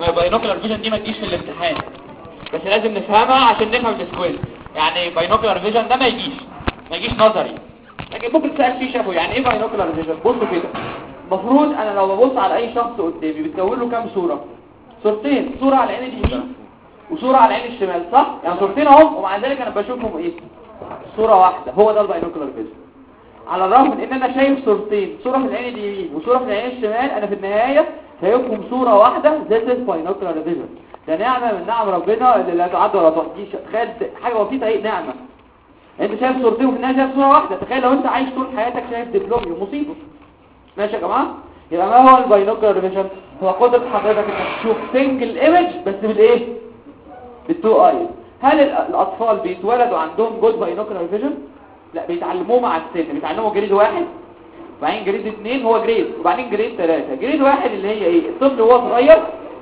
ما باينوكلر فيجن دي ما تجيش في الامتحان بس لازم نفهمها عشان نفهم السكوير يعني باينوكلر فيجن ده ما يجيش ما يجيش نظري لكن ممكن تسال فيه شافه يعني ايه باينوكلر فيجن بصوا كده المفروض انا لو ببص على اي شخص قدامي بتكون له كام صوره صورتين صوره على العين اليمين وصوره على العين الشمال صح يعني صورتين اهم ومع ذلك انا بشوفهم ايه صوره واحده هو ده الباينوكلر فيجن على الرغم من ان انا شايف صورتين صورة في العين اليمين وصورة في العين الشمال انا في النهاية شايفهم صورة واحدة this is binocular vision ده نعمة من نعم ربنا اللي لا تعد ولا تحصيش تخيل حاجة بسيطة ايه نعمة انت شايف صورتين وفي النهاية شايف صورة واحدة تخيل لو انت عايش طول حياتك شايف دبلومي مصيبة ماشي يا جماعة يبقى ما هو الباينوكلر فيجن هو قدرة حضرتك انك تشوف سنجل ايمج بس بالايه بالتو ايز هل ال- الاطفال بيتولدوا عندهم جود باينوكلر فيجن لا بيتعلموه مع السن بيتعلموا جريد واحد وبعدين جريد اتنين هو جريد وبعدين جريد ثلاثة جريد واحد اللي هي ايه الطفل وهو صغير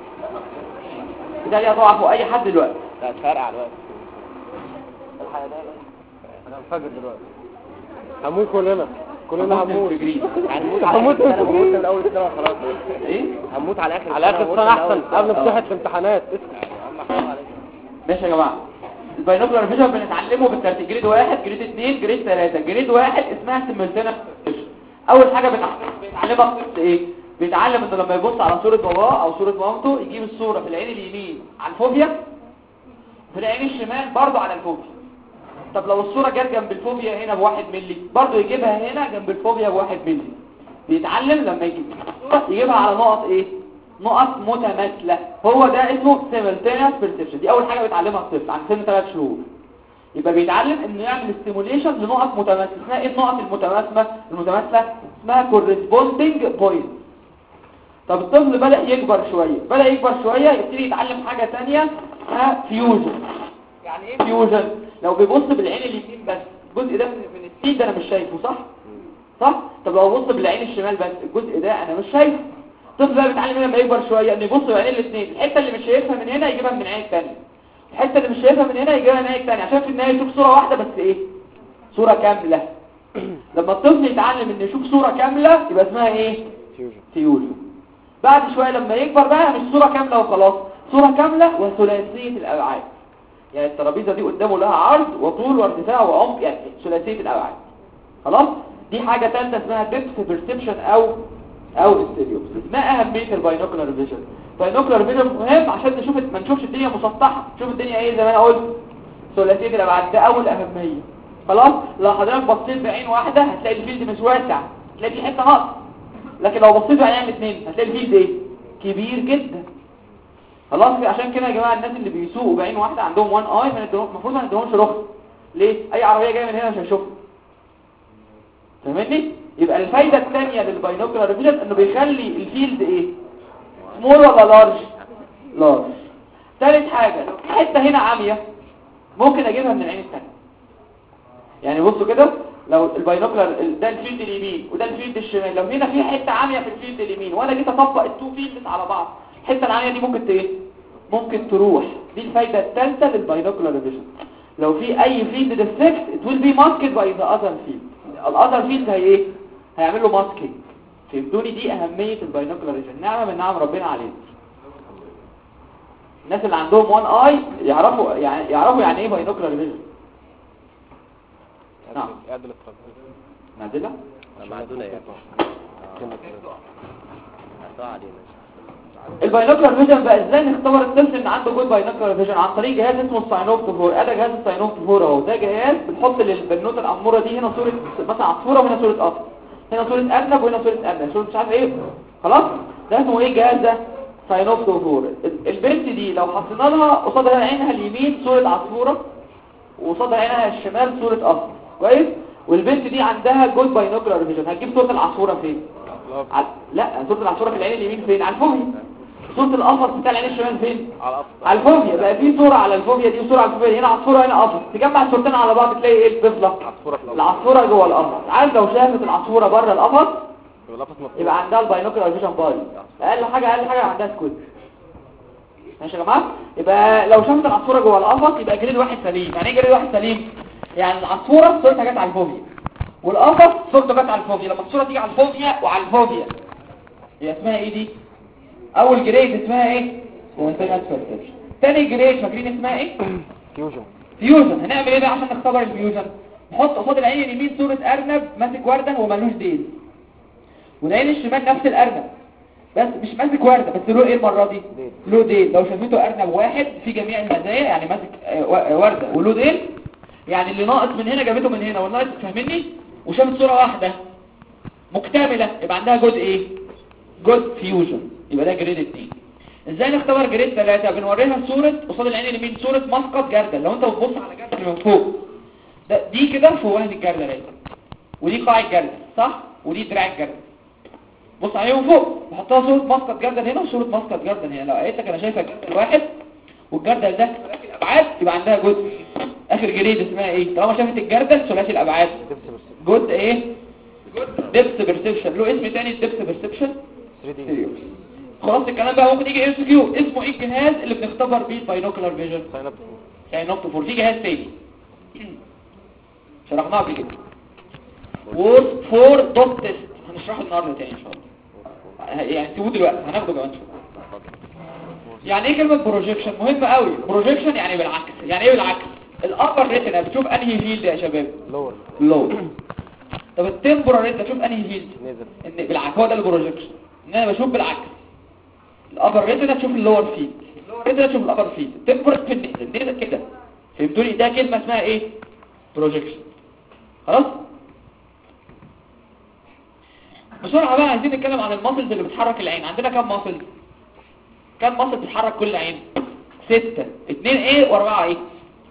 ده ليها طبعا فوق اي حد دلوقتي لا تفرقع الوقت انا انفجر دلوقتي هموت كلنا كلنا هموت هموت في جريد. هنموت على هموت اخر السنه في هموت جريد. من اول السنه خلاص ايه هموت على اخر على اخر هموت السنه من أول احسن قبل السنة. مساحه الامتحانات اسكت يا عم حرام عليك ماشي يا جماعة الباينوكلر فيجن بنتعلمه بالترتيب جريد واحد جريد اتنين جريد ثلاثة جريد واحد اسمها سيمولتينس اول حاجة بنتعلمها بيتعلمها الطفل ايه بيتعلم انه لما يبص على صورة باباه او صورة مامته يجيب الصورة في العين اليمين على الفوبيا في العين الشمال برضو على الفوبيا طب لو الصورة جت جنب الفوبيا هنا بواحد ملي برضو يجيبها هنا جنب الفوبيا بواحد ملي بيتعلم لما يجيب الصورة يجيبها على نقط ايه نقط متماثلة هو ده اسمه simultaneous perception دي اول حاجة بيتعلمها الطفل عند سن 3 شهور يبقى بيتعلم انه يعمل ستيموليشن لنقط متماثلة اسمها ايه النقط المتماثلة المتماثلة اسمها corresponding points طب الطفل بدأ يكبر شوية بدأ يكبر شوية يبتدي يتعلم حاجة تانية اسمها فيوجن يعني ايه فيوجن لو بيبص بالعين اليمين بس الجزء ده من من السين ده انا مش شايفه صح صح طب لو ببص بالعين الشمال بس الجزء ده انا مش شايفه الطفل بقى بيتعلم لما يكبر شوية انه يبص بعينين الاثنين الحتة اللي مش شايفها من هنا يجيبها من العين الثانية الحتة اللي مش شايفها من هنا يجيبها من العين الثانية عشان في النهاية يشوف صورة واحدة بس ايه صورة كاملة لما الطفل يتعلم انه يشوف صورة كاملة يبقى اسمها ايه فيوجن بعد شوية لما يكبر بقى مش صورة كاملة وخلاص صورة كاملة وثلاثية الأبعاد يعني الترابيزة دي قدامه لها عرض وطول وارتفاع وعمق يعني ثلاثية الأبعاد خلاص دي حاجة ثالثة اسمها depth perception أو أو stereopsis ما أهمية الباينوكولار فيجن الباينوكولار فيجن مهم عشان نشوف ما نشوفش الدنيا مسطحة نشوف الدنيا ايه زي ما انا قلت ثلاثية الأبعاد ده أول أهمية خلاص لو حضرتك بصيت بعين واحدة هتلاقي الفيلد مش واسع هتلاقي في حتة نقص لكن لو بصيت بعين الاثنين هتلاقي الفيلد ايه كبير جدا خلاص عشان كده يا جماعه الناس اللي بيسوقوا بعين واحده عندهم وان اي ما نديهم- المفروض ما نديهمش رخصه ليه اي عربيه جايه من هنا مش هيشوفها فاهمني يبقى الفايده الثانيه للباينوكولار فيجن انه بيخلي الفيلد ايه سمول ولا لارج لارج ثالث حاجه لو في حته هنا عاميه ممكن اجيبها من العين الثانيه يعني بصوا كده لو الباينوكلر ده الفيلد اليمين وده الفيلد الشمال لو هنا في حته عاميه في الفيلد اليمين وانا جيت اطبق التو فيلدز على بعض الحته العاميه دي ممكن ت- ايه ممكن تروح دي الفايده الثالثه للباينوكلر فيجن لو في اي فيلد ديفكت it will be masked by the other field الاذر فيلد هي ايه هيعمل له ماسكينج فهمتوني دي اهميه الباينوكلر فيجن نعمه من نعم ربنا علينا الناس اللي عندهم وان اي يعرفوا يعني يعرفوا يعني ايه باينوكلر فيجن نعم. اعدل الترابيزه نازله معدونه يعني كلمة هتقع علينا الباينوكلر فيجن بقى ازاي نختبر الطفل ان عنده جود باينوكلر فيجن عن طريق جهاز اسمه الساينوبتوفور ادي جهاز الساينوبتوفور اهو ده جهاز بنحط للبنوته الاموره دي هنا صوره مثلا عصفوره وهنا صوره قطر هنا صوره ارنب وهنا صوره ارنب صوره مش عارف ايه خلاص ده اسمه ايه الجهاز ده ساينوبتوفور ال- البنت دي لو حطينا لها قصادها عينها اليمين صوره عصفوره وقصادها عينها الشمال صوره قطر كويس والبنت دي عندها جود باينوكلر فيجن هتجيب صوره العصفوره فين على... لا صورة العصفورة في العين اليمين فين على الفوبيا صورة القفص بتاع العين الشمال فين على الأصل على الفوبيا بقى في صورة على الفوبيا دي وصورة على الفوبيا هنا عصفورة هنا قفص تجمع الصورتين على بعض تلاقي ايه الطفلة عصفورة في الأول العصفورة جوه القفص عارف لو شافت العصفورة بره القفص يبقى القفص مفتوح يبقى عندها الباينوكلر فيجن باي اقل حاجة اقل حاجة عندها سكوت ماشي يا جماعة يبقى لو شافت العصفورة جوه القفص يبقى جريد واحد سليم يعني ايه جريد واحد سليم يعني العصفورة صورتها جت على الفوبيا والقفص صورته جت على الفوبيا لما الصورة تيجي على الفوبيا وعلى الفوبيا هي اسمها ايه دي اول جريد اسمها ايه سيمنتينس بيرسبشن تاني جريد فاكرين اسمها ايه فيوجن فيوجن هنعمل ايه بقى عشان نختبر الفيوجن نحط قصاد العين اليمين صورة ارنب ماسك وردة هو ملوش ديل والعين الشمال نفس الارنب بس مش ماسك وردة بس له ايه المرة دي ديل. له ديل لو شافته ارنب واحد في جميع المزايا يعني ماسك آه، و- آه، وردة وله ديل يعني اللي ناقص من هنا جابته من هنا والناقص فاهمني وشافت صورة واحدة مكتملة يبقى عندها جزء ايه جزء فيوجن يبقى ده جريد 2 ازاي نختبر جريد 3 بنوريها صورة قصاد العين اليمين صورة مسقط جردل لو انت بتبص على جردل من فوق ده دي كده فوهة الجردل اهي ودي قاع الجردل صح ودي دراع الجردل بص عليه من فوق بحطها صورة مسقط جردل هنا وصورة مسقط جردل هنا لو قالت لك انا شايفه جردل واحد والجردل ده ثلاثي الابعاد يبقى عندها جزء اخر جريد اسمها ايه طالما شافت الجردل ثلاثي الابعاد دبس بس جزء ايه ديبس بيرسبشن له اسم تاني ديبس بيرسبشن 3 دي خلاص الكلام بقى ممكن يجي اس كيو اسمه ايه الجهاز اللي بنختبر بيه الباينوكولار فيجن ساين اب يعني نقطة فور في جهاز تاني شرحناه قبل كده وورد فور دوت تيست هنشرحه النهارده تاني ان شاء الله يعني سيبوه دلوقتي هناخده كمان شويه يعني ايه كلمة بروجيكشن مهمة قوي بروجيكشن يعني بالعكس يعني ايه بالعكس الابر ريتنا بتشوف انهي فيلد يا شباب لور لو طب التمبورال ريتنا بتشوف انهي فيلد نزل ان بالعكس هو ده البروجيكشن ان انا بشوف بالعكس الابر ريتنا تشوف اللور فيلد اللور ريتنا تشوف الابر فيلد التمبورال في النزل النزل كده فهمتوني ده كلمه اسمها ايه بروجيكشن خلاص بسرعه بقى عايزين نتكلم عن الماسلز اللي بتحرك العين عندنا كام ماسل كام ماسل بتحرك كل عين ستة اتنين ايه واربعة ايه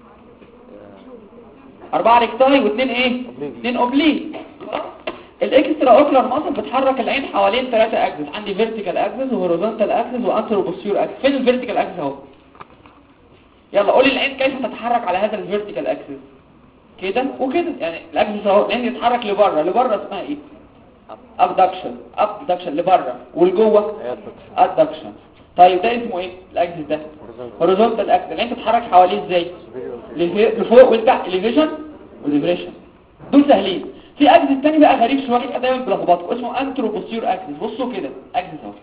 اربعة ريكتاي واتنين ايه Oblique. اتنين اوبليك الاكسترا اوكلر ماسل بتحرك العين حوالين ثلاثة اكسس عندي فيرتيكال اكسس وهوريزونتال اكسس وانترو بوستيور اكسس فين الفيرتيكال اكسس اهو يلا قولي العين كيف تتحرك على هذا الفيرتيكال اكسس كده وكده يعني الاكسس اهو العين تتحرك لبره لبره اسمها ايه ابدكشن ابدكشن لبره والجوه ادكشن طيب ده اسمه ايه الاكسس ده هوريزونتال اكسس العين تتحرك حواليه ازاي لف- لفوق ولتحت elevation وديفريشن دول سهلين في اكسس تاني بقى غريب شويه دايما بلخبطكم اسمه انترو بوستير اكسس بصوا كده اكسس اهو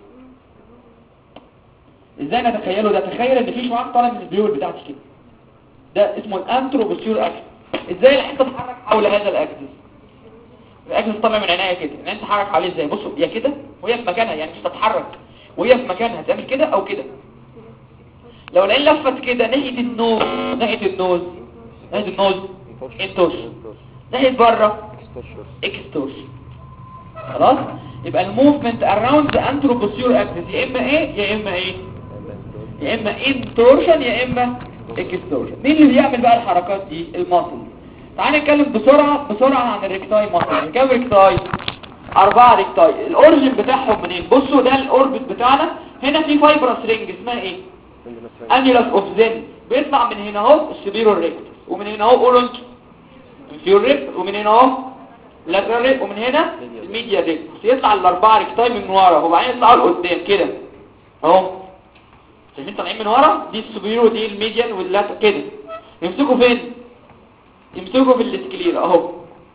ازاي نتخيله ده تخيل ان في شعاع طالع من البيول بتاعتي كده ده اسمه الانترو بوستير اكسس ازاي العين تتحرك حول هذا الاكسس الاكسس طالع من عينيا كده العين تتحرك حواليه ازاي بصوا هي كده وهي في مكانها يعني مش تتحرك وهي في مكانها تعمل كده او كده لو العين لفت كده ناحية النوز ناحية النوز ناحية النوز انتوش ناحية بره اكستوش خلاص يبقى الموفمنت اراوند ذا انتروبوسيور اكسس يا اما ايه يا اما ايه يا اما انتورشن يا اما اكستورشن مين اللي بيعمل بقى الحركات دي الماسل تعال نتكلم بسرعة بسرعة عن الريكتاي ماسل كام ريكتاي أربعة ريكتاي الأورجن بتاعهم منين بصوا ده الأوربت بتاعنا هنا في فايبرس رينج اسمها ايه انيولاس اوف زين بيطلع من هنا اهو السبيرو ريكت ومن هنا اهو اورنج انفيور ريكت ومن هنا اهو لاترال ريكت ومن هنا الميديا ريكت يطلع الاربعه ريكتاي من ورا وبعدين يطلعوا لقدام كده اهو شايفين طالعين من ورا دي السبيرو دي الميديان واللاترال كده يمسكوا فين يمسكوا في الاسكليرا اهو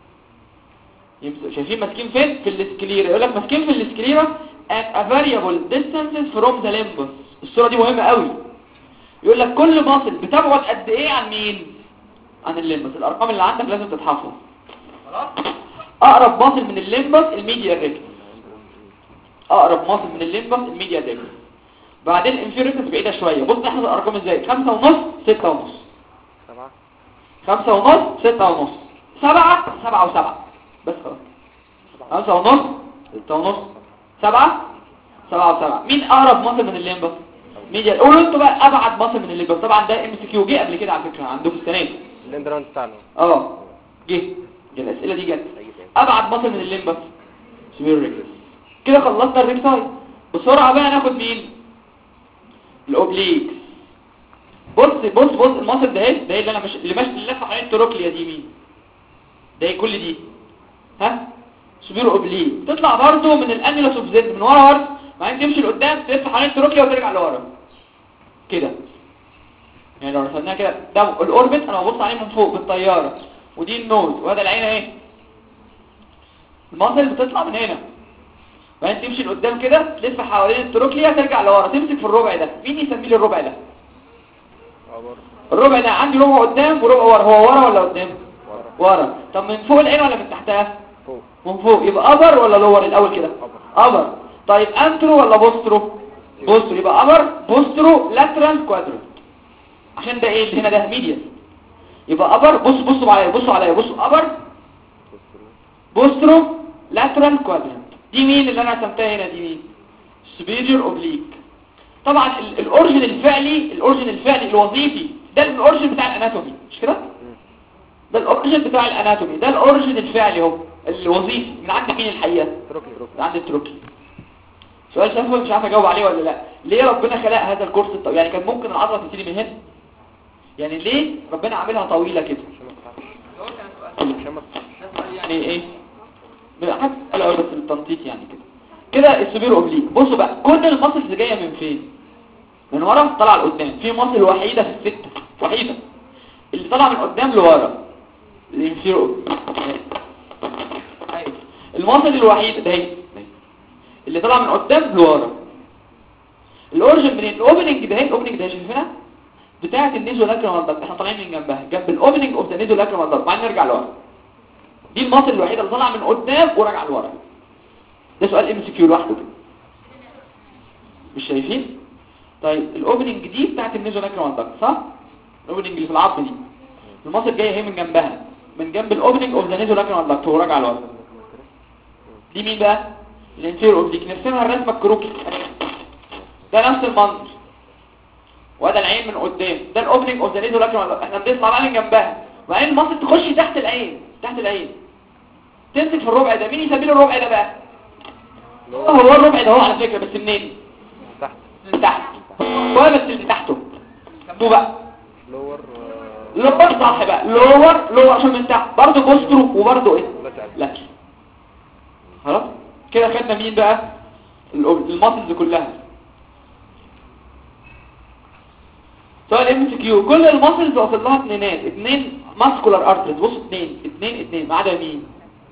يمسكوا شايفين ماسكين فين في الاسكليرا يقول لك ماسكين في الاسكليرا at a variable distances from the limbus الصورة دي مهمة قوي يقول لك كل ماسل بتبعد قد ايه عن مين عن الليمبس الارقام اللي عندك لازم تتحفظ خلاص اقرب ماسل من الليمبس الميديا ريكت اقرب ماسل من الليمبس الميديا ريكت بعدين الانفيريتس بعيدة شوية بص نحفظ الارقام ازاي خمسة ونص ستة ونص سبعة خمسة ونص ستة ونص سبعة سبعة وسبعة بس خلاص خمسة ونص ستة ونص سبعة سبعة وسبعة مين أقرب مصر من الليمبس ميديا قولوا انتوا بقى أبعد مصر من الليمبس طبعا ده ام سي كيو جه قبل كده على فكرة عندكم السنة دي الاندرانس بتاعنا اه جه جه الأسئلة دي جت أبعد مصر من الليمبس سمير ريكس كده خلصنا الريكساي بسرعة بقى ناخد مين الأوبليكس بص بص بص المصر ده ايه ده إيه اللي انا مش اللي ماشي اللي لفه حوالين التروكليا دي مين ده إيه كل دي ها سبيرو اوبليك تطلع برضو من الانيلوس اوف زد من ورا ورا بعدين تمشي لقدام تلف حوالين التروكليا وترجع لورا كده يعني لو رسمناها كده ده الاوربت انا ببص عليه من فوق بالطياره ودي النوز وهذا العين اهي المصل بتطلع من هنا بعدين تمشي لقدام كده تلف حوالين التروكليا ترجع لورا تمسك في الربع ده مين يسميه لي الربع ده الربع ده عندي ربع قدام وربع ورا هو ورا ولا قدام ورا طب من فوق العين ولا من تحتها فوق من فوق يبقى ابر ولا لور الاول كده ابر طيب انترو ولا بوسترو بوسترو يبقى ابر بوسترو لاترال كوادرنت عشان ده ايه اللي هنا ده ميديان يبقى ابر بص بصوا عليا بصوا عليا بصوا ابر بوسترو لاترال كوادرنت دي مين اللي انا رسمتها هنا دي مين سبيريور اوبليك طبعا ال- الاورجن الفعلي الاورجن الفعلي الوظيفي ده الاورجن بتاع الاناتومي مش كده ده الاورجن بتاع الاناتومي ده الاورجن الفعلي اهو الوظيفي من عند مين الحقيقه تروكلي تروكلي من عند التروكي سؤال شافه مش عارف اجاوب عليه ولا لا ليه ربنا خلق هذا الكورس الطويل يعني كان ممكن العضله تبتدي من هنا يعني ليه ربنا عاملها طويله كده عشان ما يعني ايه حتى قالوا بس بالتنطيط يعني كده كده السوبر اوبليك بصوا بقى كل المصل جايه من فين من ورا طالعه لقدام في مصل وحيده في السته وحيده اللي طالعه من قدام لورا الانفيرو أيوة. المصل الوحيد ده هي اللي طالعه من قدام لورا الاورجن منين الاوبننج ده هي الاوبننج ده شايفينها بتاعه النيزو لاكريمال داكت احنا طالعين من جنبها جنب الاوبننج اوف ذا نيزو لاكريمال داكت بعدين نرجع لورا دي المصل الوحيده اللي طالعه من قدام وراجعه لورا ده سؤال ام سي كيو لوحده كده مش شايفين طيب الاوبننج دي بتاعت النيزو لاكريمال داكت صح الاوبننج اللي في العظم دي المصل جايه اهي من جنبها من جنب الاوبننج اوف ذا نيزو لاكريمال داكت وراجعه لورا دي مين بقى الانفير اوبليك نرسمها الرسمه الكروكي ده نفس المنظر وده العين من قدام ده الاوبننج اوف ذا نيزو لاكريمال داكت احنا بنطلع بقى من جنبها وبعدين المصل تخش تحت العين تحت العين تمسك في الربع ده مين يسميه له الربع ده بقى هو الربع ده هو على فكرة بس منين تحت من تحت هو بس اللي تحته سموه بقى لور لور صح بقى لور لور عشان من تحت برضه بوسترو وبرضه ايه لاترال. لا خلاص كده خدنا مين بقى الأوب- الماسلز كلها سؤال ام سي كيو كل الماسلز واصل لها اتنينات اتنين ماسكولار ارترز بصوا اتنين اتنين اتنين ما عدا مين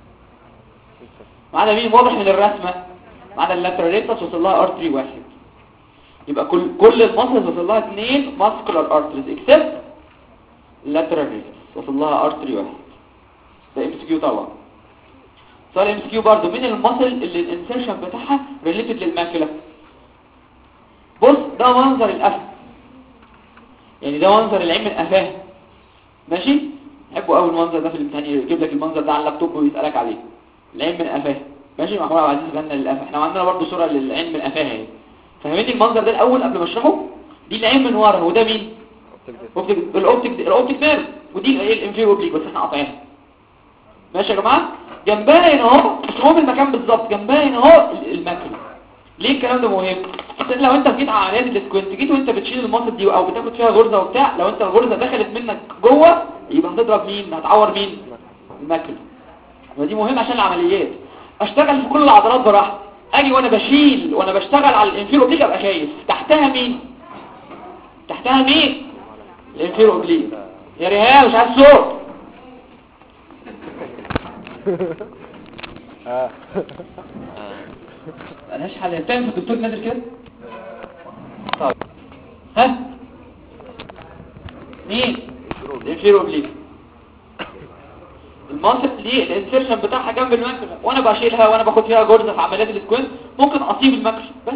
ما عدا مين واضح من الرسمه ما عدا اللاترال ريتس وصل لها ارتري واحد يبقى كل كل الماسلز وصل لها اتنين ماسكولار ارترز اكسبت اللاترال ريتس وصل لها ارتري واحد ده ام سي كيو طبعا سؤال ام سي كيو برضه مين الماسل اللي الانسرشن بتاعها ريليتد للماكيولا بص ده منظر القفا يعني ده منظر العين من قفاها ماشي حبوا قوي المنظر ده في الامتحان يجيب لك المنظر ده على اللابتوب ويسالك عليه العين من قفاها ماشي محمود عبد العزيز غنى للقفا احنا عندنا برضه صوره للعين من قفاها اهي فاهمين المنظر ده الاول قبل ما اشرحه دي العين من ورا وده مين اوبتيك الاوبتيك الاوبتيك نيرف ودي ايه الانفيرو اوبليك بس احنا قاطعينها ماشي يا جماعه جنبها هنا اهو مش مهم المكان بالظبط جنبها هنا اهو ال- الماكرو ليه الكلام ده مهم عشان لو انت جيت على عمليات الاسكوينت جيت وانت بتشيل المصل دي او بتاخد فيها غرزه وبتاع لو انت الغرزه دخلت منك جوه يبقى هتضرب مين هتعور مين الماكرو ودي مهم عشان العمليات اشتغل في كل العضلات براحتي اجي وانا بشيل وانا بشتغل على الانفيرو اوبليك ابقى خايف تحتها مين تحتها مين الانفيرو اوبليك يا ريهام مش عايز صوت اه ملهاش حل فاهم في الدكتور نادر كده طيب ها مين الانفيرو اوبليك الماسل دي الانسيرشن بتاعها جنب الماكرولا وانا بشيلها وانا باخد فيها جرزه في عمليات السكوينت ممكن اصيب الماكرولا بس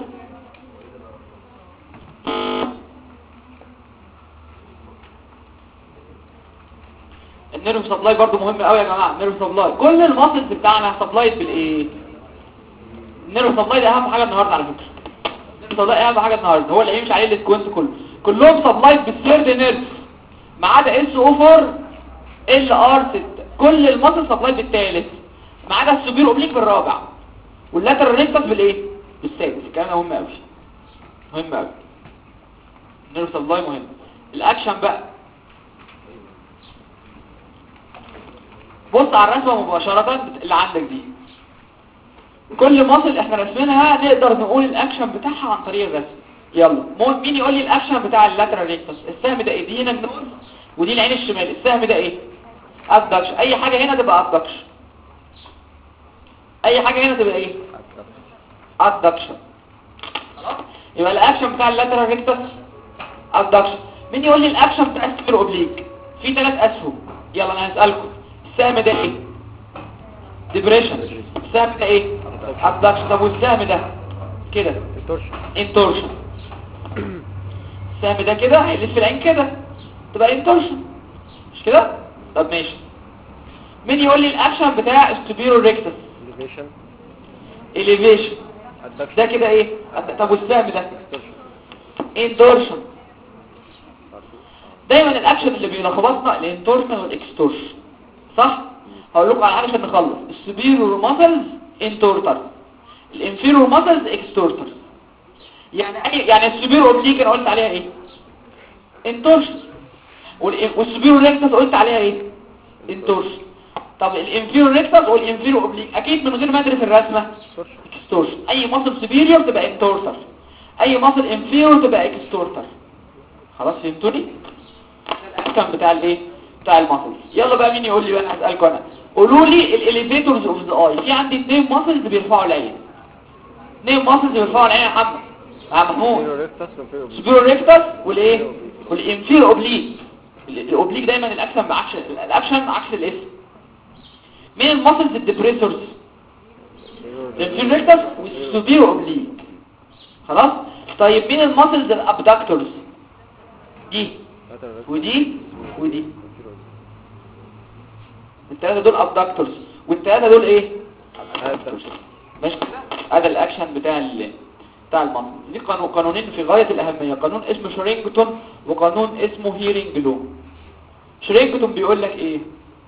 النيرف سبلاي برضو مهم قوي يا جماعه النيرف سبلاي كل الماسلز بتاعنا سبلايد بالايه النيرف سبلاي ده اهم حاجه النهارده على فكره النيرف سبلاي اهم حاجه النهارده هو اللي هيمشي عليه السكوينت كله كلهم سبلايد بالثيرد نيرف ما عدا اس او 4 ال ار 6 كل الماسل سبلايد بالثالث ما عدا السوبير اوبليك بالرابع واللاترال ريكتس بالايه بالسادس الكلام ده مهم قوي مهم قوي النيرف سبلاي مهم الاكشن بقى بص على الرسمه مباشره اللي عندك دي كل مصل احنا رسمينها نقدر نقول الاكشن بتاعها عن طريق الرسم يلا مو- مين يقول لي الاكشن بتاع اللاترال ريكتس السهم ده ايه دي هنا النوز ودي العين الشمال السهم ده ايه ابدكش اي حاجه هنا تبقى ابدكش اي حاجه هنا تبقى ايه ادكشن خلاص يبقى الاكشن بتاع اللاترال ريكتس ادكشن مين يقول لي الاكشن بتاع السفير اوبليك في ثلاث اسهم يلا انا هسالكم السهم ده ايه ديبريشن السهم ده ايه ادكشن طب والسهم ده كده التورشن انتورشن السهم ده كده هيلف العين كده تبقى انتورشن مش كده طب ماشي مين يقول لي الاكشن بتاع السوبيرو ريكتس elevation اليفيشن adduction ده كده ايه طب والسهم ده extortion انتورشن دايما الاكشن اللي بيلخبطنا الانتورشن والاكستورشن صح هقول لكم على حاجه عشان نخلص السوبيريور ماسلز انتورتر الانفيريور ماسلز اكستورتر يعني اي يعني السوبيريور اوبليك انا قلت عليها ايه انتورشن والسوبيريور ريكتس قلت عليها ايه انتورشن طب الانفيريور ريكتس والانفيريور اوبليك اكيد من غير ما ادرس الرسمه extortion اكستورشن اي ماسل سوبيريور تبقى انتورتر اي ماسل انفيريور تبقى اكستورتر خلاص فهمتوني ده الاكشن بتاع الايه بتاع الماسل يلا بقى مين يقول لي بقى انا هسالكم انا قولوا لي الاليفيتورز اوف ذا اي في عندي اثنين ماسلز بيرفعوا العين اثنين ماسلز بيرفعوا العين يا محمد يا محمود inferior rectus inferior oblique. سوبيريور ريكتس والايه والانفيريور اوبليك الاوبليك دايما الاكشن بعكس الاكشن عكس الاسم مين الماسلز الديبريسورز inferior الانفيريور ريكتس والسوبيريور اوبليك خلاص طيب مين الماسلز الابدكتورز دي lateral rectus ودي ودي inferior الثلاثه دول ابدكتورز والثلاثه دول ايه adduction ماشي كده هذا الاكشن بتاع ال بتاع المنطق دي قانون قانونين في غاية الأهمية قانون اسمه شرينجتون وقانون اسمه هيرينج لو شرينجتون بيقول لك ايه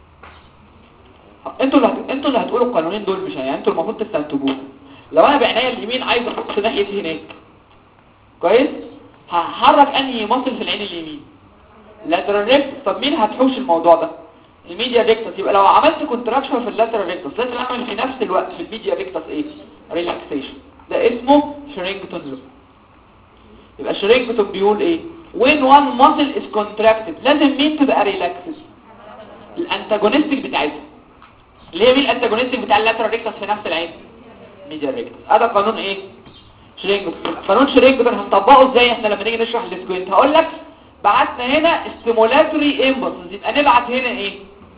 انتوا اللي هت... انتوا اللي هتقولوا القانونين دول مش أنا، يعني انتوا المفروض تستنتجوهم لو انا بعينيا اليمين عايز ابص ناحية هناك كويس هحرك انهي مصل في العين اليمين لاترال ريكتس طب مين هتحوش الموضوع ده الميديا ريكتس يبقى لو عملت كونتراكشن في اللاترال ريكتس لازم اعمل في نفس الوقت في الميديا ريكتس ايه ريلاكسيشن ده اسمه شرينجتون لو يبقى شرينجتون بيقول ايه when one muscle is contracted لازم مين تبقى ريلاكسد الانتاجونستيك بتاعتها اللي هي مين الانتاجونستيك بتاع اللاترال ريكتس في نفس العين ميديا ريكتس هذا قانون ايه شرينجتون قانون شرينجتون هنطبقه ازاي احنا لما نيجي نشرح السكوينت هقول لك بعتنا هنا ستيمولاتوري امبلس يبقى نبعت هنا ايه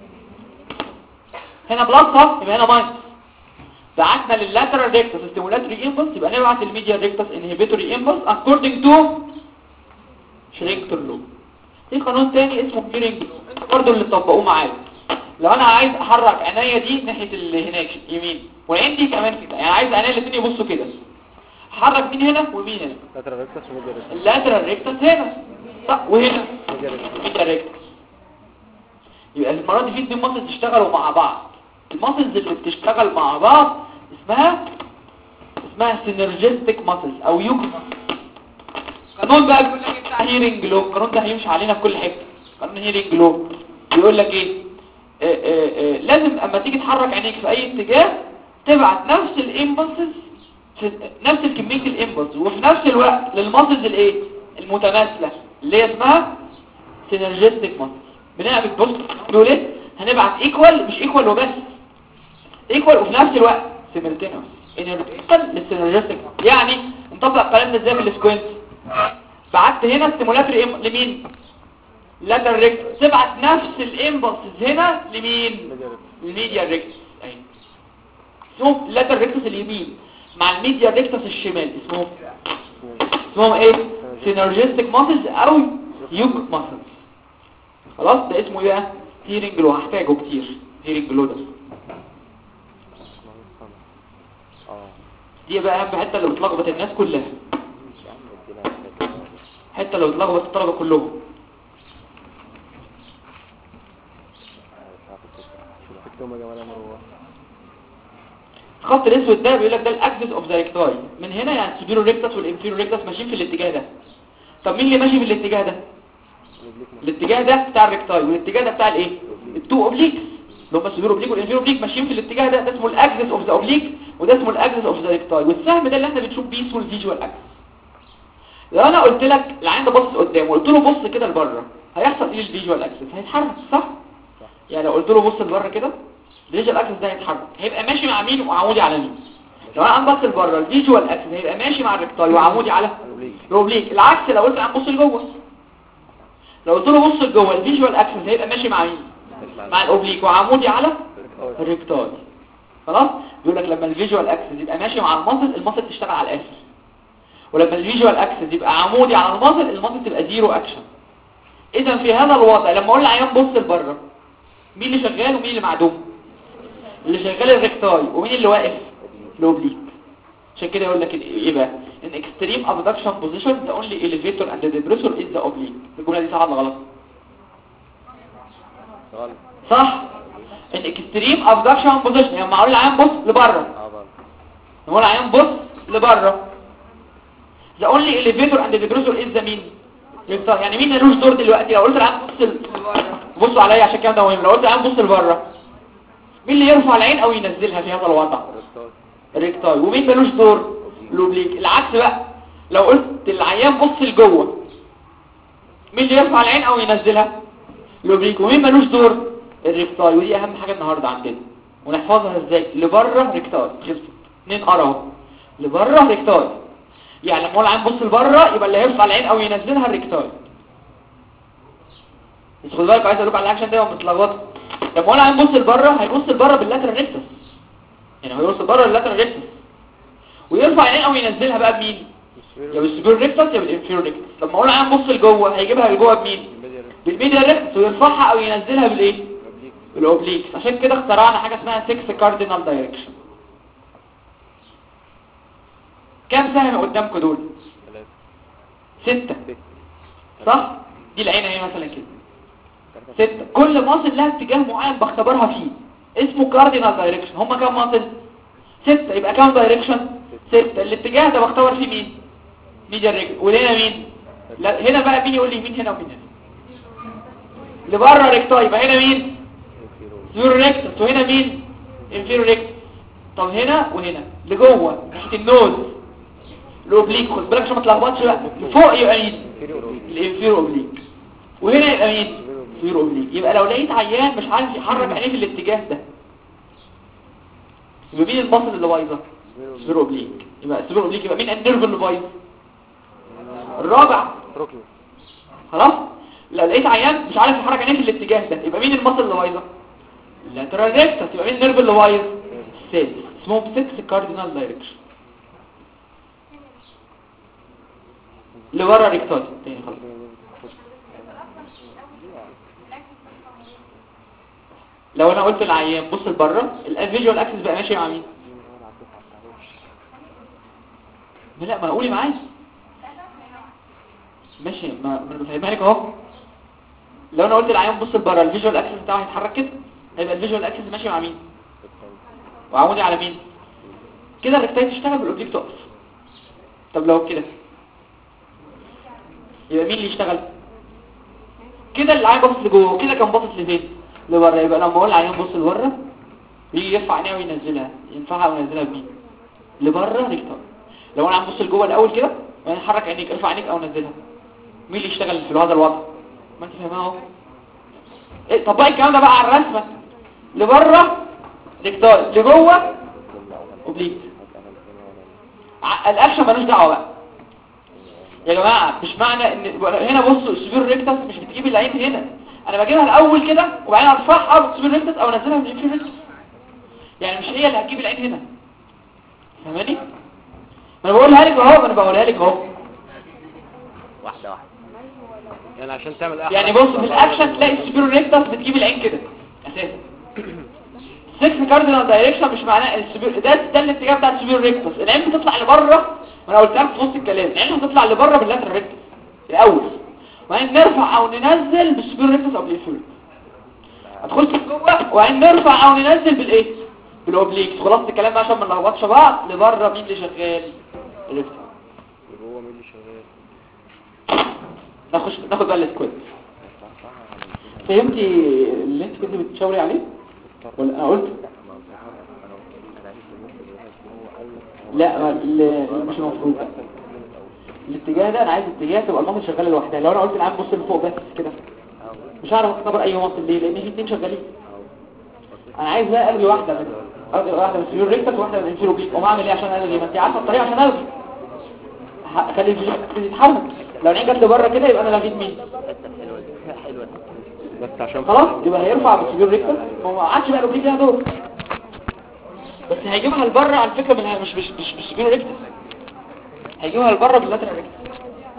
هنا بلس صح يبقى هنا ماينس بعتنا لللاترال ريكتس ستيمولاتوري امبلس يبقى نبعت للميديا ريكتس انهبيتوري امبلس according to شرينجتون لو في قانون تاني اسمه كيرينج لو انتوا برضه اللي تطبقوه معايا لو انا عايز احرك عينيا دي ناحيه اللي هناك يمين وعندي كمان كده يعني عايز عينيا الاثنين يبصوا كده حرك مين هنا ومين هنا lateral rectus وميديا rectus اللاترال ريكتس هنا صح وهنا ميديا rectus ميديا ريكتس يبقى المرة دي في اتنين ماسلز يشتغلوا مع بعض الماسلز اللي بتشتغل مع بعض اسمها اسمها سينرجيستيك ماسلز او يوك قانون بقى بيقول لك إيه بتاع هيرنج لو القانون ده هيمشي علينا في كل حته قانون هيرنج لو بيقول لك ايه آه، آه، آه، لازم اما تيجي تحرك عينيك في اي اتجاه تبعت نفس الامبلسز في نفس كميه الامبلس وفي نفس الوقت للماسلز الايه المتماثله اللي هي اسمها سينرجيستيك ماسل بنعمل بص بيقول ايه هنبعت ايكوال مش ايكوال وبس ايكوال وفي نفس الوقت سيملتينوس انرجيكال للسينرجيستيك يعني نطبق الكلام ده ازاي في السكوينت بعت هنا ستيمولاتوري إم... لمين لاتر ريكت تبعت نفس الامبلسز هنا لمين ميديا rectus الميديا ريكتس اهي اسمهم لاتر ريكتس اليمين مع الميديا ريكتس الشمال اسمهم اسمهم ايه سينرجيستيك ماسلز او يوك ماسلز خلاص ده اسمه ايه بقى هيرنج لو هحتاجه كتير هيرنج لو ده اه دي بقى اهم حته اللي بتلخبط الناس كلها يا عم ادينا حاجة. حته اللي بتلخبط الطلبه كلهم مش عارف الفكرة. شوف اكتبهم يا جماعة يا مروة الخط الاسود ده بيقول لك ده الاكسس اوف ذا ريكتاي من هنا يعني السوبيرو ريكتس والانفيرو ريكتس ماشيين في الاتجاه ده طب مين اللي ماشي في الاتجاه ده رجليك مفتوحة. الاتجاه ده بتاع الريكتاي والاتجاه ده بتاع الايه التو اوبليكس اللي هم السوبيرو اوبليك والانفيرو اوبليك ماشيين في الاتجاه ده ده اسمه الاكسس اوف ذا اوبليك وده اسمه الاكسس اوف ذا ريكتاي والسهم ده اللي احنا بنشوف بيه اسمه الفيجوال اكسس لو انا قلت لك العين ده بص قدام وقلت له بص كده لبره هيحصل ايه الفيجوال اكسس هيتحرك صح يعني لو قلت له بص لبره كده الفيجوال اكسس ده هيتحرك هيبقى ماشي مع مين وعمودي على مين لو انا عم بص لبره الفيجوال اكسس هيبقى ماشي مع الريكتاي وعمودي على الاوبليك العكس لو قلت عم بص لجوه لو قلت له بص لجوه الفيجوال اكسس هيبقى ماشي مع مين مع الاوبليك وعمودي على الريكتاي خلاص بيقول لك لما الفيجوال اكسس يبقى ماشي مع المصل المصل تشتغل على الاخر ولما الفيجوال اكسس يبقى عمودي على المصل المصل تبقى زيرو اكشن اذا في هذا الوضع لما اقول للعيان بص لبره مين اللي شغال ومين اللي معدوم اللي شغال الريكتاي ومين اللي واقف الاوبليك عشان كده يقول لك ايه بقى ان extreme abduction position the only elevator and the depressor is the oblique الجمله دي صح ولا غلط غلط صح ان extreme abduction position يعني معقول العيان بص لبره اه غلط نقول العيان بص لبره the only elevator and the depressor is the مين الريكتاي. يعني مين ملوش دور دلوقتي لو قلت العيان بص ل- بصوا عليا عشان الكلام ده مهم لو قلت العيان بص لبره مين اللي يرفع العين او ينزلها في هذا الوضع ريكتاي الريكتاي ومين ملوش دور الاوبليك العكس بقى لو قلت العيان بص لجوه مين اللي يرفع العين او ينزلها الاوبليك ومين ملوش دور الريكتاي ودي اهم حاجه النهارده عندنا ونحفظها ازاي لبره ريكتاي خلصت اتنين ار اهو لبره ريكتاي يعني لما اقول العين بص لبره يبقى اللي هيرفع العين او ينزلها الريكتاي بس خد بالك عايز اقول لكم على الاكشن ده ومتلخبط لما اقول العين بص لبره هيبص لبره باللاترال ريكتس يعني هو يوصل بره اللاترال ريكتس ويرفع عينيه او ينزلها بقى بمين يا بالسبير ريكتس يا بالانفيرور ريكتس لما اقول عين بص لجوه هيجيبها لجوه بمين بالميديا ريكتس ويرفعها او ينزلها بالايه بالاوبليكس عشان كده اخترعنا حاجه اسمها 6 كاردينال دايركشن كام سهم قدامكم دول ثلاثة ستة صح دي العين اهي مثلا كده ستة كل ماصل لها اتجاه معين بختبرها فيه اسمه كاردينال دايركشن هما كام ماصل ستة يبقى كام دايركشن ستة الاتجاه ده بختبر فيه مين ميديا ريجل وهنا مين لا هنا بقى مين يقول لي مين هنا ومين هنا اللي بره ريكتاي يبقى هنا مين زيرو ريكتس وهنا مين انفيرو ريكتس طب هنا وهنا لجوه ناحيه النوز الاوبليك خد بالك عشان ما تلخبطش بقى فوق يبقى مين الانفيرو اوبليك وهنا يبقى مين انفيرو اوبليك يبقى لو لقيت عيان مش عارف يحرك عينيه في الاتجاه ده يبقى مين المصل اللي بايظه سبيرو اوبليك يبقى سبيرو اوبليك يبقى مين النيرف اللي بايظ الرابع ركن خلاص لو لقيت عيان مش عارف يحرك عينيه في الاتجاه ده يبقى مين المصل اللي بايظه اللاترال ريكتس يبقى مين النيرف اللي بايظ السادس اسمهم 6 كاردينال دايركشن اللي ورا ريكتاي تاني خلاص لو انا قلت للعيان بص لبره الفيجوال اكسس بقى ماشي مع مين لا ما قولي معايا ماشي ما ما انا بفهمها لك اهو لو انا قلت للعيان بص لبره الفيجوال اكسس بتاعه هيتحرك كده هيبقى الفيجوال اكسس ماشي مع مين وعمودي على مين كده الريكتاي تشتغل والاوبجيكت تقف طب لو كده يبقى مين اللي يشتغل كده اللي عايز باصص لجوه كده كان باصص لفين لبره يبقى لما اقول العيان بص لبره يجي يرفع عينيه وينزلها ينفعها وينزلها بمين لبره ريكتاي لو انا عم بص لجوه الاول كده وبعدين حرك عينيك ارفع عينيك او نزلها مين اللي يشتغل في هذا الوضع ما انت فاهمها اهو إيه طبقي الكلام ده بقى على الرسمه لبره ريكتاي لجوه اوبليك ع- الاكشن ملوش دعوه بقى يا جماعه مش معنى ان هنا بصوا السبير ريكتس مش بتجيب العين هنا انا بجيبها الاول كده وبعدين ارفعها بالسبير ريكتس او انزلها من الانفير ريكتس يعني مش هي اللي هتجيب العين هنا فاهماني ما انا بقولها لك اهو ما انا بقولها لك اهو واحدة واحدة يعني عشان تعمل احلى يعني بص في الاكشن تلاقي السبير ريكتس بتجيب العين كده اساسا 6 كاردينال دايركشن مش معناه السبير ده ده الاتجاه بتاع السبير ريكتس العين بتطلع لبره ما انا قلت لك في نص الكلام العين هتطلع لبره باللاترال ريكتس الاول وبعدين نرفع او ننزل بالسبير ريكتس او بالانفيريور هتخش جوه وبعدين نرفع او ننزل بالايه بالاوبليكس خلاص الكلام ده عشان ما نلخبطش بعض لبره مين اللي شغال الريكتس جوه مين اللي شغال ناخد ناخد بقى السكويد فهمتي اللي انت كنت بتشاوري عليه ولا انا قلت لا ما- ال- مش المفروض الاتجاه ده انا عايز اتجاه تبقى المصل شغاله لوحدها لو انا قلت العام بص لفوق بس كده مش هعرف اختبر اي مصل ليه لان في اتنين شغالين انا عايز بقى الغي واحده منهم ادي واحده من السيور ريكتس وواحده من الانفيرو بيك وما اعمل ايه عشان الغي ما انت عارفه الطريقه عشان الغي ه- خلي الفيجن اكسس يتحرك لو العين جت لبره كده يبقى انا لغيت مين حلوه دي حلوه دي بس عشان خلاص يبقى هيرفع بالسيور ريكتس ما عادش بقى الاوبليك لها دور بس هيجيبها لبره على فكره من مش مش مش بالسيور ريكتس هيجيبها لبره باللاترال ريكتس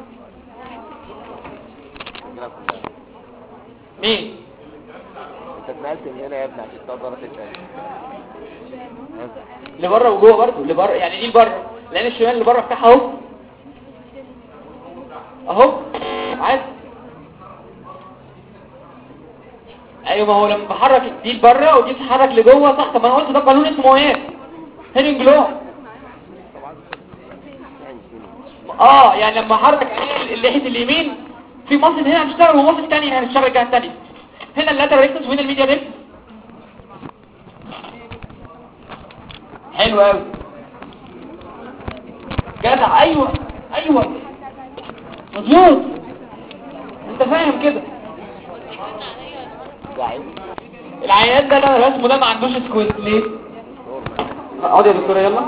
مين انت اتنقلت من هنا يا ابني عشان تقدر تتنقل لبره وجوه برضه لبره يعني دي لبره لان الشمال اللي بره بتاعها اهو اهو عادي ايوه ما هو لما بحرك دي لبره ودي تتحرك لجوه صح طب ما انا قلت ده قانون اسمه ايه هيرنج لو اه يعني لما احرك عيني ناحيه اليمين في مصل هنا هتشتغل ومصل تاني هتشتغل الجهه التانيه هنا اللاترال ريكتس وهنا الميديا ريكتس حلو قوي جدع ايوه ايوه مظبوط انت فاهم كده العيان ده اللي انا رسمه ده ما عندوش سكويت ليه اقعد يا دكتوره يلا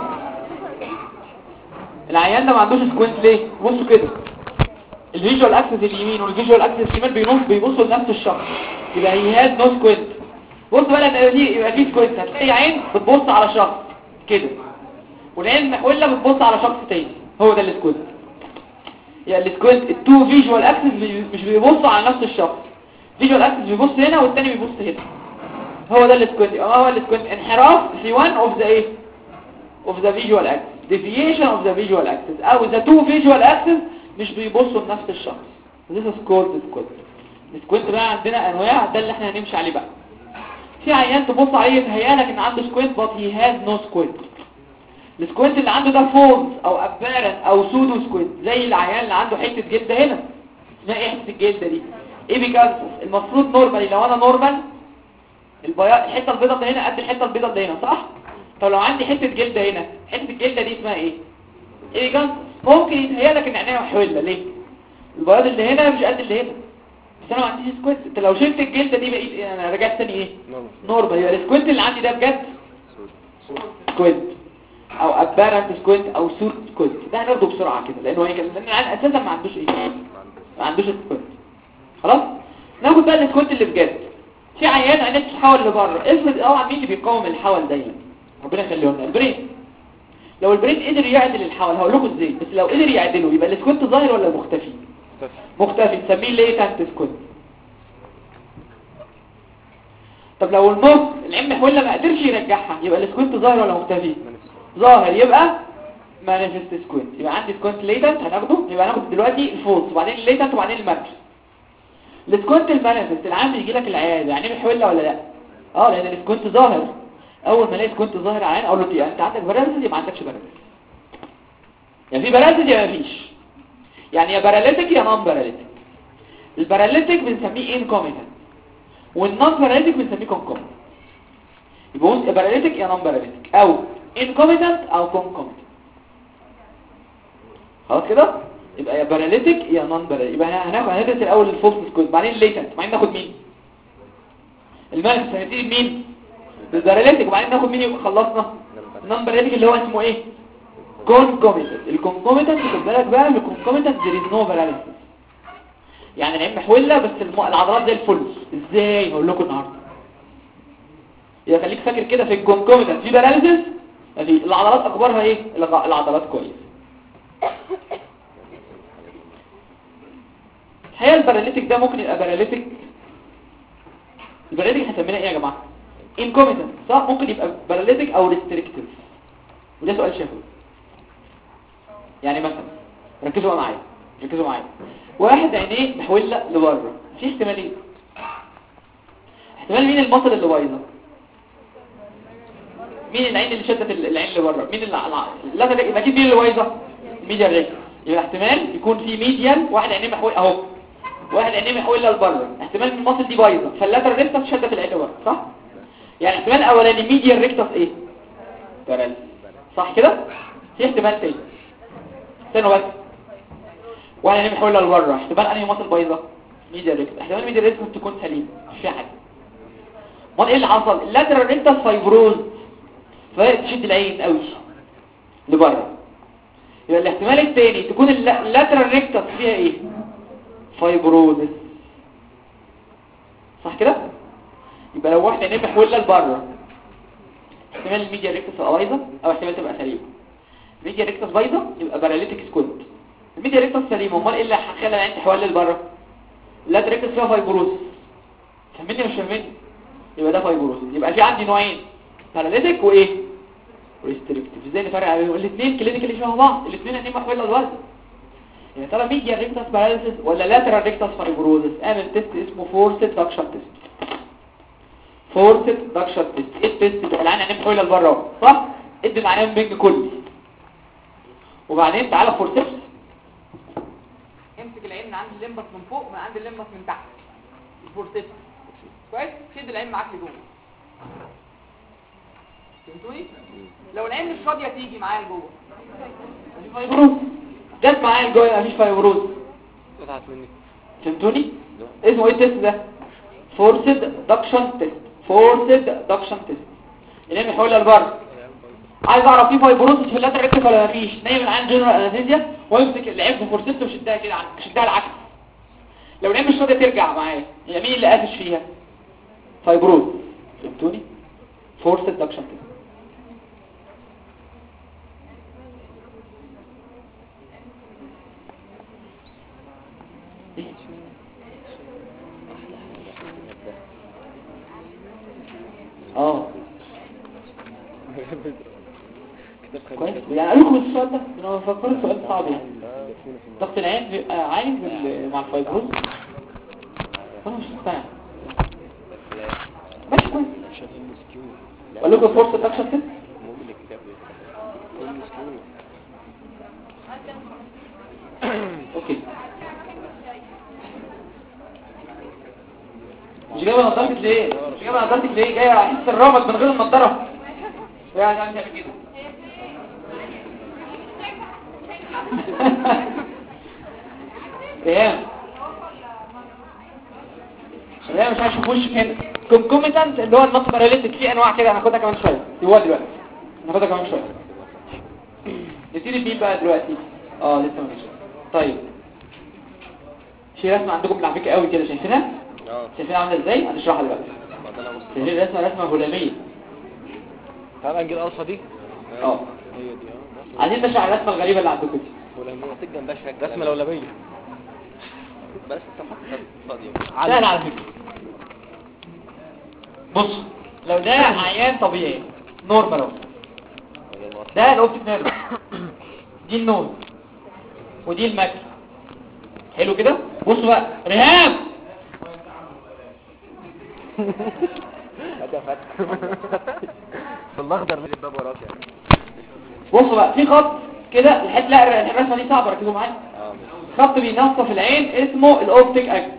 العيان ده ما عندوش سكوينت ليه بصوا كده الفيجوال اكسس اليمين والفيجوال اكسس الشمال بينص بيبصوا لنفس الشخص يبقى هي هاز نو سكوينت بص بقى لما دي يبقى في سكوينت هتلاقي عين بتبص على شخص كده والعين محوله بتبص على شخص تاني هو ده السكوينت يعني السكوينت التو فيجوال اكسس مش بيبصوا على نفس الشخص فيجوال اكسس بيبص هنا والتاني بيبص هنا هو ده السكوينت اه هو السكوينت انحراف في one of the ايه of the visual axis deviation of the visual axis او the two visual axis مش بيبصوا لنفس الشخص this is called squint السكوينت بقى عندنا انواع ده اللي احنا هنمشي عليه بقى في عيان تبص عليه يتهيألك ان عنده سكوينت but he has no squint السكوينت اللي عنده ده فولز او apparent او سودو سكوينت زي العيان اللي عنده حته جلد هنا اسمها ايه حته الجلد دي ايه بيجازس المفروض نورمالي لو انا نورمال البياض الحته البيضاء ده هنا قد الحته البيضاء ده هنا صح طب لو عندي حته جلد هنا حته الجلد دي اسمها ايه ايه جاز ممكن يتهيألك ان عينيها محوله ليه البياض اللي هنا مش قد اللي هنا بس انا ما عنديش سكوينت انت لو شلت الجلده دي بقيت إيه؟ انا رجعت تاني ايه نورمال يبقى السكوينت اللي عندي ده بجد سكوينت او ابارنت سكوينت او سود سكوينت ده هناخده بسرعه كده لانه هي لان العيان اساسا ما عندوش ايه ما عندوش سكوينت خلاص ناخد بقى السكوينت اللي بجد في عيان عينيه بتتحول لبره افرض طبعا مين اللي بيقاوم الحول دايما ربنا يخليه لنا البرين لو البرين قدر يعدل الحول هقول لكم ازاي بس لو قدر يعدله يبقى السكوينت ظاهر ولا مختفي مختفي نسميه ليتنت سكوينت طب لو المخ العين محوله ما قدرش يرجعها يبقى السكوينت ظاهر ولا مختفي ظاهر يبقى مانيفست سكوينت يبقى عندي سكوينت ليتنت هناخده يبقى هناخد دلوقتي الفولس وبعدين الليتنت وبعدين المانيفست السكوينت المانيفست العام بيجي لك العياده يعني محوله ولا لا اه لان السكوينت ظاهر اول ما الاقي سكوينت ظاهر عين اقول له دي انت عندك باراليسيس يا ما عندكش باراليسيس يعني في باراليسيس يا ما فيش يعني يا باراليتيك يا نون باراليتيك الباراليتيك بنسميه انكوميتنت والنون باراليتيك بنسميه كونكوميتنت يبقى بص يا باراليتيك يا نون باراليتيك او انكوميتنت او كونكوميتنت خلاص كده يبقى يا باراليتيك يا نون باراليتيك يبقى هناخد هندرس الاول الفولس سكوينت بعدين الليتنت بعدين ناخد مين المانكس هنبتدي بمين بالباراليتيك وبعدين ناخد مين يبقى خلصنا النون باراليتيك اللي هو اسمه ايه كونكوميتنت الكونكوميتنت خد بالك بقى الكونكوميتنت there is no paralysis يعني العين محوله بس الم... العضلات زي الفل ازاي هقول لكم النهارده يبقى خليك فاكر كده في الكونكوميتنت في باراليسيس في العضلات اخبارها ايه الغ- العضلات كويس الحقيقه الباراليتيك ده ممكن يبقى باراليتيك الباراليتيك هنسميها ايه يا جماعه انكوميتنت صح ممكن يبقى باراليتيك او ريستريكتيف وده سؤال شفوي يعني مثلا ركزوا بقى معايا ركزوا معايا واحد عينيه محوله لبره في احتمالين احتمال مين المصل اللي بايظه مين العين اللي شدت العين اللي بره مين اللي لا لا يبقى اكيد مين اللي بايظه ميديال ريك يبقى احتمال يكون في ميديال واحد عينيه محول اهو واحد عينيه محوله لبره احتمال ان المصل دي بايظه فاللاتر ريكتس شدت العين لبره صح يعني احتمال الاولاني ميديال ريكتس ايه باراليس صح كده في احتمال تاني استنوا بس واحد عينيه محوله لبره احتمال انهي مصل بايظه ميديال ريكتس احتمال ميديال ريكتس تكون سليم مش فيها حاجه امال ايه اللي حصل اللاترال ريكتس فايبروز فتشد العين قوي لبره يبقى الاحتمال الثاني تكون اللاترال ريكتس فيها ايه فايبروزس صح كده يبقى لو واحده عينيه محوله لبره احتمال الميديا ريكتس تبقى بايظه او احتمال تبقى سليمه الميديا ريكتس بايظه يبقى باراليتيك سكوت الميديا ريكتس سليمه امال ايه اللي هيخلي العين تحول لبره اللاترال ريكتس فيها فايبروزس فهمني مش فاهمني يبقى ده فايبروزس يبقى في عندي نوعين باراليتيك وايه ريستريكتيف ازاي نفرق بينهم الاثنين كلينيكالي شبه بعض الاثنين عينيهم محوله لبره يعني ترى ميديا ريكتس باراليسيس ولا لاترال ريكتس فايبروزس اعمل تيست اسمه فورسد داكشن تيست فورسد داكشن تيست ايه التيست بتاع العين عينيه محوله لبره اهو صح ادي العيان بنج كلي وبعدين تعالى فورسبس امسك العين من عند الليمبس من فوق من عند الليمبس من تحت الفورسبس كويس شد العين معاك لجوه فهمتوني لو العين مش راضيه تيجي معايا لجوه مفيش فايبروز جت معايا لجوه مفيش فايبروز قطعت مني فهمتوني اسمه ايه التست ده فورسد دكشن تيست فورسد دكشن تيست العين محوله لبره عايز اعرف في فايبروسس في اللاتر ريكتس ولا مفيش نايم العين جنرال انستيزيا ويمسك العين في فورسيت وشدها كده عن- شدها العكس لو العين مش راضيه ترجع معايا هي مين اللي قافش فيها فايبروز فهمتوني فورسد دكشن تيست اه كويس يعني قالوا لكم السؤال ده انا فكرت سؤال صعب يعني ضغط العين بيبقى عالي بال- مع الفايبروز انا مش مقتنع ماشي كويس قال لكم فرصه اكشن كده اوكي مش جايبه نظارتك ليه مش جايبه نظارتك ليه جايه احس الرمد من غير النظاره يعني عم تعمل كده ايه لا مش عايز اشوف وشك هنا كونكوميتانت اللي هو النص باراليتيك في انواع كده هناخدها كمان شويه هو دلوقتي هناخدها كمان شويه نبتدي بيه بقى دلوقتي اه لسه ما جاش طيب في رسمه عندكم على فكره قوي كده شايفينها اه شايفينها عامله ازاي هنشرحها دلوقتي ما ده انا بص شايفين الرسمه رسمه هلاميه تعال انجل الالفا دي اه هي دي اه عايزين نشرح الرسمه الغريبه اللي عندكم دي ولما تيجي جنبها شكل رسمه لولبيه بس صفحه فاضيه سهل على فكرة بص لو ده عيان طبيعي نورمال اهو ده الاوبتيك نيرف دي النوز ودي الماكل حلو كده بصوا بقى رهاب هذا فتح في الاخضر من الباب وراك يعني بصوا بقى في خط كده الحته لا الرسمه دي صعبه ركزوا معايا اه خط بينصف العين اسمه الاوبتيك اكس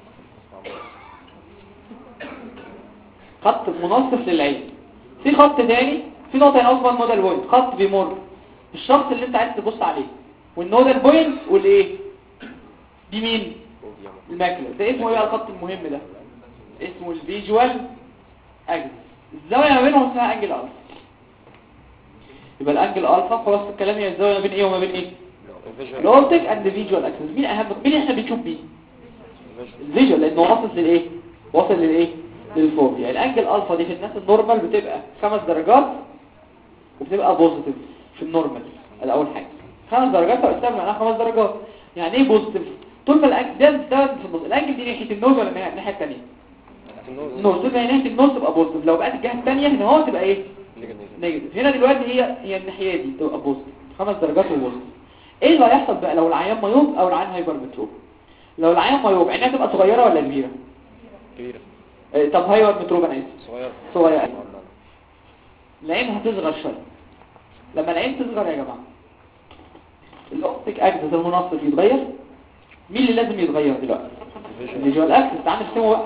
خط منصف للعين في خط تاني في نقطه هنا اسمها النودال بوينت خط بيمر الشخص اللي انت عايز تبص عليه والنودال بوينت والايه دي مين الماكله ده اسمه ايه بقى الخط المهم ده اسمه الفيجوال اكس الزاويه ما بينهم اسمها انجل الفا يبقى الانجل الفا خلاص الكلام هي الزاويه ما بين ايه وما بين ايه الاوبتيك اند فيجوال اكسس مين اهم مين احنا بنشوف بيه الفيجوال لانه واصل للايه واصل للايه للفوق يعني الانجل الفا دي في الناس النورمال بتبقى خمس درجات وبتبقى بوزيتيف في النورمال ده اول حاجه خمس درجات فقدام معناها خمس درجات يعني ايه بوزيتيف طول ما الانجل ده ده في النص الانجل دي ناحيه النوز ولا ناحيه الناحيه الثانيه النوز طول ما هي ناحيه النوز تبقى بوزيتيف لو بقت الجهه الثانيه هنا هو تبقى ايه نيجاتيف هنا دلوقتي هي هي الناحيه دي تبقى بوزيتيف خمس درجات وبوزيتيف ايه اللي هيحصل بقى لو العيان مايوب او العيان هايبرمتروب لو العيان مايوب عينها تبقى صغيره ولا كبيره كبيرة إيه، طب هايبرمتروب انا اسف صغيرة صغيره العين هتصغر شويه لما العين تصغر يا جماعه الاوبتيك اكسس المنصف يتغير مين اللي لازم يتغير دلوقتي الفيجوال اكسس تعال نرسمه بقى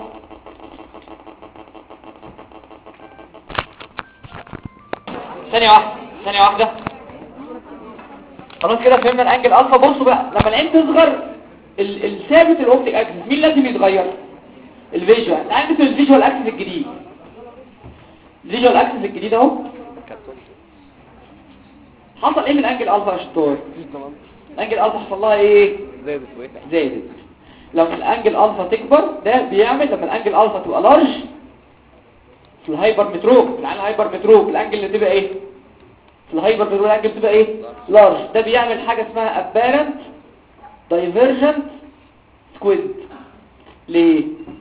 ثانيه واحده ثانيه واحده خلاص كده فهمنا الانجل الفا بصوا بقى لما العين تصغر ال- الثابت الاوبتيك اكسس مين لازم يتغير الفيجوال عندك الفيجوال اكسس الجديد الفيجوال اكسس الجديد اهو حصل ايه من الانجل الفا يا شطار الانجل الفا حصل لها ايه زادت وقفت زادت لما الانجل الفا تكبر ده بيعمل لما الانجل الفا تبقى لارج في الهايبر متروب في العين الهايبر متروب الانجل اللي تبقى ايه في الهايبر متروب الانجل بتبقى ايه لارج ده بيعمل حاجه اسمها apparent divergent squint ليه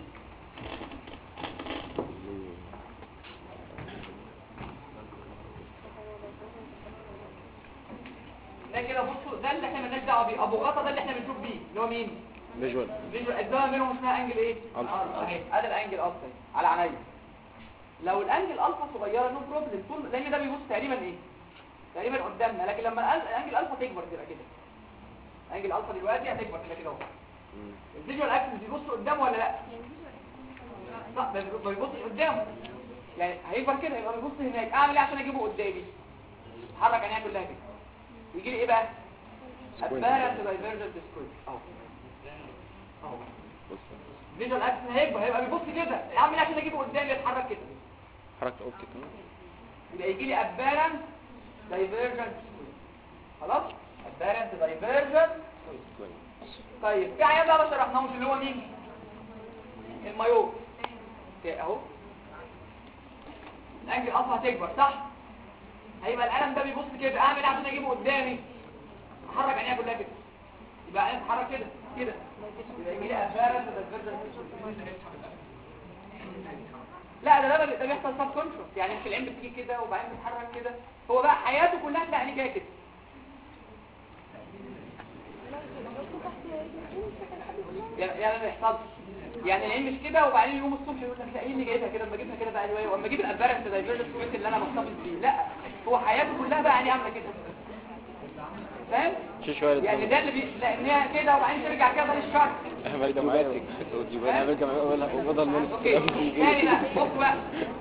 ده كده بصوا ده اللي احنا مالناش دعوه بيه ابو غطا ده اللي احنا بنشوف بيه اللي هو مين فيجوال فيجوال الزاويه بينهم اسمها انجل ايه ألفا. اهي ادي الانجل الفا على عينيا لو الانجل الفا صغيره نو بروبلم طول لان ده بيبص تقريبا ايه تقريبا قدامنا لكن لما الأل- الانجل الفا تكبر تبقى كده الانجل الفا دلوقتي هتكبر كده كده اهو الفيجوال اكسس بيبص قدامه ولا لا لا ما بيبص- ما بيبصش قدامه يعني هيكبر كده يبقى بيبص هناك اعمل ايه عشان اجيبه قدامي حرك عينيا كلها كده يجي لي ايه بقى apparent divergent squint اهو اهو فيجوال اكسس هيكبر هيبقى بيبص كده اعمل ايه عشان اجيبه قدامي يتحرك كده حركة اوبتيك يبقى يجي لي apparent divergent squint خلاص apparent divergent طيب في عيان بقى ما شرحناهوش اللي هو مين المايوب اوكي اهو الانجل اصلا هتكبر صح هيبقى القلم ده بيبص كده اعمل ايه عشان اجيبه قدامي احرك عينيها كلها كده يبقى عينيها تتحرك كده كده يبقى يجي لي apparent divergent squint لا ده ده ده بيحصل سب كونشس يعني في العين بتيجي كده وبعدين بتتحرك كده هو بقى حياته كلها تلاقي عينيه جايه كده يعني يعني ما بيحصلش يعني العين مش كده وبعدين يقوم الصبح يقول لك لا ايه اللي جايبها كده اما اجيبها كده بقى شويه واما اجيب الابارنت دايفيرجنت سكوينت اللي انا محتفظ بيه لا هو حياته كلها بقى عينيه عامله كده فاهم شو شوية يعني ده اللي بي... لانها كده وبعدين ترجع كده ده الشرط برجع معاك انا برجع معاك وبضل من اوكي تاني بقى بص بقى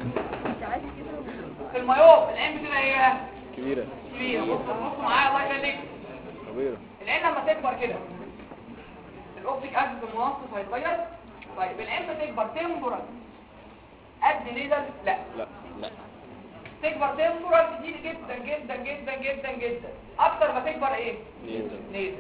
في المايوب العين بتبقى ايه بقى كبيرة كبيره بص بص معايا الله يخليك كبيرة العين لما تكبر كده الاوبتيك اكسس المنصف هيتغير طيب العين بتكبر تمبرال قد نيزل لا لا لا تكبر تمبرال كتير جدا جدا جدا جدا جدا اكتر ما تكبر ايه نيزل نيزل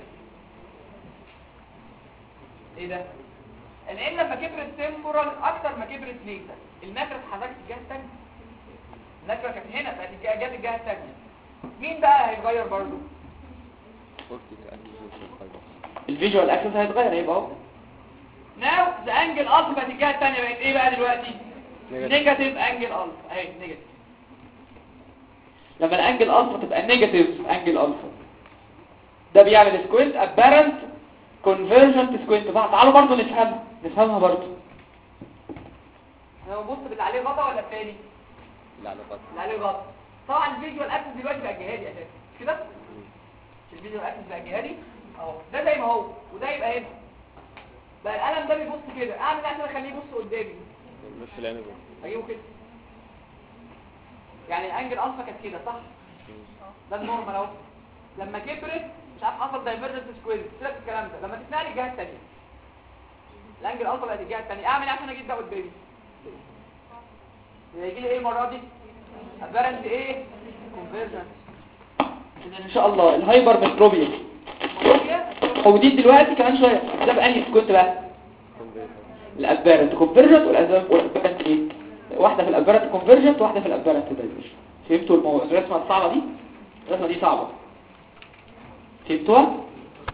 ايه ده العين لما كبرت تمبرال اكتر ما كبرت نيزل الماكرة اتحركت الجهه الثانيه الماكرة كانت هنا بقت الجهه جت الجهه الثانيه مين بقى هيتغير برضه اوبتيك اكسس الفيجوال اكسس هيتغير هيبقى اهو ناو ذا انجل الفا بقت الجهه الثانيه بقت ايه بقى دلوقتي نيجاتيف انجل الفا اهي نيجاتيف لما الانجل الفا تبقى نيجاتيف انجل الفا ده بيعمل سكوينت ابارنت كونفرجنت سكوينت بقى تعالوا برضو نفهمها نفهمها برضو انا ببص باللي عليه غطا ولا التاني لا لا غلط اللي عليه غطا طبعا الفيجوال اكسس دلوقتي بقى جهادي اساسا مش كده مش الفيجوال اكسس بقى جهادي اهو ده زي ما هو وده يبقى هنا بقى القلم ده بيبص كده اعمل ايه عشان اخليه يبص قدامي بس العين بقى. اجيبه كده يعني الانجل الفا كانت كده صح ده النورمال اهو لما كبرت مش عارف حصل دايفرجنس سكوير سيبك الكلام ده لما تتنقل الجهه الثانيه الانجل الفا بقت الجهه الثانيه اعمل ايه عشان اجيب ده قدامي يجي لي ايه المره دي ابارنت ايه كونفرجن ان شاء الله الهايبر متروبيا موجودين دلوقتي كمان شويه ده بانهي سكوينت بقى الابارنت كونفرجنت والابارنت ايه واحده في الابارنت كونفرجنت واحده في الابارنت دايفرجنت فهمتوا المو- الرسمه الصعبه دي الرسمه دي صعبه فهمتوها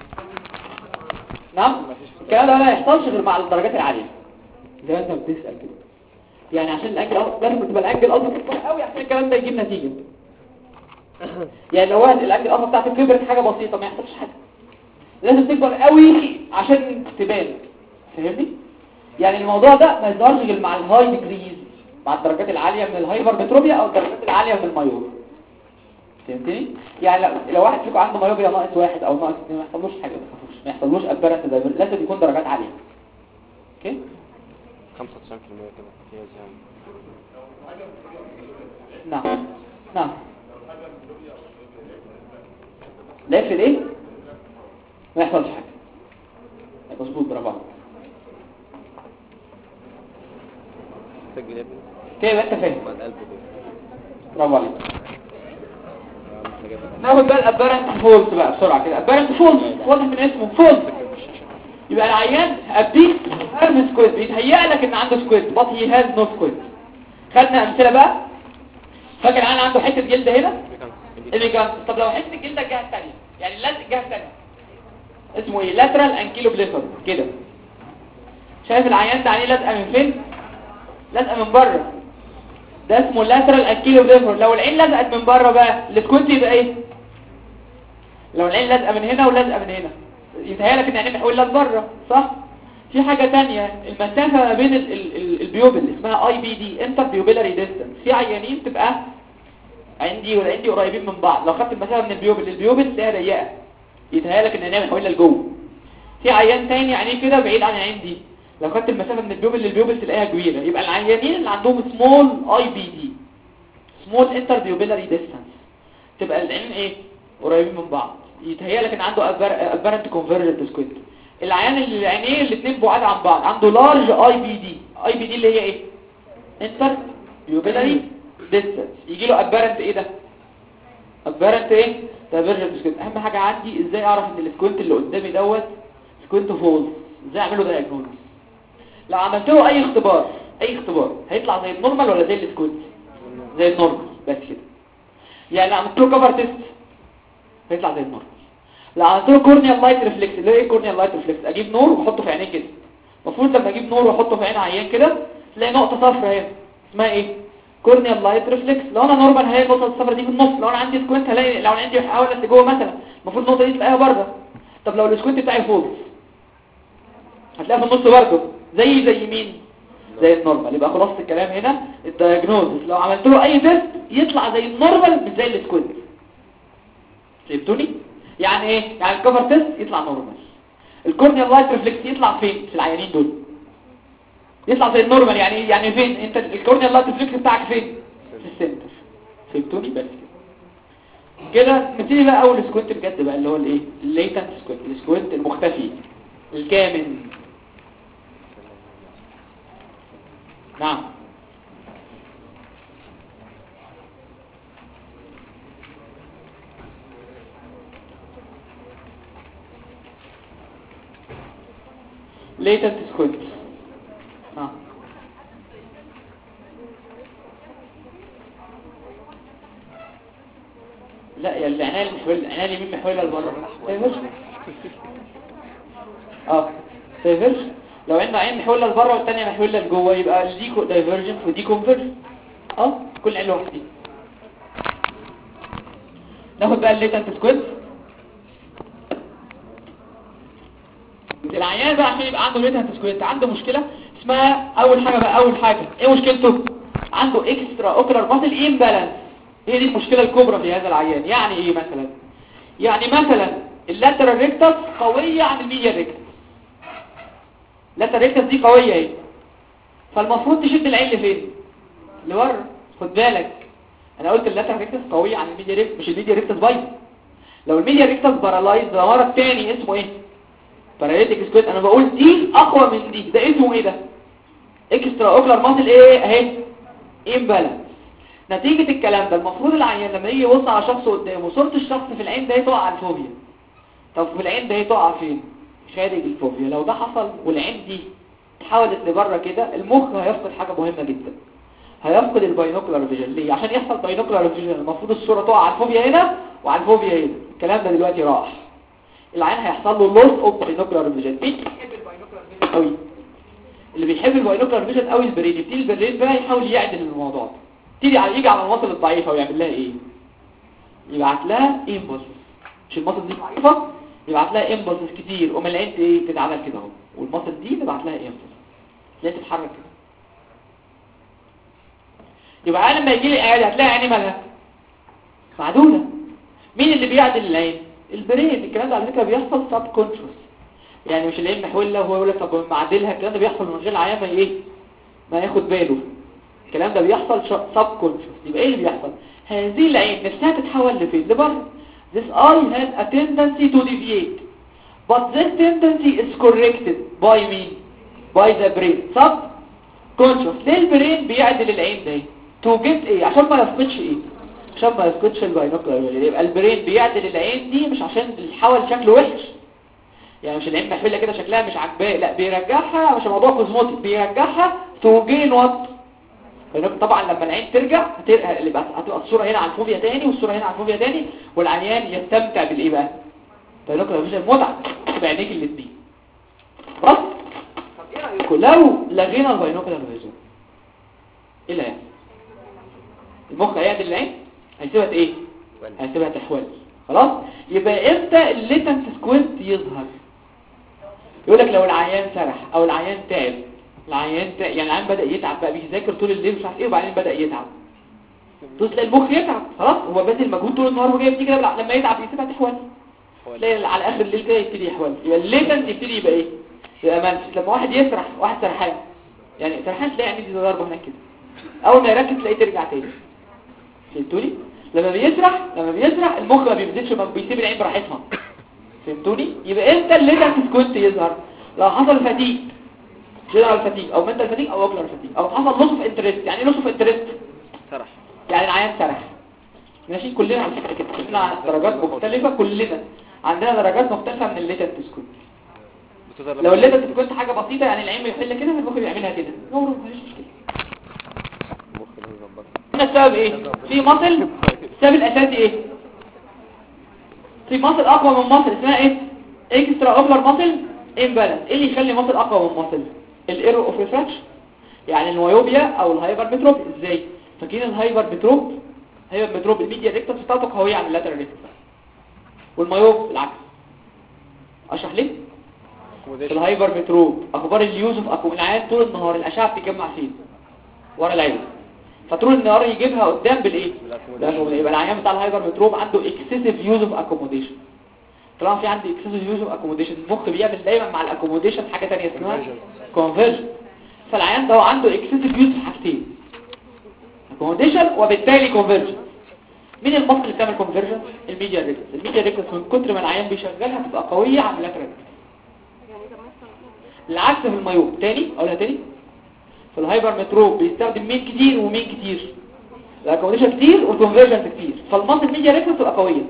نعم الكلام ده ما يحصلش غير مع الدرجات العاليه زي ما انت بتسال كده يعني عشان الاجل أو- لازم تبقى الاجل اصلا كبير قوي عشان الكلام ده يجيب نتيجه يعني لو واحد الاجل اصلا بتاعته كبرت حاجه بسيطه ما يحصلش حاجه لازم تكبر قوي عشان تبان فاهمني يعني الموضوع ده ما يظهرش غير مع الهاي ديجريز مع الدرجات العاليه من الهايبر متروبيا او الدرجات العاليه من المايوب فهمتني يعني لو, لو واحد فيكم عنده مايوبيا ناقص واحد او ناقص اثنين ما يحصلوش حاجه ما تخافوش ما يحصلوش ابارنت دايفر لازم يكون درجات عاليه اوكي 95% كده هي زي نعم نعم لا يفرق ايه ما يحصلش حاجه مظبوط برافو عليك سجل يا ابني كده يبقى انت فاهم بعد قلبه كده برافو عليك ناخد بقى الابارنت فولز بقى بسرعه كده الابارنت فولز واضح من اسمه فولز يبقى العيان ابديك هاز سكويد بيتهيأ لك ان عنده سكويد بط هي هاز نو سكويد خدنا امثله بقى فاكر العيان عنده حته جلد هنا اللي طب لو حته الجلد الجهه الثانيه يعني اللزق الجهه الثانيه اسمه ايه لاترال انكيلو بليفر كده شايف العيان ده عليه لزقه من فين لزقه من بره ده اسمه لاترال انكيلو بليفر لو العين لزقت من بره بقى السكوينت يبقى ايه لو العين لازقه من هنا ولازقه من هنا يتهيألك ان العين محولة لبره صح في حاجة تانية المسافة ما بين ال ال ال البيوبل اسمها اي بي دي انتر بيوبيلاري ديستانس في عيانين تبقى عندي والعين دي قريبين من بعض لو خدت المسافة من البيوبل للبيوبل تلاقيها ضيقة يتهيألك ان العين محولة لجوه في عيان تاني عينيه كده بعيد عن العين دي لو خدت المسافة من البيوبل للبيوبل تلاقيها كبيرة يبقى العيانين اللي عندهم سمول اي بي دي سمول انتر بيوبيلاري ديستانس تبقى العين ايه قريبين من بعض يتهيأ لك ان عنده ابارنت كونفرجنت سكويد العيان اللي عينيه الاثنين بعاد عن بعض عنده لارج اي بي دي اي بي دي اللي هي ايه انتر بيوبيلاري ديستانس يجي له ابارنت ايه ده ابارنت ايه دايفرجنت سكويد اهم حاجه عندي ازاي اعرف ان السكوينت اللي قدامي دوت سكوينت فولز ازاي اعمله دايجنوز لو عملت له اي اختبار اي اختبار هيطلع زي النورمال ولا زي السكوينت زي النورمال بس كده يعني عملت له كفر تيست هيطلع زي النور لو عملت له كورنيال لايت ريفلكس اللي هو ايه كورنيال لايت ريفلكس اجيب نور واحطه في عينيه كده المفروض لما اجيب نور واحطه في عين عيان كده تلاقي نقطه صفراء اهي اسمها ايه كورنيال لايت ريفلكس لو انا نورمال هلاقي النقطه الصفراء دي في النص لو انا عندي سكوينت هلاقي لو انا عندي حاولت لجوه مثلا المفروض النقطه دي تلاقيها بره طب لو السكوينت بتاعي فوق هتلاقيها في النص برضه زي زي مين زي النورمال يبقى خلاص الكلام هنا الدايجنوزس لو عملت له اي تيست يطلع زي النورمال مش زي السكوينت فهمتوني يعني ايه يعني الكفر تيست يطلع نورمال الكورنيال لايت ريفلكس يطلع فين في العيانين دول يطلع زي النورمال يعني ايه يعني فين انت الكورنيال لايت ريفلكس بتاعك فين في السنتر فهمتوني بس كده كده نبتدي بقى اول سكوينت بجد بقى اللي هو الايه الليتنت سكوينت السكوينت المختفي الكامن نعم latent squid اه لا يا العناية المحولة العناية اليمين محولة لبره سيفرش اه سيفرش لو عندنا عين محولة لبره والتانية محولة لجوه يبقى دي دايفرجن ودي كونفرجن اه كل عين لوحدي ناخد بقى الليتنت سكويد العيان بقى عشان يبقى عنده ليتنت سكويد عنده مشكلة اسمها اول حاجة بقى اول حاجة ايه مشكلته عنده اكسترا اوكلر ماسل امبالانس هي دي المشكلة الكبرى في هذا العيان يعني ايه مثلا يعني مثلا اللاترال ريكتس قوية عن الميديا ريكتس اللاترال ريكتس دي قوية ايه فالمفروض تشد العين لفين لورا خد بالك انا قلت اللاترال ريكتس قوية عن الميديا ريكتس مش الميديا ريكتس بايظ لو الميديا ريكتس بارالايز ده مرض تاني اسمه ايه باراليتيك سكويت انا بقول دي اقوى من دي ده اسمه ايه ده اكسترا اوكلر ماسل ايه اهي امبالانس نتيجة الكلام ده المفروض العيان لما يجي يبص على شخص قدامه صورة الشخص في العين ده تقع على الفوبيا طب في العين ده تقع فين خارج الفوبيا لو ده حصل والعين دي اتحولت لبره كده المخ هيفقد حاجة مهمة جدا هيفقد الباينوكولار فيجن ليه عشان يحصل باينوكولار فيجن المفروض الصورة تقع على الفوبيا هنا وعلى الفوبيا هنا الكلام ده دلوقتي راح العين هيحصل له لوس اوف باينوكولار فيجن مين بيحب الباينوكولار فيجن قوي اللي بيحب الباينوكولار فيجن قوي البرين يبتدي البرين بقى يحاول يعدل الموضوع ده تيجي على يجي على المصل الضعيفة ويعمل لها ايه يبعت لها امبولس مش المصل دي ضعيفة يبعت لها امبولس كتير ومن العين ايه تتعمل كده اهو والمصل دي نبعت لها امبولس ليه تتحرك كده يبقى انا لما يجي لي عيادة هتلاقي عيني مالها معدولة مين اللي بيعدل العين البرين الكلام ده على فكرة بيحصل سب كونشوس يعني مش العين محولة وهو يقول لك طب معدلها الكلام ده بيحصل من غير العيان ما ايه ما ياخد باله الكلام ده بيحصل سب كونشس يبقى ايه اللي بيحصل هذه العين نفسها تتحول لفين لبره this eye has a tendency to deviate but this tendency is corrected by me by the brain sub conscious ليه البرين بيعدل العين ده to get ايه عشان ما يفقدش ايه عشان ما يسكتش الباينوكلر يبقى البرين بيعدل العين دي مش عشان الحول شكله وحش يعني مش العين محفله كده شكلها مش عاجباه لا بيرجعها مش موضوع كوزموتيك بيرجعها تو جين وات طبعا لما العين ترجع هتبقى اللي بقى- هتبقى الصوره هنا على الفوبيا تاني والصوره هنا على الفوبيا تاني والعيان يستمتع بالايه بقى باينوكلر فيجن متعه بعينيك الاثنين خلاص طب ايه رايكم لو لغينا الباينوكلر فيجن ايه اللي هيحصل المخ هيعدل العين هيسيبها ايه هيسيبها تحول خلاص يبقى امتى الليتنت سكوينت يظهر يقول لك لو العيان سرح او العيان تعب العيان تعب يعني العيان بدأ يتعب بقى بيذاكر طول الليل مش عارف ايه وبعدين بدأ يتعب تبص تلاقي المخ يتعب خلاص هو بذل مجهود طول النهار وجاي يبتدي كده لما يتعب يسيبها تحول تلاقي على اخر الليل كده يبتدي يحول يبقى الليتنت يبتدي يبقى ايه يبقى منفس لما واحد يسرح واحد سرحان يعني سرحان تلاقي عينيه دي ضربه هناك كده اول ما يركز تلاقيه ترجع تاني فهمتوني لما بيسرح لما بيسرح المخ ما بيبذلش مجهود بيسيب العين براحتها فهمتوني يبقى امتى الليتنت سكوينت يظهر لو حصل فتيج جنرال فتيج او منتال فتيج او اوكلر فتيج او حصل لوس اوف انترست يعني ايه لوس اوف انترست سرح يعني العيان سرح ماشي كلنا على فكره كده كلنا على درجات مختلفه كلنا عندنا درجات مختلفه من الليتنت سكوينت بتظهر لو لما الليتنت سكوينت حاجه بسيطه يعني العين بيحل كده المخ بيعملها كده نور مفيش مشكله المخ ده يظبط هنا السبب ايه في مصل السبب الاساسي ايه في مصل اقوى من مصل اسمها ايه اكسترا اوبلر مصل امبالانس ايه اللي يخلي مصل اقوى من مصل الايرور اوف ريفراكشن يعني الميوبيا او الهايبر متروب ازاي فاكرين الهايبر متروب هايبر متروب الميديا ريكتس بتاعته قويه عن اللاترال ريكتس والميوب العكس اشرح ليه في الهايبر متروب اخبار اليوز اوف اكو العيان طول النهار الاشعه بتتجمع فين ورا العين فطول النهار يجيبها قدام بالايه بالأكوموديشن. يبقى العيان بتاع الهايبر متروب عنده اكسسيف يوز اوف اكوموديشن طالما في عندي اكسسيف يوز اوف اكوموديشن المخ بيعمل دايما مع الاكوموديشن حاجه ثانيه اسمها كونفرجن فالعيان ده هو عنده اكسسيف يوز في حاجتين اكوموديشن وبالتالي كونفرجن مين المصل اللي بتعمل كونفرجن الميديا ريكتس الميديا ريكتس من كتر ما العيان بيشغلها بتبقى قويه عن اللاترال العكس في المايوب تاني اقولها تاني في الهايبر متروب بيستخدم مين كتير ومين كتير الاكوموديشن كتير والكونفرجن كتير فالمصل ميديا ريكتس تبقى قويه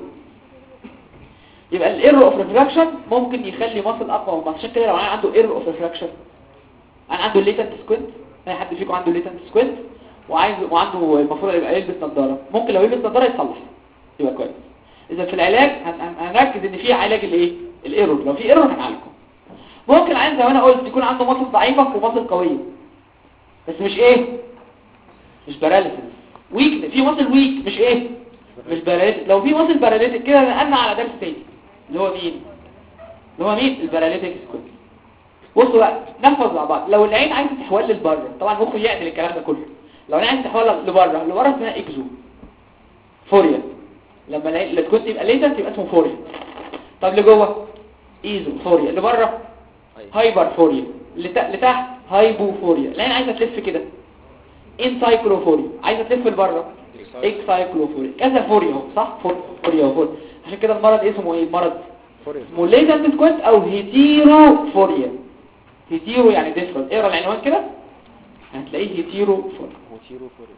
يبقى الايرور اوف ريفراكشن ممكن يخلي مصل اقوى من مصل عشان كده لو انا عنده ايرور اوف ريفراكشن انا عنده ليتنت سكوينت اي حد فيكم عنده ليتنت سكوينت وعايز وعنده المفروض يبقى يلبس نظاره ممكن لو يلبس نظاره يتصلح يبقى كويس اذا في العلاج هن- هن- هنركز ان في علاج الايه الايرور لو في ايرور هنعالجه ممكن عايز زي ما انا قلت يكون عنده مصل ضعيفه ومصل قويه بس مش ايه مش باراليسيس ويك في مصل ويك مش ايه مش باراليتيك لو في مصل باراليتيك كده نقلنا على درس تاني اللي هو مين اللي هو مين الباراليتيك سكوت بصوا بقى نحفظ مع بعض لو العين عايزه تحول لبره طبعا المخ يعدل الكلام ده كله لو العين عايزه تحول لبره لبره اسمها اكزو فوريا لما العين اللي تكون تبقى ليزر تبقى اسمه فوريا طب لجوه ايزو فوريا لبره هايبر فوريا لت- لتحت هايبو فوريا العين عايزه تلف كده انسايكلوفوريا عايزه تلف لبره اكسايكلوفوريا كذا فوريا اهو صح فور- فوريا وفوريا عشان كده المرض اسمه ايه المرض فوريا اسمه ليزنت سكوينت او هيتيرو فوريا هيتيرو يعني ديفرنت اقرا العنوان كده هتلاقيه هيتيرو فوريا وتيرو فوريا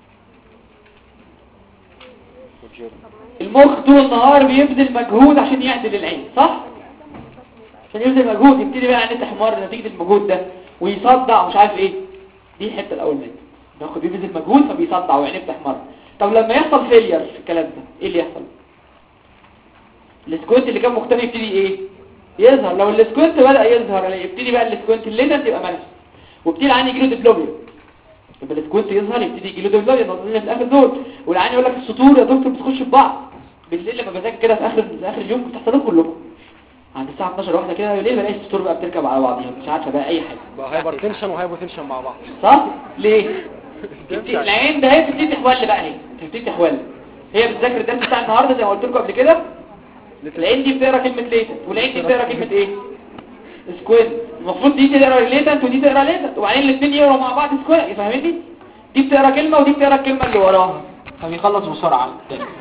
وجيرو المخ طول النهار بيبذل مجهود عشان يعدل العين صح عشان يبذل مجهود يبتدي بقى عينيه تحمر نتيجه المجهود ده ويصدع ومش عارف ايه دي الحته الاولانيه المخ بيبذل مجهود فبيصدع وعينيه بتحمر طب لما يحصل فيلير في الكلام ده ايه اللي يحصل السكوينت اللي كان مختفي يبتدي ايه يظهر لو السكوينت بدا يظهر يبتدي بقى السكوينت الليتنت يبقى منفس وابتدي العين يجيله ديبلوبيا يبقى السكوينت يظهر يبتدي يجيله ديبلوبيا نظرنا في الاخر دول والعين يقول لك السطور يا دكتور بتخش في بعض بالليل لما بذاكر كده في اخر في اخر اليوم بتحصل لكم كلكم عند الساعه 12 واحده كده بالليل بلاقي السطور بقى بتركب على بعضيها مش عارفه بقى اي حاجه بقى هايبر تنشن وهايبو تنشن مع بعض صح ليه تبتدي- العين ده هي بتبتدي تحول بقى هي بتبتدي تحول هي بتذاكر الدرس بتاع النهارده زي ما قلت لكم قبل كده العين دي بتقرا كلمه ليتنت والعين دي بتقرا كلمه ايه سكويد المفروض دي تقرا ليتنت ودي تقرا ليتنت وبعدين الاثنين يقروا مع بعض سكويد فاهمني دي بتقرا كلمه ودي بتقرا الكلمه اللي وراها فبيخلص بسرعه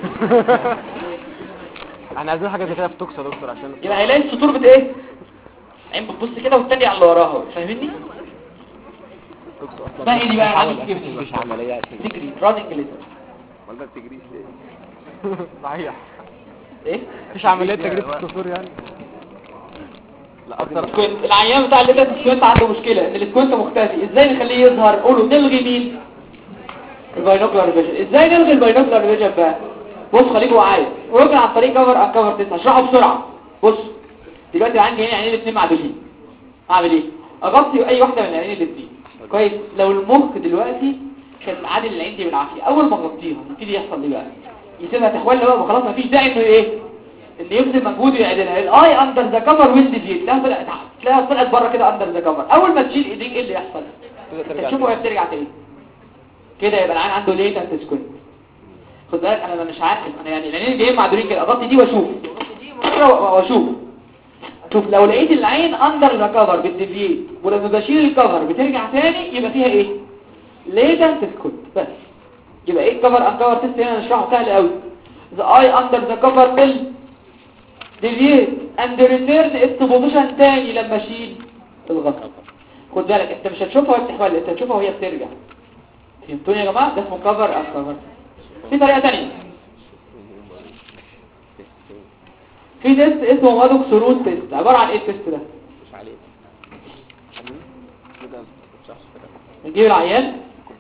احنا عايزين حاجه زي كده في توكس يا دكتور عشان يبقى هيلاقي السطور بت ايه عين بتبص كده والتانية على اللي وراها فاهمني توكس اصلا اسمها ايه دي بقى عامل كده مفيش عمليه عشان تجري راننج ليتر ولا بتجريش ليه صحيح ايه مفيش عمليات تجريد في الصفور يعني لا اكتر سكوينت العيان بتاع اللي ده سكوينت عنده مشكلة ان السكوينت مختفي ازاي نخليه يظهر قولوا نلغي مين الباينوكلر فيجن ازاي نلغي الباينوكلر فيجن بقى بص خليك معايا ورجع عن طريق كفر ان كفر تسعة اشرحه بسرعة بص دلوقتي عندي هنا عينين الاثنين معدولين اعمل ايه اغطي اي واحدة من العينين الاثنين كويس لو المخ دلوقتي كان عادل العين دي بالعافية اول ما اغطيها يبتدي يحصل ايه بقى يسيبها تحول بقى خلاص مفيش داعي انه ايه ان يبذل مجهود ويعدلها الاي اندر ذا كفر ويل ديفيت تلاقيها طلعت تلاقيها طلعت بره كده اندر ذا كفر اول ما تشيل ايديك ايه اللي يحصل ترجع تشوفه وهي بترجع تاني كده يبقى العين عنده ليتنت سكوينت خد بالك انا مش عارف انا يعني العينين جايين معدولين كده اغطي دي واشوف مرة واشوف شوف لو لقيت العين اندر ذا كفر بتديفيت ولما بشيل الكفر بترجع تاني يبقى فيها ايه ليتنت سكوينت بس يبقى ايه الكفر ان كفر تيست هنا نشرحه سهل قوي the eye under the cover will deviate and return its position تاني لما اشيل الغطا خد بالك انت مش هتشوفها وهي بتحول انت هتشوفها وهي بترجع فهمتوني يا جماعه ده اسمه كفر ان كفر في طريقه ثانيه في تيست اسمه مادوك سرود تيست عباره عن ايه التيست ده مش عليه نجيب العيان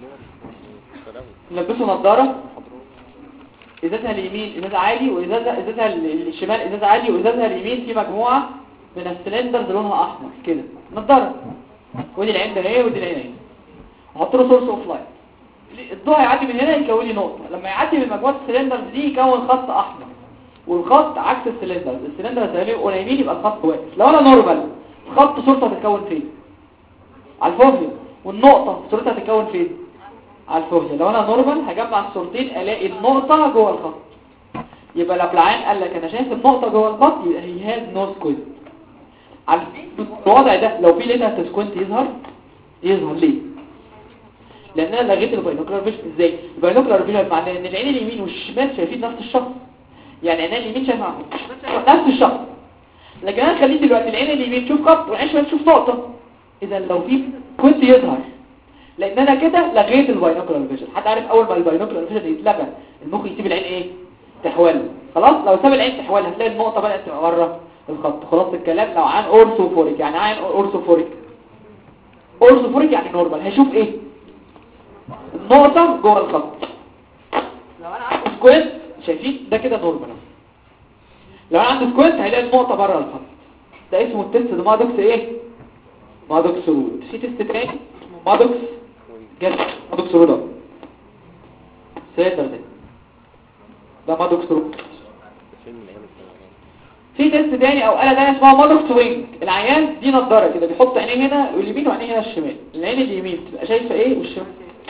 نلبسه نظاره ازازها اليمين ازازه عالي وازازها ازازها ال- الشمال ازازه عالي وازازها اليمين في مجموعه من السلندرز لونها احمر كده نضاره ودي العين ده اهي ودي العين اهي احط له سورس اوف لايت الضوء هيعدي من هنا يكون لي نقطه لما يعدي من مجموعه السلندرز دي يكون خط احمر والخط عكس السلندرز السلندرز اللي قريبين يبقى الخط واقف لو انا نورمال خط صورته هتتكون فين على الفوفيا والنقطه صورتها هتتكون فين على الفوزة لو انا نورمال هجمع الصورتين الاقي النقطة جوه الخط يبقى لو العين قال لك انا شايف النقطة جوه الخط يبقى هي هاز نو سكوينت على الوضع ده لو في ليتر سكوينت يظهر يظهر ليه لان انا لغيت الباينوكلر فيجن ازاي الباينوكلر فيجن معناه ان العين اليمين والشمال شايفين نفس الشخص يعني عينين اليمين شايفه عن نفس الشخص لكن انا خليت دلوقتي العين اليمين تشوف خط والعين الشمال تشوف نقطة اذا لو في كنت يظهر لان انا كده لغيت الباينوكلر فيجن حد عارف اول ما الباينوكلر فيجن يتلغى المخ يسيب العين ايه تحول خلاص لو ساب العين تحول هتلاقي النقطه بدات تبقى بره الخط خلاص الكلام لو عن اورثوفوريك يعني عين اورثوفوريك اورثوفوريك يعني نورمال هيشوف ايه النقطه جوه الخط لو انا عندي سكوينت شايفين ده كده نورمال لو انا عندي سكوينت هيلاقي النقطه بره الخط ده اسمه التست ده مادوكس ايه مادوكس رود في تيست تاني اسمه مادوكس جد مادوكس رود أهو. سيدر ده ده مادوكس رود فيلم من ايام الثانويه في تيست تاني او آلة تانية اسمها مادوكس وينج العيان دي نضارة كده بيحط عينيه هنا واليمين وعينيه هنا الشمال العين اليمين بتبقى شايفة ايه والشمال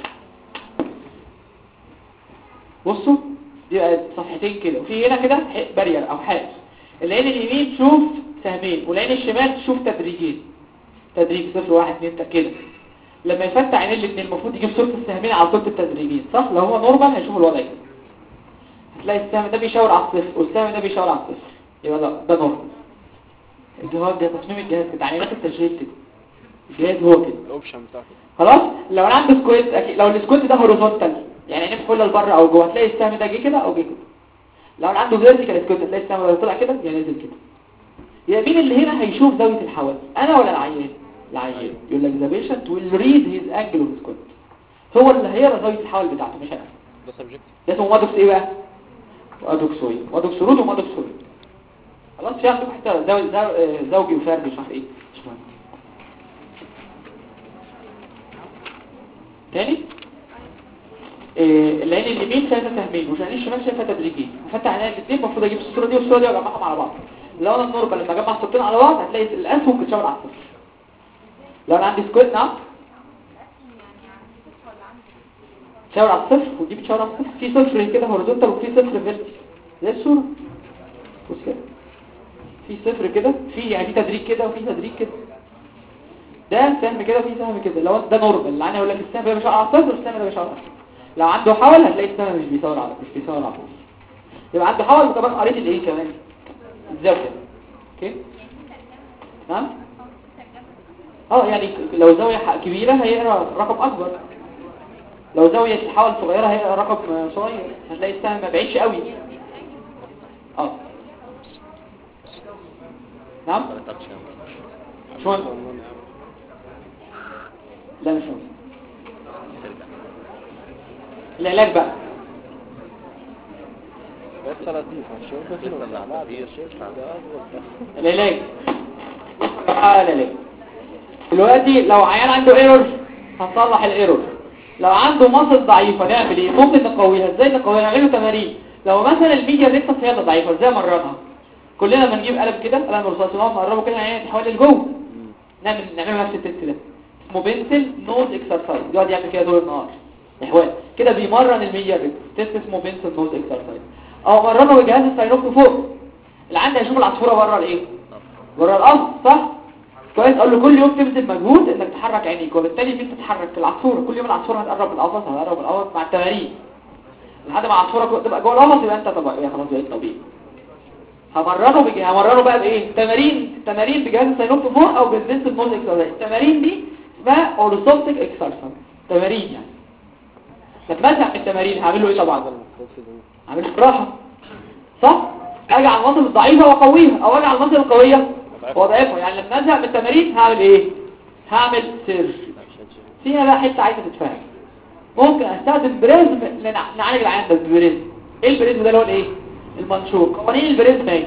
بصوا دي بقى صفحتين كده وفي هنا كده ح- بارير او حائط العين اليمين تشوف سهمين والعين الشمال تشوف تدريجين تدريج صفر واحد اتنين تا- كده لما يفتح عينين الاثنين المفروض يجيب صورة السهمين على صورة التدريجين صح لو هو نورمال هيشوف الوضع كده هتلاقي السهم ده بيشاور على الصفر والسهم ده بيشاور على الصفر يبقى ده ده نورمال الجهاز ده تصميم الجهاز كده تعليمات التشغيل كده الجهاز هو كده الاوبشن بتاعته خلاص لو انا عندي سكويت أكيد لو السكويت ده هوريزونتال يعني عينيه فله لبره او جوه هتلاقي السهم ده جه كده او جه كده لو انا عنده فيرتيكال سكويت هتلاقي السهم لو طلع كده يا نزل كده يبقى مين اللي هنا هيشوف زاويه الحواس انا ولا العيان العيان يقول لك ذا بيشنت ويل ريد هيز انجل اوف سكويت هو اللي هيقرا زاويه الحواس بتاعته مش انا ده سبجكت ده اسمه مادوكس ايه بقى مادوكس وي مادوكس رود ومادوكس وي خلاص في عندكم حتى زو... زو... آه، زوجي وفردي مش عارف ايه مش مهم تاني إيه العين اليمين شايفه سهمين والعين الشمال شايفه تدريجين هفتح عينيا الاثنين المفروض اجيب الصوره دي والصوره دي واجمعهم على بعض لو انا النورمال لما اجمع الصورتين على بعض هتلاقي الاسهم بتشاور على الصفر لو انا عندي سكويت نعم تشاور على الصفر ودي بتشاور على الصفر في صفر كده هوريزونتال وفي صفر فيرتيكال زي الصوره بص كده في صفر كده في يعني في تدريج كده وفي تدريج كده ده سهم كده وفي سهم كده لو ده نورمال العين يقول لك السهم ده بيشاور على الصفر والسهم ده بيشاور على الصفر لو عنده حول هتلاقي السهم مش بيشاور على مش بيشاور على الصفر يبقى عنده حول وكمان قريت الايه كمان الزاويه اوكي نعم اه يعني لو زاويه ح- كبيره هيقرا رقم اكبر لو زاويه الحول صغيره هيقرا رقم صغير هتلاقي السهم ما بعيدش قوي اه نعم شو لا مش مهم. العلاج بقى بس لطيفة شوف العلاج آه العلاج دلوقتي لو عيان عنده ايرور هنصلح الايرور لو عنده مصل ضعيفة نعمل ايه ممكن نقويها ازاي نقويها نعمله تمارين لو مثلا الميديا ريكتس هي اللي ضعيفة ازاي مرنها كلنا بنجيب قلم كده قلم رصاص ونقعد نقربه كده يعني تحول لجوه نعمل نعمل نفس التست ده اسمه بنسل نوز اكسرسايز يقعد يعمل كده طول النهار احوال كده بيمرن الميديا ريكتس تست اسمه بنسل نوز اكسرسايز او مرنه بجهاز الساينوك فوق اللي عنده هيشوف العصفوره بره الايه بره القصر صح كويس اقول له كل يوم تبذل مجهود انك تحرك عينيك وبالتالي انت تتحرك في العصفوره كل يوم العصفوره هتقرب من القفص هتقرب من القفص مع التمارين لحد ما العصفوره تبقى جوه القفص يبقى انت طبيعي خلاص بقيت طبيعي همرنه بج... همرنه بقى بايه تمارين تمارين بجهاز الساينوك فوق او بالبنت الموز اكسرسايز التمارين دي اسمها اورثوبتيك اكسرسايز تمارين يعني فتمسح من التمارين هعمل له ايه طبعا هعمل له راحه صح اجي على المصل الضعيفه واقويها او اجي على المصل القويه واضعفها يعني لما ازهق من التمارين هعمل ايه هعمل سيرج فيها بقى حته عايزه تتفهم ممكن استخدم بريزم لنع- نعالج العيان ده بالبريزم ايه البريزم ده اللي هو الايه المنشور قوانين البريزم ايه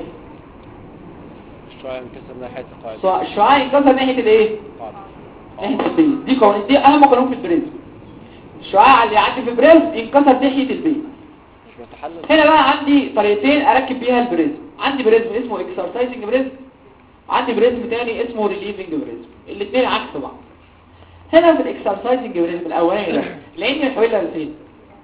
شوية انكسر ناحية القاعدة سواء الشعاع ينكسر ناحيه الايه ناحيه البيز دي قوانين دي اهم قانون في البريزم الشعاع اللي يعدي في البريزم ينكسر ناحيه البيز مش بتحلل هنا بقى عندي طريقتين اركب بيها البريزم عندي بريزم اسمه اكسرسايزنج بريزم عندي بريزم تاني اسمه ريليفنج بريزم الاثنين عكس بعض هنا في الاكسرسايزنج بريزم الاولاني ده العين الحويله لفين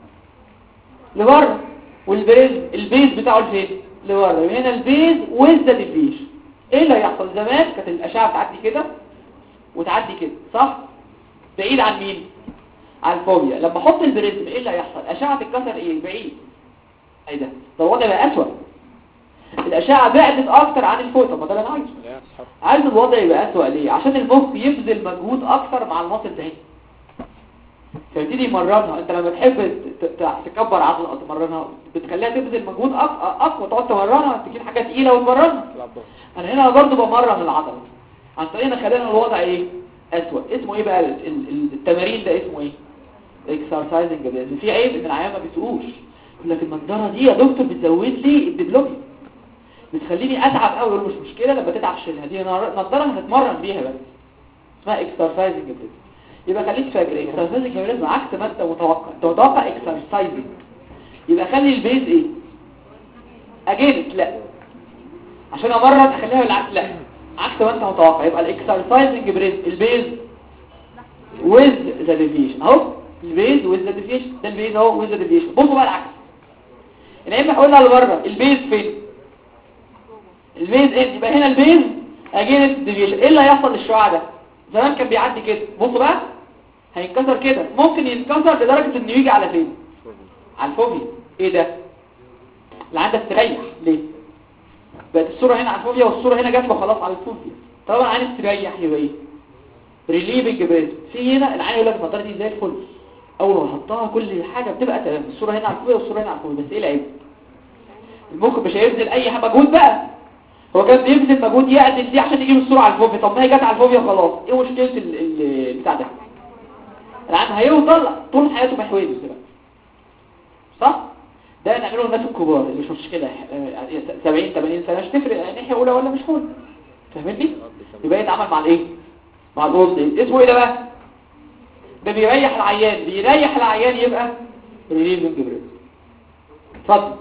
لبره والبريزم البيز بتاعه لفين لبره وهنا البيز وذ ديفيش ايه اللي هيحصل زمان كانت الاشعه بتعدي كده وتعدي كده صح بعيد عن مين عن الفوبيا لما احط البريزم ايه اللي هيحصل اشعه تتكسر ايه بعيد ايه ده ده الوضع بقى اسوأ الاشعه بعدت اكتر عن الفوق طب ما ده اللي انا عايزه لا اصحاب عايز الوضع يبقى اسوأ ليه عشان المخ يبذل مجهود اكتر مع المصل ده فيبتدي يمرنها انت لما تحب ت- ت- تكبر عضله او تمرنها بتخليها تبذل مجهود أق- اقوى تقعد تمرنها تجيب حاجه تقيله وتمرنها تلعب ضغط انا هنا برضو بمرن العضله عن طريق ان خلينا الوضع ايه اسوأ اسمه ايه بقى ال- ال- التمارين ده اسمه ايه اكسرسايزنج بس في عيب ان العيان ما بيسوقوش يقول لك النضاره دي يا دكتور بتزود لي الديفلوبمنت بتخليني اتعب قوي يقول مش مشكله لما تتعب شيلها دي نار- نضاره هنتمرن بيها بس اسمها اكسرسايزنج بس يبقى خليك فاكر اكسرسايزنج بس عكس ما انت متوقع انت متوقع اكسرسايزنج يبقى خلي البيز ايه اجينت لا عشان امرن اخليها بالعكس لا عكس ما انت متوقع يبقى الاكسرسايزنج بريز البيز with the deviation اهو البيز with the deviation ده البيز اهو with the deviation بصوا بقى العكس العين قلنا لبره البيز فين البيز ايه يبقى هنا البيز اجينت ديفيشن ايه اللي هيحصل للشعاع ده زمان كان بيعدي كده بصوا بقى هينكسر كده ممكن ينكسر لدرجه انه يجي على فين على الفوبيا ايه ده اللي عندك تريح ليه بقت الصوره هنا على الفوبيا والصوره هنا جات له خلاص على الفوبيا طبعا عايز تريح يبقى ايه ريليفنج بريز في هنا العين يقول لك النضاره دي زي الفل اول ما احطها كل حاجه بتبقى تمام الصوره هنا على الفوبيا والصوره هنا على الفوبيا بس ايه العيب المخ مش هيبذل اي حاجه مجهود بقى هو كان بيبذل مجهود يعدل دي عشان يجيب الصوره على الفوبيا طب ما هي جت على الفوبيا خلاص ايه مشكله ال- ال- البتاع ده العين هيوصل طول حياته محوز بقى صح ده نعمله الناس الكبار اللي مش مشكله آه، 70 80 سنه مش تفرق ناحيه اولى ولا مش اولى فاهمني يبقى يتعامل مع الايه مع الوسط اسمه ايه ده بقى ده بيريح العيان بيريح العيان يبقى ريليفنج بريد اتفضل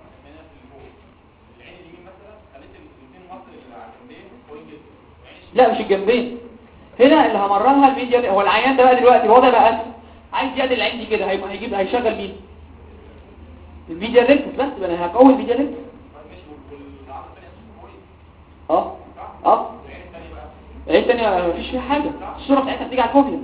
لا مش الجنبين هنا اللي همرنها الميديا هو العيان ده بقى دلوقتي الوضع بقى أسهل. عايز يعدل العين دي كده هيبقى هيجيب هيشغل مين الميديا ريكتس بس يبقى انا هقوي الميديا ريكتس اه اه العين التانية مفيش فيها حاجة الصورة بتاعتها بتيجي على الفوبيا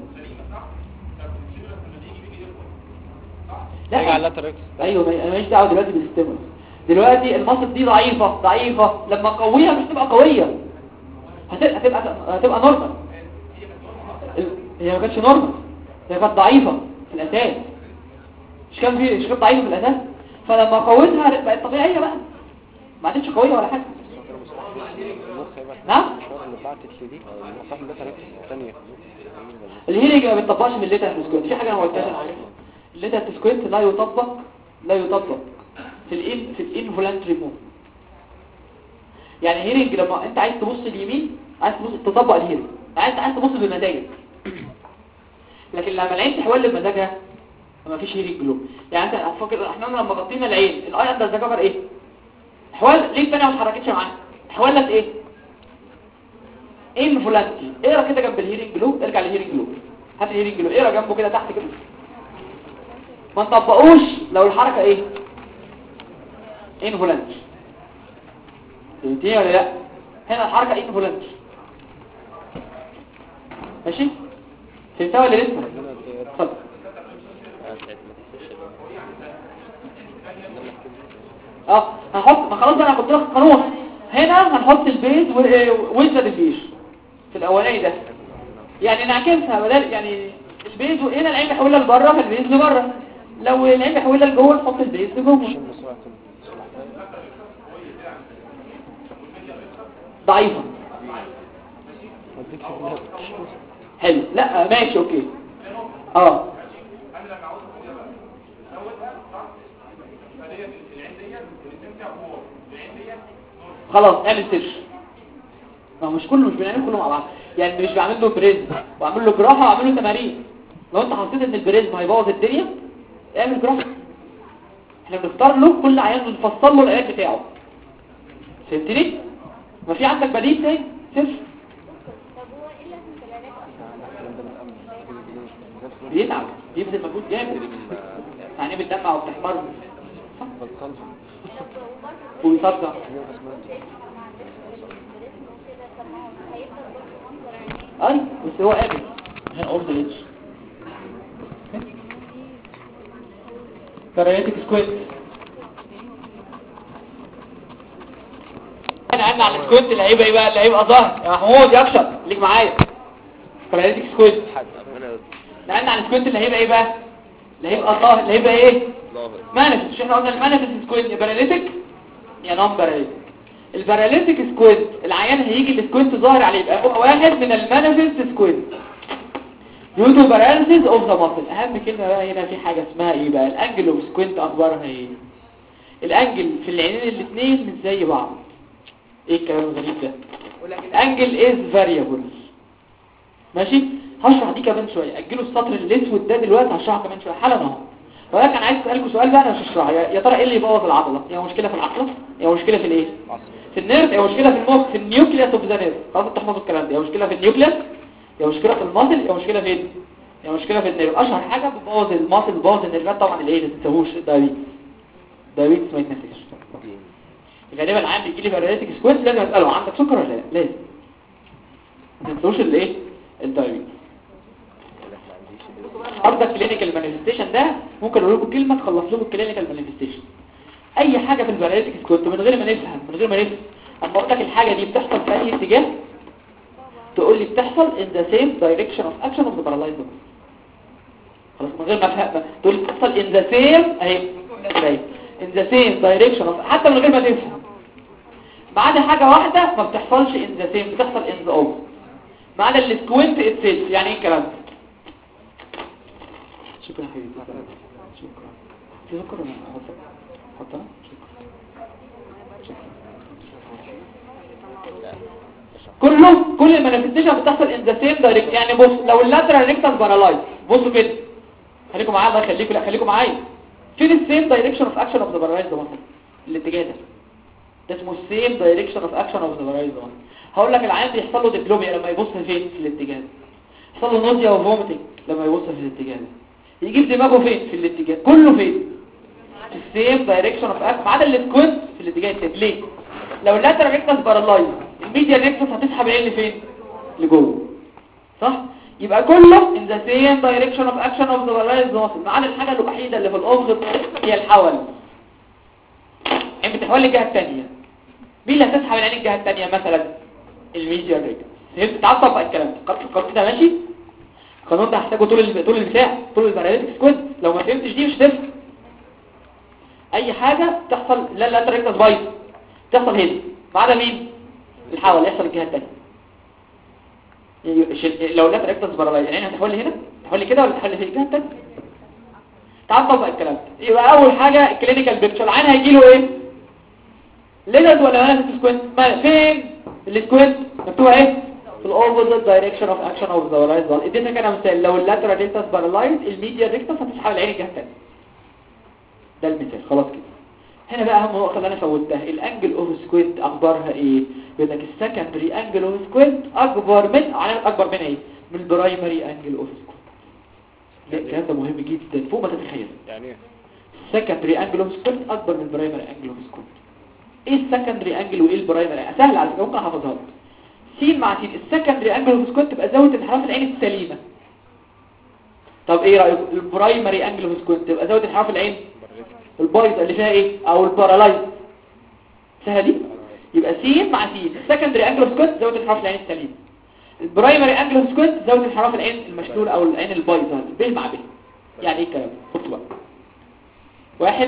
تيجي على اللاتركس ايوه ما- انا ماليش دعوه دلوقتي بالاستيمولس دلوقتي المصل دي ضعيفه ضعيفه لما اقويها مش تبقى قويه هتبقى هتبقى هتبقى نورمال ال- هي ما كانتش نورمال هي كانت ضعيفه في الاساس مش كان في مش كانت ضعيفه في الاساس فلما قويتها بقت طبيعيه بقى ما عادتش قويه ولا حاجه المخ هيبقى نعم الصور اللي بعتت لي دي صح اللي كانت ثانيه الهيلينج ما بيطبقش من الليتر سكوينت في حاجه انا ما قلتهاش أنا عارفها. الليتر سكوينت لا يطبق لا يطبق في الان في الانفولانتري مود يعني هيلينج لما انت عايز تبص اليمين عايز تبص تطبق الهيلينج عايز عايز تبص بمزاجك لكن لما العين تحول بمزاجها ما فيش هيلينج له يعني انت فاكر احنا لما غطينا العين الاي اندر ذا كفر ايه حوال ليه الثانيه ما اتحركتش معاها حولت ايه انفولانتي اقرا كده جنب الهيرنج لو ارجع للهيرنج لو هات الهيرنج لو اقرا جنبه كده تحت كده ما نطبقوش لو الحركه ايه انفولانتي فهمتني ولا لا هنا الحركه انفولانتي ماشي فهمتها ولا لسه اتفضل اه هنحط ما خلاص بقى انا كنت واخد قانون هنا هنحط البيز ويز ديفيش في الاولاني ده يعني نعكسها بدل يعني البيز هنا العين بيحولها لبره فالبيز لبره لو العين بيحولها لجوه نحط البيز لجوه عشان بسرعه الصلاحيه ضعيفه وديك في دماغك حلو لا ماشي اوكي اه خلاص اعمل سيرش ما هو مش كله مش بنعمل كله مع بعض يعني مش بعمل له بريزم واعمل له جراحه واعمل له تمارين لو انت حسيت ان البريزم هيبوظ الدنيا اعمل جراحه احنا بنختار له كل عيان بنفصل له العلاج بتاعه فهمتني ما في عندك بديل تاني سيرش بيتعب بيبذل مجهود جامد يعني بتدمع وبتحمر بتصلح ويصدع اي بس هو قابل عشان اورد ليتش كارياتيك سكويت انا قلنا على السكويت اللي هيبقى ايه بقى اللي هيبقى ظهر يا محمود يا اكشر ليك معايا كارياتيك سكويت نقلنا على السكوينت اللي هيبقى ايه بقى اللي هيبقى ظاهر اللي هيبقى ايه مانيفست مش احنا قلنا المانيفست سكوينت يا باراليتيك يا نون باراليتيك الباراليتيك سكوينت العيان هيجي السكوينت ظاهر عليه يبقى هو واحد من المانيفست سكوينت يوتو باراليسيس اوف ذا ماسل اهم كلمه بقى هنا في حاجه اسمها ايه بقى الانجل اوف سكوينت اخبارها ايه الانجل في العينين الاثنين مش زي بعض ايه الكلام الغريب ده الانجل از فاريبل ماشي هشرح دي كمان شويه اجلوا السطر الاسود ده دلوقتي هشرحه كمان شويه حالا اهو ولكن انا عايز اسالكم سؤال بقى انا مش هشرحه يا يا ترى ايه اللي يبوظ العضله هي مشكله في العضله هي مشكله في الايه في النيرف هي مشكله في المخ في النيوكليوس اوف ذا نيرف خلاص انتوا تحفظوا الكلام ده هي مشكله في النيوكليوس هي مشكله في الماسل هي مشكله فين هي مشكله في النيرف اشهر حاجه بتبوظ الماسل بتبوظ النيرفات طبعا الايه ما تنساهوش الدايبيتس دايبيتس ما يتنسيش غالبا العيان بيجي لي باراليتيك سكويت لازم اساله عندك سكر ولا لا لازم ما تنسوش الايه الدايبيتس النهارده الكلينيكال مانيفستيشن ده ممكن اقول لكم كلمه تخلص لكم الكلينيكال مانيفستيشن اي حاجه في الباراليتيك سكويت من غير ما نفهم من غير ما نفهم اما اقول لك الحاجه دي بتحصل في اي اتجاه تقول لي بتحصل in the same direction of action of the paralyzed muscle. خلاص من غير ما افهم تقول لي بتحصل in the same اهي اهي in the same direction of حتى من غير ما تفهم ما عدا حاجه واحده ما بتحصلش in the same بتحصل in the opposite ما عدا السكوينت اتسيلف يعني ايه الكلام ده شكرا حبيبي شكرا في سكر ولا احط احط انا كله كل المانيفستيشن بتحصل ان ذا سيم دايركت يعني بص لو اللاترال ريكتس بارالايز بصوا كده خليكم معايا الله يخليكم لا خليكم معايا فين السيم دايركشن اوف اكشن اوف ذا بارالايز ده مثلا الاتجاه ده ده اسمه السيم دايركشن اوف اكشن اوف ذا بارالايز ده هقول لك العيان بيحصل له ديبلوميا لما يبص فين في الاتجاه ده يحصل له نوزيا وفوميتنج لما يبص في الاتجاه ده يجيب دماغه فين في الاتجاه كله فين في السيم دايركشن اوف اكشن ما عدا السكوينت في الاتجاه التاني ليه لو اللاترال ريكتس بارالايز الميديا ريكتس هتسحب العين لفين لجوه صح يبقى كله in the same direction of action of the paralyzed muscle ما عدا الحاجه الوحيده اللي في الافق هي الحول يعني بتحول الجهه الثانيه مين اللي هتسحب العين الجهه الثانيه مثلا الميديا ريكتس فهمت تعال طبق الكلام ده فكرت فكرت كده ماشي القانون ده هحتاجه طول ال- طول البتاع طول الباراليتيك سكويد لو ما فهمتش دي مش هتفهم اي حاجه تحصل لا لا تركز بايظ تحصل هنا ما عدا مين الحول يحصل الجهه الثانيه لو اللاتر اكتس بارالايز العين هتحول لي هنا تحول لي كده ولا تحول لي في الجهه الثانيه تعال نطبق الكلام ده يبقى اول حاجه الكلينيكال بيكتشر العين هيجي له ايه ليزرد ولا مالك سكوينت ما فين السكوينت مكتوب ايه في الاوبوزيت دايركشن اوف اكشن اوف ذا رايت بال اديتك انا مثال لو اللاترال ريكتس بارالايز الميديا ريكتس هتسحب العين الجهه الثانيه ده المثال خلاص كده هنا بقى اهم نقطه اللي انا فوتها الانجل اوف سكوينت اخبارها ايه بيقول لك السكندري انجل اوف سكوينت اكبر من علامه اكبر من ايه من البرايمري انجل اوف سكوينت لا الكلام ده مهم جدا فوق ما تتخيل يعني ايه السكندري انجل اوف سكوينت اكبر من البرايمري انجل اوف سكوينت ايه السكندري انجل وايه البرايمري سهل على فكره ممكن احفظها لك س مع س السكندري انجل اوف سكوينت تبقى زاويه انحراف العين السليمه طب ايه رايك البرايمري انجل اوف سكوينت تبقى زاويه انحراف العين البايظه اللي فيها ايه او البارالايز سهله دي يبقى س مع س السكندري انجل اوف سكوينت زاويه انحراف العين السليمه البرايمري انجل اوف سكوينت زاويه انحراف العين المشلول او العين البايظه ب مع ب يعني ايه الكلام ده بصوا بقى واحد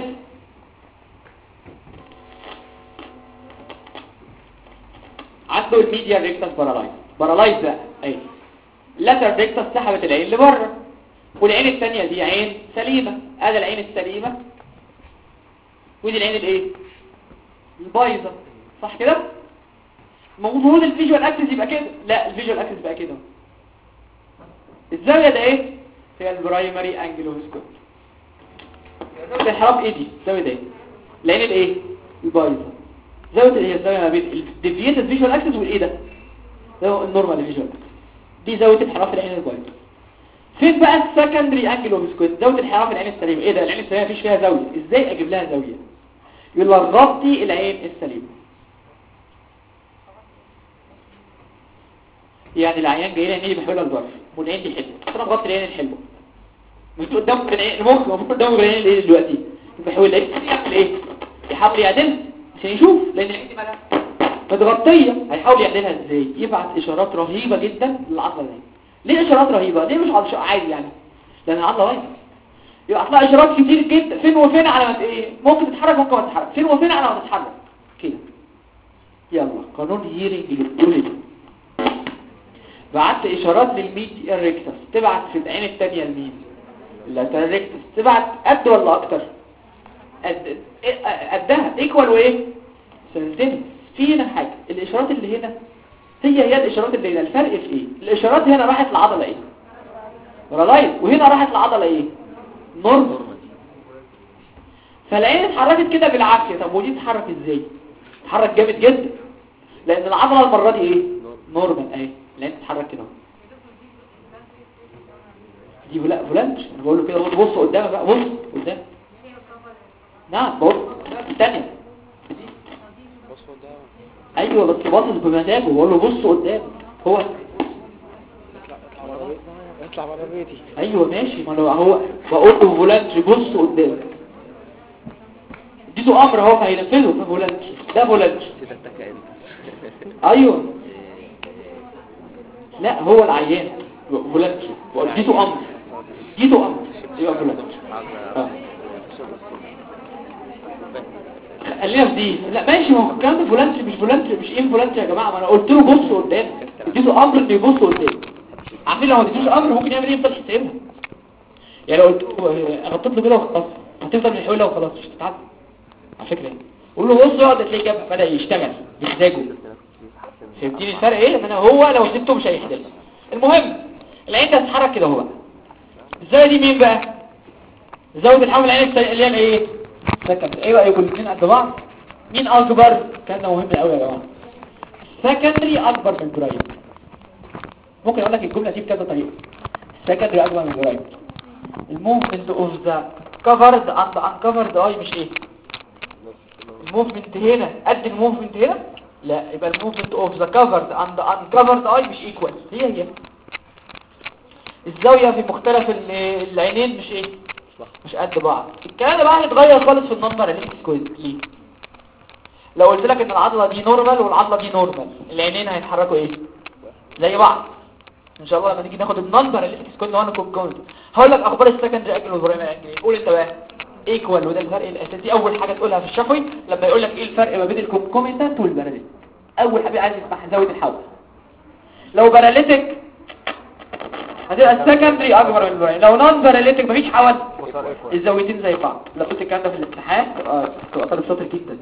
عنده الميديا ريكتس بارالايز بارالايز بقى اهي اللاتر ريكتس سحبت العين لبره والعين الثانيه دي عين سليمه ادي العين السليمه ودي العين الايه البايظه صح كده المفروض الفيجوال اكسس يبقى كده لا الفيجوال اكسس بقى كده الزاويه ده ايه هي البرايمري انجل اوف سكوت زاويه الانحراف ايه دي الزاويه ده ايه العين الايه البايظه زاويه اللي هي الزاويه ما بين الديفييتد فيجوال اكسس والايه ده ده هو النورمال فيجوال دي زاويه انحراف العين البايظه فين بقى السكندري انجل اوف سكويت زاويه انحراف العين السليمه ايه ده العين السليمه مفيش فيها زاويه ازاي اجيب لها زاويه يقول لك غطي العين السليمه يعني العيان جاي لي عينيه بحول الظرف والعين دي حلوه انا مغطي العين الحلوه مش قدامك العين المخ المفروض قدامك العين الايه دلوقتي بحول العين يعمل ايه يحاول يعدلها عشان يشوف لان العين دي مالها متغطيه هيحاول يعدلها ازاي يبعت اشارات رهيبه جدا للعضله دي ليه اشارات رهيبه ليه مش عضله عادي يعني لان العضله بايظه يبقى اطلع اشارات كتير جدا فين وفين على ما ايه ممكن تتحرك ممكن ما تتحرك فين وفين على ما تتحرك كده يلا قانون هيرنج للكل ده بعت اشارات للميديا ريكتس تبعت في العين الثانيه لمين اللاترال ريكتس تبعت قد ولا اكتر قد إيه- قدها ايكوال وايه سنتين في هنا حاجه الاشارات اللي هنا هي هي الاشارات اللي هنا الفرق في ايه الاشارات هنا راحت لعضله ايه رالايت وهنا راحت لعضله ايه نورمال فالعين اتحركت كده بالعافيه طب ودي تتحرك ازاي تتحرك جامد جدا لان العضله المره دي ايه نورمال اهي العين تتحرك كده دي لا فولانش انا بقول له كده بص بص قدامك بقى بص قدام نعم بص الثانيه بص قدام ايوه بس باصص بمزاجه بقول له بص قدام هو اطلع اطلع بره بيتي اطلع بره بيتي ايوه ماشي ما انا هو بقول له فولانش بص قدام اديته امر اهو هينفذه في فولانش ده فولانش كده اتكى انت ايوه لا هو العيان فولانش اديته امر اديته امر يبقى فولانش آه. خلينا في دي لا ماشي ما هو الكلام ده فولانتري مش فولانتري مش ايه فولانتري يا جماعه ما انا قلت له بص قدام اديته امر انه يبص قدام عارفين لو ما اديتوش امر ممكن يعمل ايه يفضل يحسبها يعني لو قلت له آه، غطيت له كده وخلاص هتفضل من حوالي وخلاص مش هتتعب على فكره يعني قول له بص يقعد تلاقيه جاب بدا يشتغل بمزاجه فهمتني الفرق ايه لان انا هو لو سبته مش هيحدث المهم العين ده تتحرك كده هو بقى ازاي دي مين بقى زود الحمل العين السريع اللي هي ايه سكند ايوه ايوه الاثنين قد بعض مين اكبر كان ده مهم قوي يا جماعه سكندري اكبر من برايم ممكن اقول لك الجمله دي بكذا طريقه سكندري اكبر من برايم الموفمنت اوف ذا كفرد اند انكفرد اي مش ايه الموفمنت هنا قد الموفمنت هنا لا يبقى الموفمنت اوف ذا كفرد اند انكفرد اي مش ايكوال هي هي الزاويه في مختلف ال- العينين مش ايه مش قد بعض الكلام ده بقى هيتغير خالص في النمبر اللي سكويز ليه لو قلت لك ان العضله دي نورمال والعضله دي نورمال العينين هيتحركوا ايه زي بعض ان شاء الله لما نيجي ناخد النمبر اللي سكويز وانا كومباوند هقول لك اخبار السكندري انجل والبرايمري انجل قول انت بقى ايكوال وده الفرق الاساسي اول حاجه تقولها في الشفوي لما يقول لك ايه الفرق ما بين الكونكوميتنت والباراليتيك اول حاجه عايز يسمعها زاويه الحول لو باراليتيك هتبقى السكندري اكبر من البرايمري لو نون باراليتيك مفيش حول وصار ايكوال الزاويتين زي بعض لو كنت الكلام ده في الامتحان تبقى تبقى طالب شاطر جدا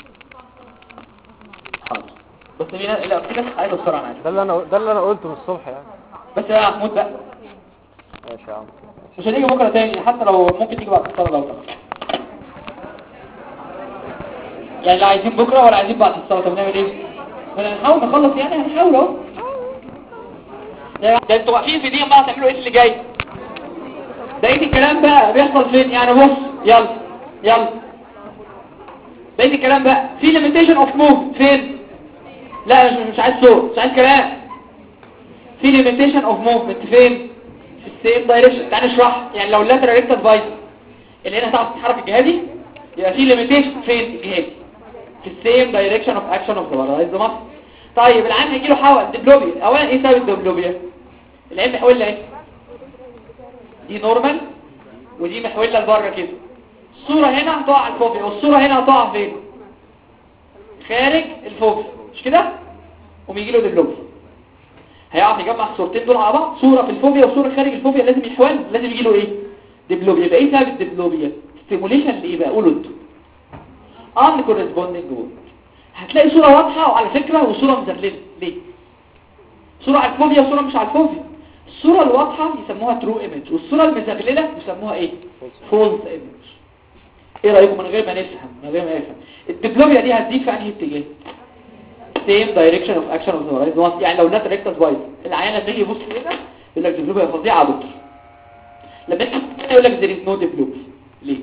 حاضر بس في ناس لا في ناس عايزه بسرعه انا عارف. ده اللي انا ده اللي انا قلته من الصبح يعني بس يا محمود بقى ماشي يا عم مش هنيجي بكره تاني حتى لو ممكن تيجي بعد الصلاه لو تاخد يعني لا عايزين بكره ولا عايزين بعد الصلاه طب نعمل ايه ما هنحاول نخلص يعني هنحاول اهو ده ده انتوا واقفين في دي بقى هتعملوا ايه اللي جاي بقيه الكلام بقى بيحصل فين يعني بص يلا يلا بقيه الكلام بقى في limitation of move فين لا مش مش عايز صوت مش عايز كلام في limitation of movement فين في السيم دايركشن تعال نشرح يعني لو اللاترال ريكتال فايس اللي هنا هتعرف تتحرك الجهادي يبقى في limitation فين الجهادي في السيم دايركشن اوف اكشن اوف ذا بارالايز ماسل طيب العين هيجي له حول ديبلوبيا اولا ايه سبب الديبلوبيا العين محوله ايه دي نورمال ودي محوله لبره كده الصوره هنا هتقع على الفوبيا والصوره هنا هتقع فين خارج الفوبيا مش كده وبيجي له ديبلوبيا هيعرف يجمع الصورتين دول على بعض صوره في الفوبيا وصوره خارج الفوبيا لازم يحول لازم يجي له ايه ديبلوبيا يبقى ايه سبب الديبلوبيا ستيموليشن لايه بقى قولوا انتوا ان كورسبوندنج جول هتلاقي صورة واضحة وعلى فكرة وصورة مزللة ليه صورة على الفوبيا وصورة مش على الفوبيا الصورة الواضحة يسموها ترو ايمج والصورة المزللة يسموها ايه فولس ايمج ايه رأيكم من غير ما نفهم من غير ما نفهم الدبلوميا دي هتزيد في انهي اتجاه same direction of action of the horizon يعني لو نات ريكتس بايظ العيان لما يجي يبص كده يقول لك دبلوميا فظيعة يا دكتور لما انت يقول لك there is no diplopia ليه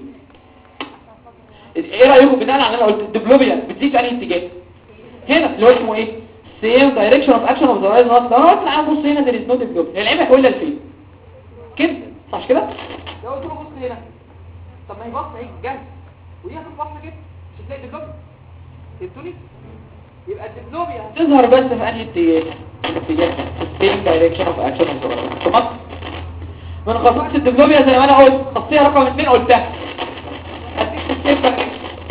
ايه رايكم بناء على اللي انا قلت الدبلوميا بتزيد في انهي اتجاه هنا اللي هو اسمه ايه سيم دايركشن اوف اكشن اوف ذا رايز نوت لو انا قلت بص هنا there is no diplopia العين هيقول لها لفين كده صح كده لو قلت له بص هنا طب ما هي باصه اهي جاهزه ودي هتبقى كده مش هتلاقي دبلوميا فهمتوني يبقى الدبلوميا تظهر بس في انهي اتجاه الاتجاه السيم دايركشن اوف اكشن اوف ذا رايز تمام من خصائص الدبلوميا زي ما انا قلت خاصيه رقم 2 قلتها هديك السيم دايركشن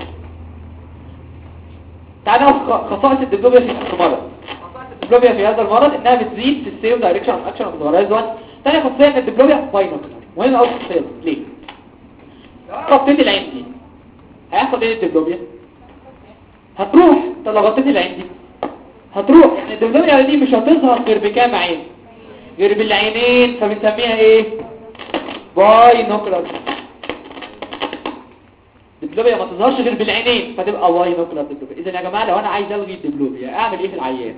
تعالى ناخد خصائص الدبلوميا في هذا المرض خصائص الدبلوميا في هذا المرض انها بتزيد في السيم دايركشن اوف اكشن اوف ذا هورايزون ثاني خصائص ان الدبلوميا باينوكلر وهنا اول خصائص ليه لو انا غطيت العين دي هيحصل ايه الدبلوميا هتروح طب لو غطيت العين دي هتروح يعني الدبلوميا دي مش هتظهر غير بكام عين غير بالعينين فبنسميها ايه باينوكلر الدبلوبيا ما تظهرش غير بالعينين فتبقى واي نوكلر دبلوبيا اذا يا جماعه لو انا عايز الغي الدبلوبيا اعمل ايه في العيان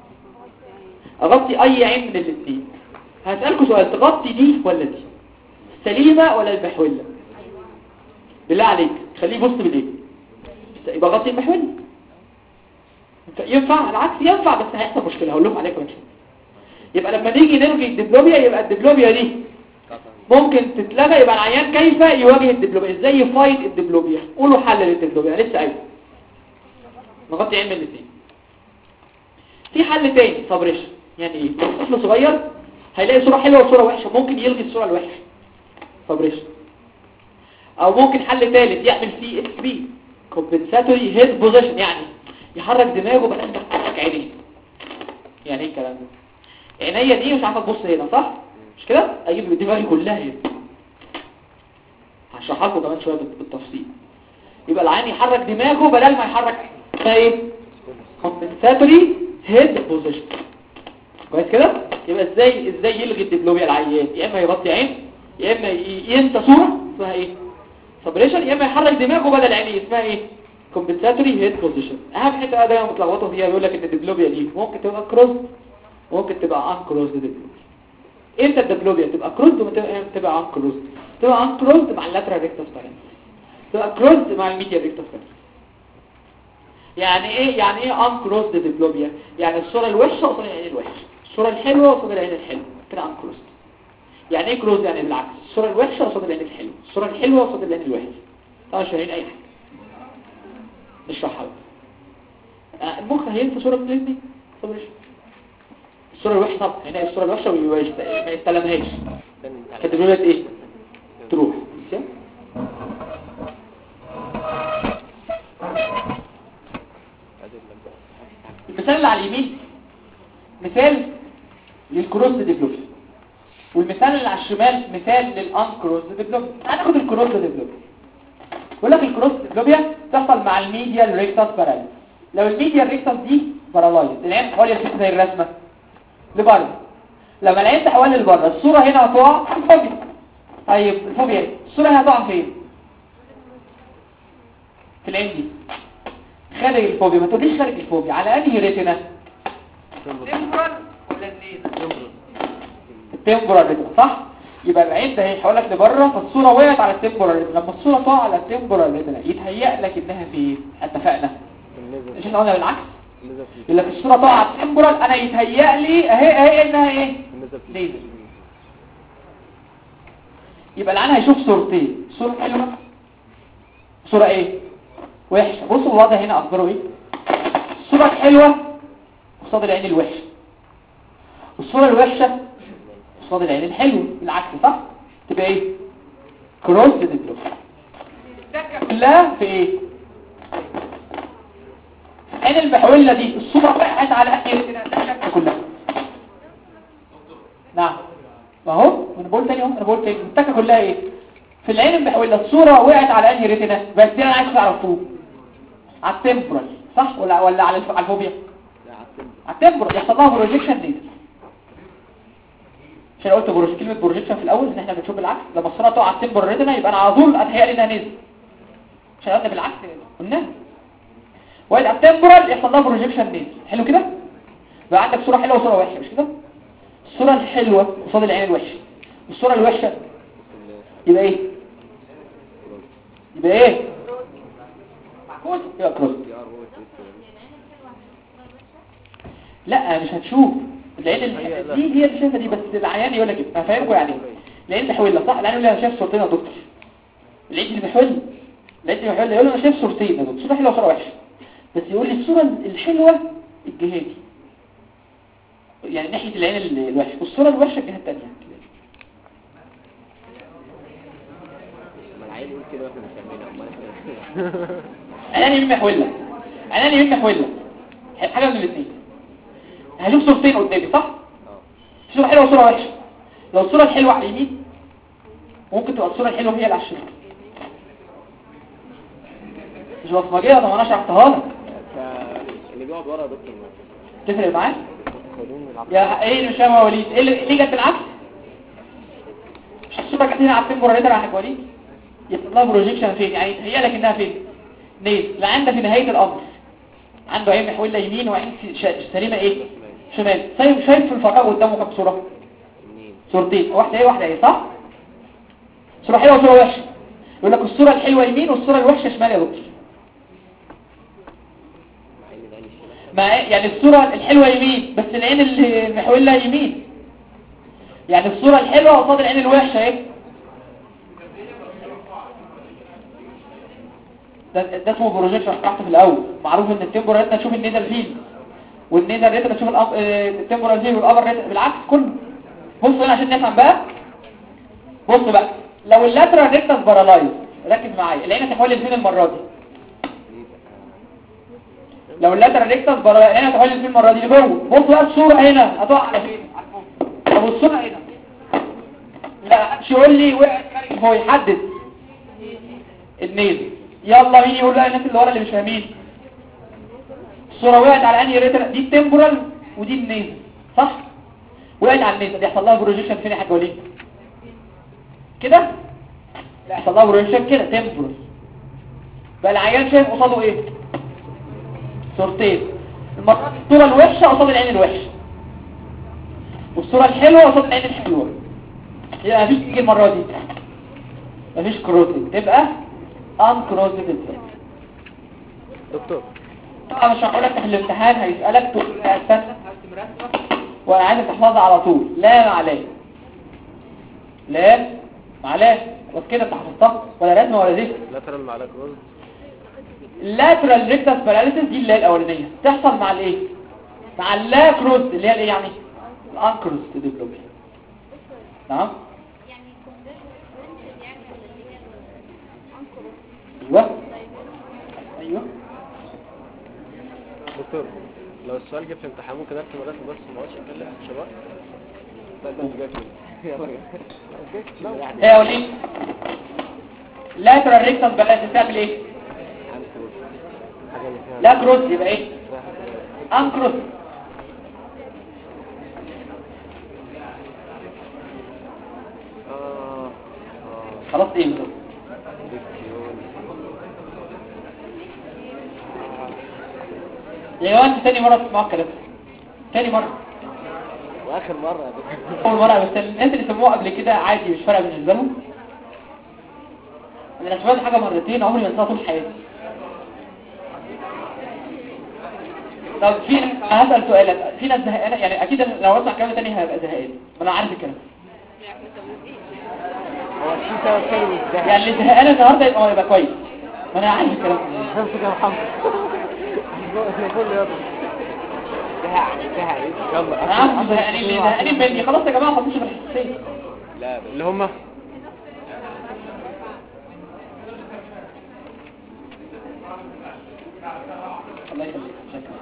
اغطي اي عين من الاثنين هسالكم سؤال تغطي دي ولا دي السليمه ولا المحوله بالله عليك خليه يبص بالايه يبقى غطي المحوله ينفع العكس ينفع بس هيحصل مشكله هقول لكم عليها كمان شوية. يبقى لما نيجي نلغي الدبلوبيا يبقى الدبلوبيا دي ممكن تتلغى يبقى العيان كيف يواجه الدبلوميا ازاي يفايت الدبلوميا قولوا حل للدبلوميا لسه قايل نغطي عين من الاثنين في حل تاني سبريشن يعني ايه طفل صغير هيلاقي صوره حلوه وصوره وحشه ممكن يلغي الصوره الوحشه سبريشن او ممكن حل ثالث يعمل سي اس بي كومبنساتوري هيد بوزيشن يعني يحرك دماغه بدل ما يحرك عينيه يعني ايه الكلام ده عينيا دي مش عارفه تبص هنا صح مش كده اجيب دماغي كلها هنا هشرحها لكم كمان شويه بالتفصيل يبقى العين يحرك دماغه بدل ما يحرك ده ايه compensatory head position كويس كده يبقى ازاي ازاي يلغي الدبلوميا العيان يا اما يغطي عين يا اما ي- ينسى صوره اسمها ايه سبريشن يا اما يحرك دماغه بدل عينيه اسمها ايه compensatory head position اهم حته بقى دايما متلخبطوا فيها بيقول لك ان الدبلوميا دي ممكن تبقى كروز ممكن تبقى ان كروز دبلوميا امتى الدبلوبيا تبقى كروزد ومتى تبقى ان كروزد تبقى ان كروزد مع اللاترال ريكتس بارنس تبقى كروزد مع الميديا ريكتس بارنس يعني ايه يعني ايه ان كروزد دبلوبيا يعني الصوره الوحشه قصاد العين الوحشه الصوره الحلوه قصاد العين الحلوه كده ان كروزد يعني ايه كروز يعني بالعكس الصوره الوحشه قصاد العين الحلوه الصوره الحلوه قصاد العين الوحشه طبعا مش فاهمين اي حاجه نشرحها بقى. آه، المخ هينسى صوره من الاثنين صبر الصورة الوحشة طبعا هنا الصورة الوحشة وما يست- ما يستلمهاش كانت دلوقتي ايه تروح ماشي؟ المثال اللي على اليمين مثال للكروس ديفلوبيا والمثال اللي على الشمال مثال للانكروس ديفلوبيا هناخد الكروس ديفلوبيا بيقول لك الكروس ديفلوبيا تحصل مع الميديال ريكتاس باراليز لو الميديال ريكتاس دي بارالايز العين حوالي الفكره زي الرسمه لبره لما العين تحول لبره الصوره هنا هتقع في الفوبيا طيب الفوبيا إيه؟ الصوره هنا هتقع فين في العين دي خارج الفوبيا ما تقوليش خارج الفوبيا على انهي ريتنا تمبرال ولا النيزل التمبرال ريتنا صح يبقى العين ده هيحول لك لبره فالصوره وقعت على التمبرال ريتنا لما الصوره تقع على التمبرال ريتنا يتهيأ لك انها فين اتفقنا النزل مش احنا قلنا بالعكس النزل فيه يقول لك الصوره تقع على التمبرال انا يتهيأ لي اهي اهي انها ايه النزل فيه نيزل يبقى العين هيشوف صورتين صوره حلوه صوره ايه وحشه بصوا الوضع هنا اخباره ايه الصوره الحلوه قصاد العين الوحشه والصوره الوحشه قصاد العين الحلوه العكس صح تبقى ايه كروس ديفلوب كلها في ايه عين المحولة دي الصورة وقعت على أهل كلها نعم ما هو انا بقول تاني اهو انا بقول تاني التكه كلها ايه في العين المحولة الصورة وقعت على انهي ريتنا بس دي انا عايز تعرفوه على التمبرال صح ولا ولا على الف- على الفوبيا لا عالسن على التمبرال يحصل لها بروجيكشن دي عشان قلت بروج كلمه بروجيكشن في الاول ان احنا بنشوف بالعكس لما الصوره تقع على التمبرال ريتنا يبقى انا على طول اتهيأ انها نزل عشان قلنا بالعكس قلنا ويبقى التمبرال يحصل لها بروجيكشن نزل حلو كده بقى عندك صوره حلوه وصوره وحشه مش كده الصوره الحلوه قصاد العين الوحشه والصوره الوحشه يبقى ايه يبقى ايه معكوس يبقى كروس لا مش هتشوف العين ال- دي هي اللي شايفه دي بس العيان يقول لك إيه؟ هفهمكم يعني العين محوله صح العين يقول لي انا شايف صورتين يا دكتور العين اللي محول العين اللي محول يقول لي انا شايف صورتين يا دكتور صوره حلوه وصوره وحشه بس يقول لي الصوره الحلوه الجهه دي يعني ناحيه العين ال- الوحشه والصوره الوحشه الجهه الثانيه ما العيل يقول كده واحنا مش عاملينها امال احنا عينان يمين محوله عينان يمين محوله حاجه من الاثنين هشوف صورتين قدامي صح اه صورة حلوة وصورة وحشة لو الصورة الحلوة على اليمين ممكن تبقى الصورة الحلوة هي اللي على الشمال مش بصمجية طب انا شرحتها لك اللي بيقعد ورا يا دكتور تفرق معاك خلينا نلعب يا ايه اللي مش فاهم يا وليد ايه اللي ليه جت بالعكس مش الصورة كانت هنا على التمبر ريتر يا وليد يحصل لها بروجيكشن فين يعني هي لك انها فين نيل لا عندها في نهاية الامر عنده عين محولة يمين وعين ش- سليمة ايه شمال شايف شايف في الفراغ قدامه كام صورة منين صورتين واحدة ايه واحدة ايه صح صورة حلوة وصورة وحشة يقول لك الصورة الحلوة يمين والصورة الوحشة شمال يا دكتور عين العين الشمال مع إيه؟ يعني الصورة الحلوة يمين بس العين اللي المحولة يمين يعني الصورة الحلوة قصاد العين الوحشة ايه ده, ده اسمه بروجيكشن شرحته في الاول معروف ان التمبورال ريتنا تشوف النيزل فيل والنيزل ريتنا تشوف الأب- آه، التمبورال فيل والابر ريتنا بالعكس كله بص هنا عشان نفهم بقى بص بقى لو اللاترال ريكتس بارالايز ركز معايا العين هتحول لفين المره دي لو اللاترال ريكتس بارالايز العين هتحول لفين المره دي لجوه بص بقى الصوره هنا هتقع على فين على فوق طب الصوره هنا لا مش يقول لي وقعت خارج هو يحدد النيزل يلا مين يقول لها الناس اللي ورا اللي مش فاهمين الصوره وقعت على انهي ريتر دي التمبورال ودي النيزل صح وقعت على النيزل دي يحصل لها بروجيكشن فين يا حاج وليد كده لا يحصل لها بروجيكشن كده تمبورال بقى العيان شايف قصاده ايه صورتين المره دي الصوره الوحشه قصاد العين الوحشه والصوره الحلوه قصاد العين الحلوه يبقى مفيش تيجي المره دي مفيش كروسنج تبقى ان كروسنج دكتور طبعا مش هقول لك في الامتحان هيسالك تقول له استنى هرسم رسمه وانا عايزك تحفظها على طول لا مع لا لا مع لا بس كده انت حفظتها ولا رسمه ولا ذكر لاترال مع لاكروز اللاترال ريكتس باراليسيس دي اللي هي الاولانيه تحصل مع الايه مع اللا كروز اللي هي الايه يعني الان كروز ديفلوبمنت نعم يعني كونفرجن يعني ولا اللي هي الانكروس ايوه ايوه دكتور لو السؤال جه في امتحان ممكن ارسم الرسم بس ما اقعدش اتكلم شباب لا ده مش جاي كده يلا ايه يا وليد lateral rectus balance تعمل ايه حاجه اللي فيها لا كروس يبقى ايه انكروس اه اه خلاص ايه بالظبط ديكسيون لو انت تاني مرة تسمعوا الكلام ده. تاني مرة واخر مره يا دكتور اول مرة بس الناس اللي سموها قبل كده عادي مش فارقة بالنسبة لهم انا سمعت حاجة مرتين عمري ما سمعتها طول حياتي طب في هسأل سؤالك في ناس زهقانة يعني اكيد أنا لو اسمع كلام تاني هبقى زهقان ما انا عارف الكلام هو في سبب تاني مش ده يعني اللي زهقان النهارده يبقى هو يبقى كويس ما انا عارف الكلام نفسك يا محمد احنا كل يا ابني زهق زهق ايه يلا انا عارف زهقانين ليه زهقانين مني خلاص يا جماعه ما تحطوش في الحساسيه لا اللي هم الله يخليك شكرا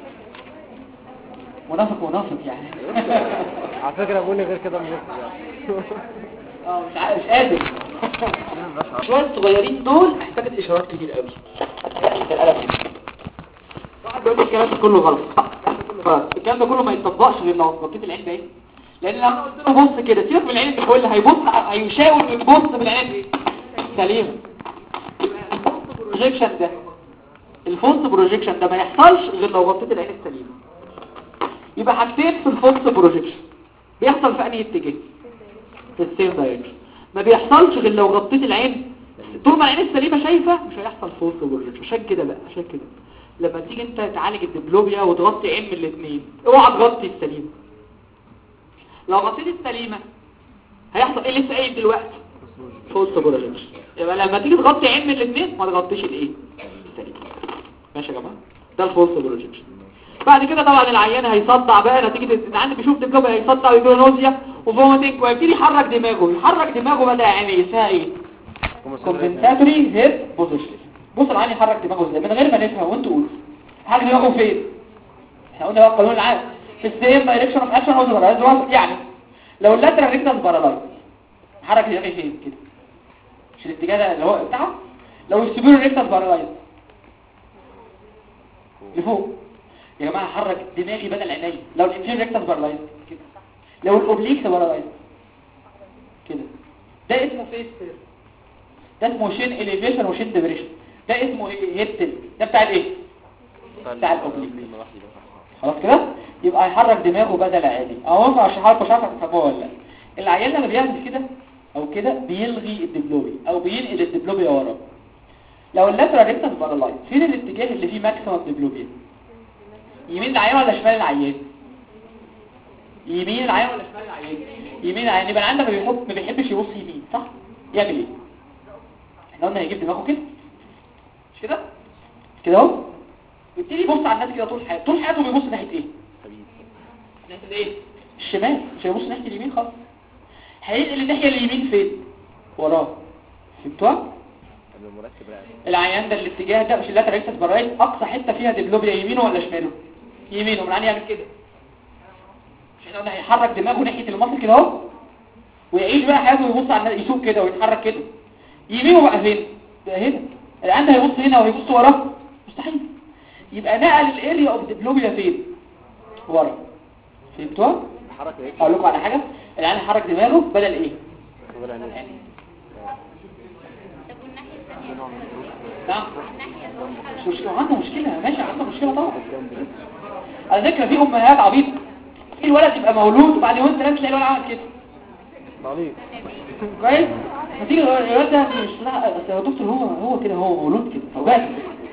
منافق منافق يعني على فكرة بقول غير كده من يعني اه مش عارف مش قادر شوية الصغيرين دول محتاجة اشارات كتير قوي القلم واحد بيقول لي الكلام ده كله غلط غلط الكلام ده كله ما يتطبقش غير لو غطيت العين باين لان لو انا قلت له بص كده سيبك من العين اللي كل هيبص هيشاور ويبص بالعين دي سليم البروجيكشن ده الفولس بروجيكشن ده ما يحصلش غير لو غطيت العين السليمه يبقى حاجتين في الفولس بروجيكشن بيحصل في انهي اتجاه في السيم دايركشن ما بيحصلش غير لو غطيت العين طول ما العين السليمه شايفه مش هيحصل فولس بروجيكشن عشان كده بقى عشان كده لما تيجي انت تعالج الدبلوبيا وتغطي عين من الاثنين اوعى تغطي السليمه لو غطيت السليمه هيحصل ايه لسه قايل دلوقتي فولس بروجيكشن يبقى لما تيجي تغطي عين من الاثنين ما تغطيش الايه السليمه ماشي يا جماعه ده الفولس بروجيكشن بعد كده طبعا العيان هيصدع بقى نتيجه ان عندي بيشوف دبلوبيا هيصدع ويجيله نوزيا وفوميتنج ويبتدي يحرك دماغه يحرك دماغه بقى يعني اسمها ايه كومبنساتوري هيد بوزيشن بص العيان يحرك دماغه ازاي من غير ما نفهم وانتوا قولوا حاجه دماغه فين احنا قلنا بقى القانون العام في السيم دايركشن اوف اكشن اوف يعني لو اللاترال ريكتس بارالايز حرك دماغي فين كده مش الاتجاه ده اللي هو بتاعه لو السبيرو ريكتس بارالايز لفوق يا جماعه حرك دماغي بدل عيني لو الانفير ريكتس بارالايز كده لو الاوبليكس بارالايز كده ده اسمه فيس ده اسمه شين اليفيشن وشين ديبريشن ده اسمه ايه هيد ده بتاع الايه بتاع الاوبليك خلاص كده يبقى هيحرك دماغه بدل عادي اهو ممكن اشرحها لكم مش عارف تفهموها ولا لا العيال لما بيعمل كده او كده بيلغي الدبلوبي او بينقل الدبلوبيا ورا لو اللاترال ريكتس بارالايز فين الاتجاه اللي فيه ماكسيمم دبلوبيا يمين العيان ولا شمال العيان يمين العيان ولا شمال العيان يمين العيان يبقى العيان ده ما بيحب ما بيحبش يبص يمين صح يعمل ايه احنا قلنا هيجيب دماغه كده مش كده كده اهو يبتدي يبص على الناس كده طول حياته طول حياته بيبص ناحيه ايه ناحيه الايه الشمال مش هيبص ناحيه اليمين خالص هينقل الناحيه اليمين فين وراه فهمتوها المرتب رأي العيان ده الاتجاه ده مش اللاترال ريكتس برايت اقصى حته فيها ديبلوبيا يمينه ولا شماله يمينه من يعمل كده مش احنا قلنا هيحرك دماغه ناحيه المصل كده اهو ويعيش بقى حياته ويبص على الناس يشوف كده ويتحرك كده يمينه بقى فين ده هنا العيان ده هيبص هنا وهيبص وراه مستحيل يبقى نقل الاريا اوف ديبلوبيا فين ورا فهمتوها حركة ايه اقول لكم على حاجه العيان هيحرك دماغه بدل ايه ولا عينيه. يعني طب والناحية الثانية نعم الناحية الثانية مش مشكلة عنده مشكلة ماشي عنده مشكلة طبعا على فكرة في أمهات عبيطة في الولد يبقى مولود وبعد يومين ثلاثة تلاقي الولد عمل كده عليك كويس فتيجي الولد ده مش لا بس يا دكتور هو هو كده هو مولود كده فوجات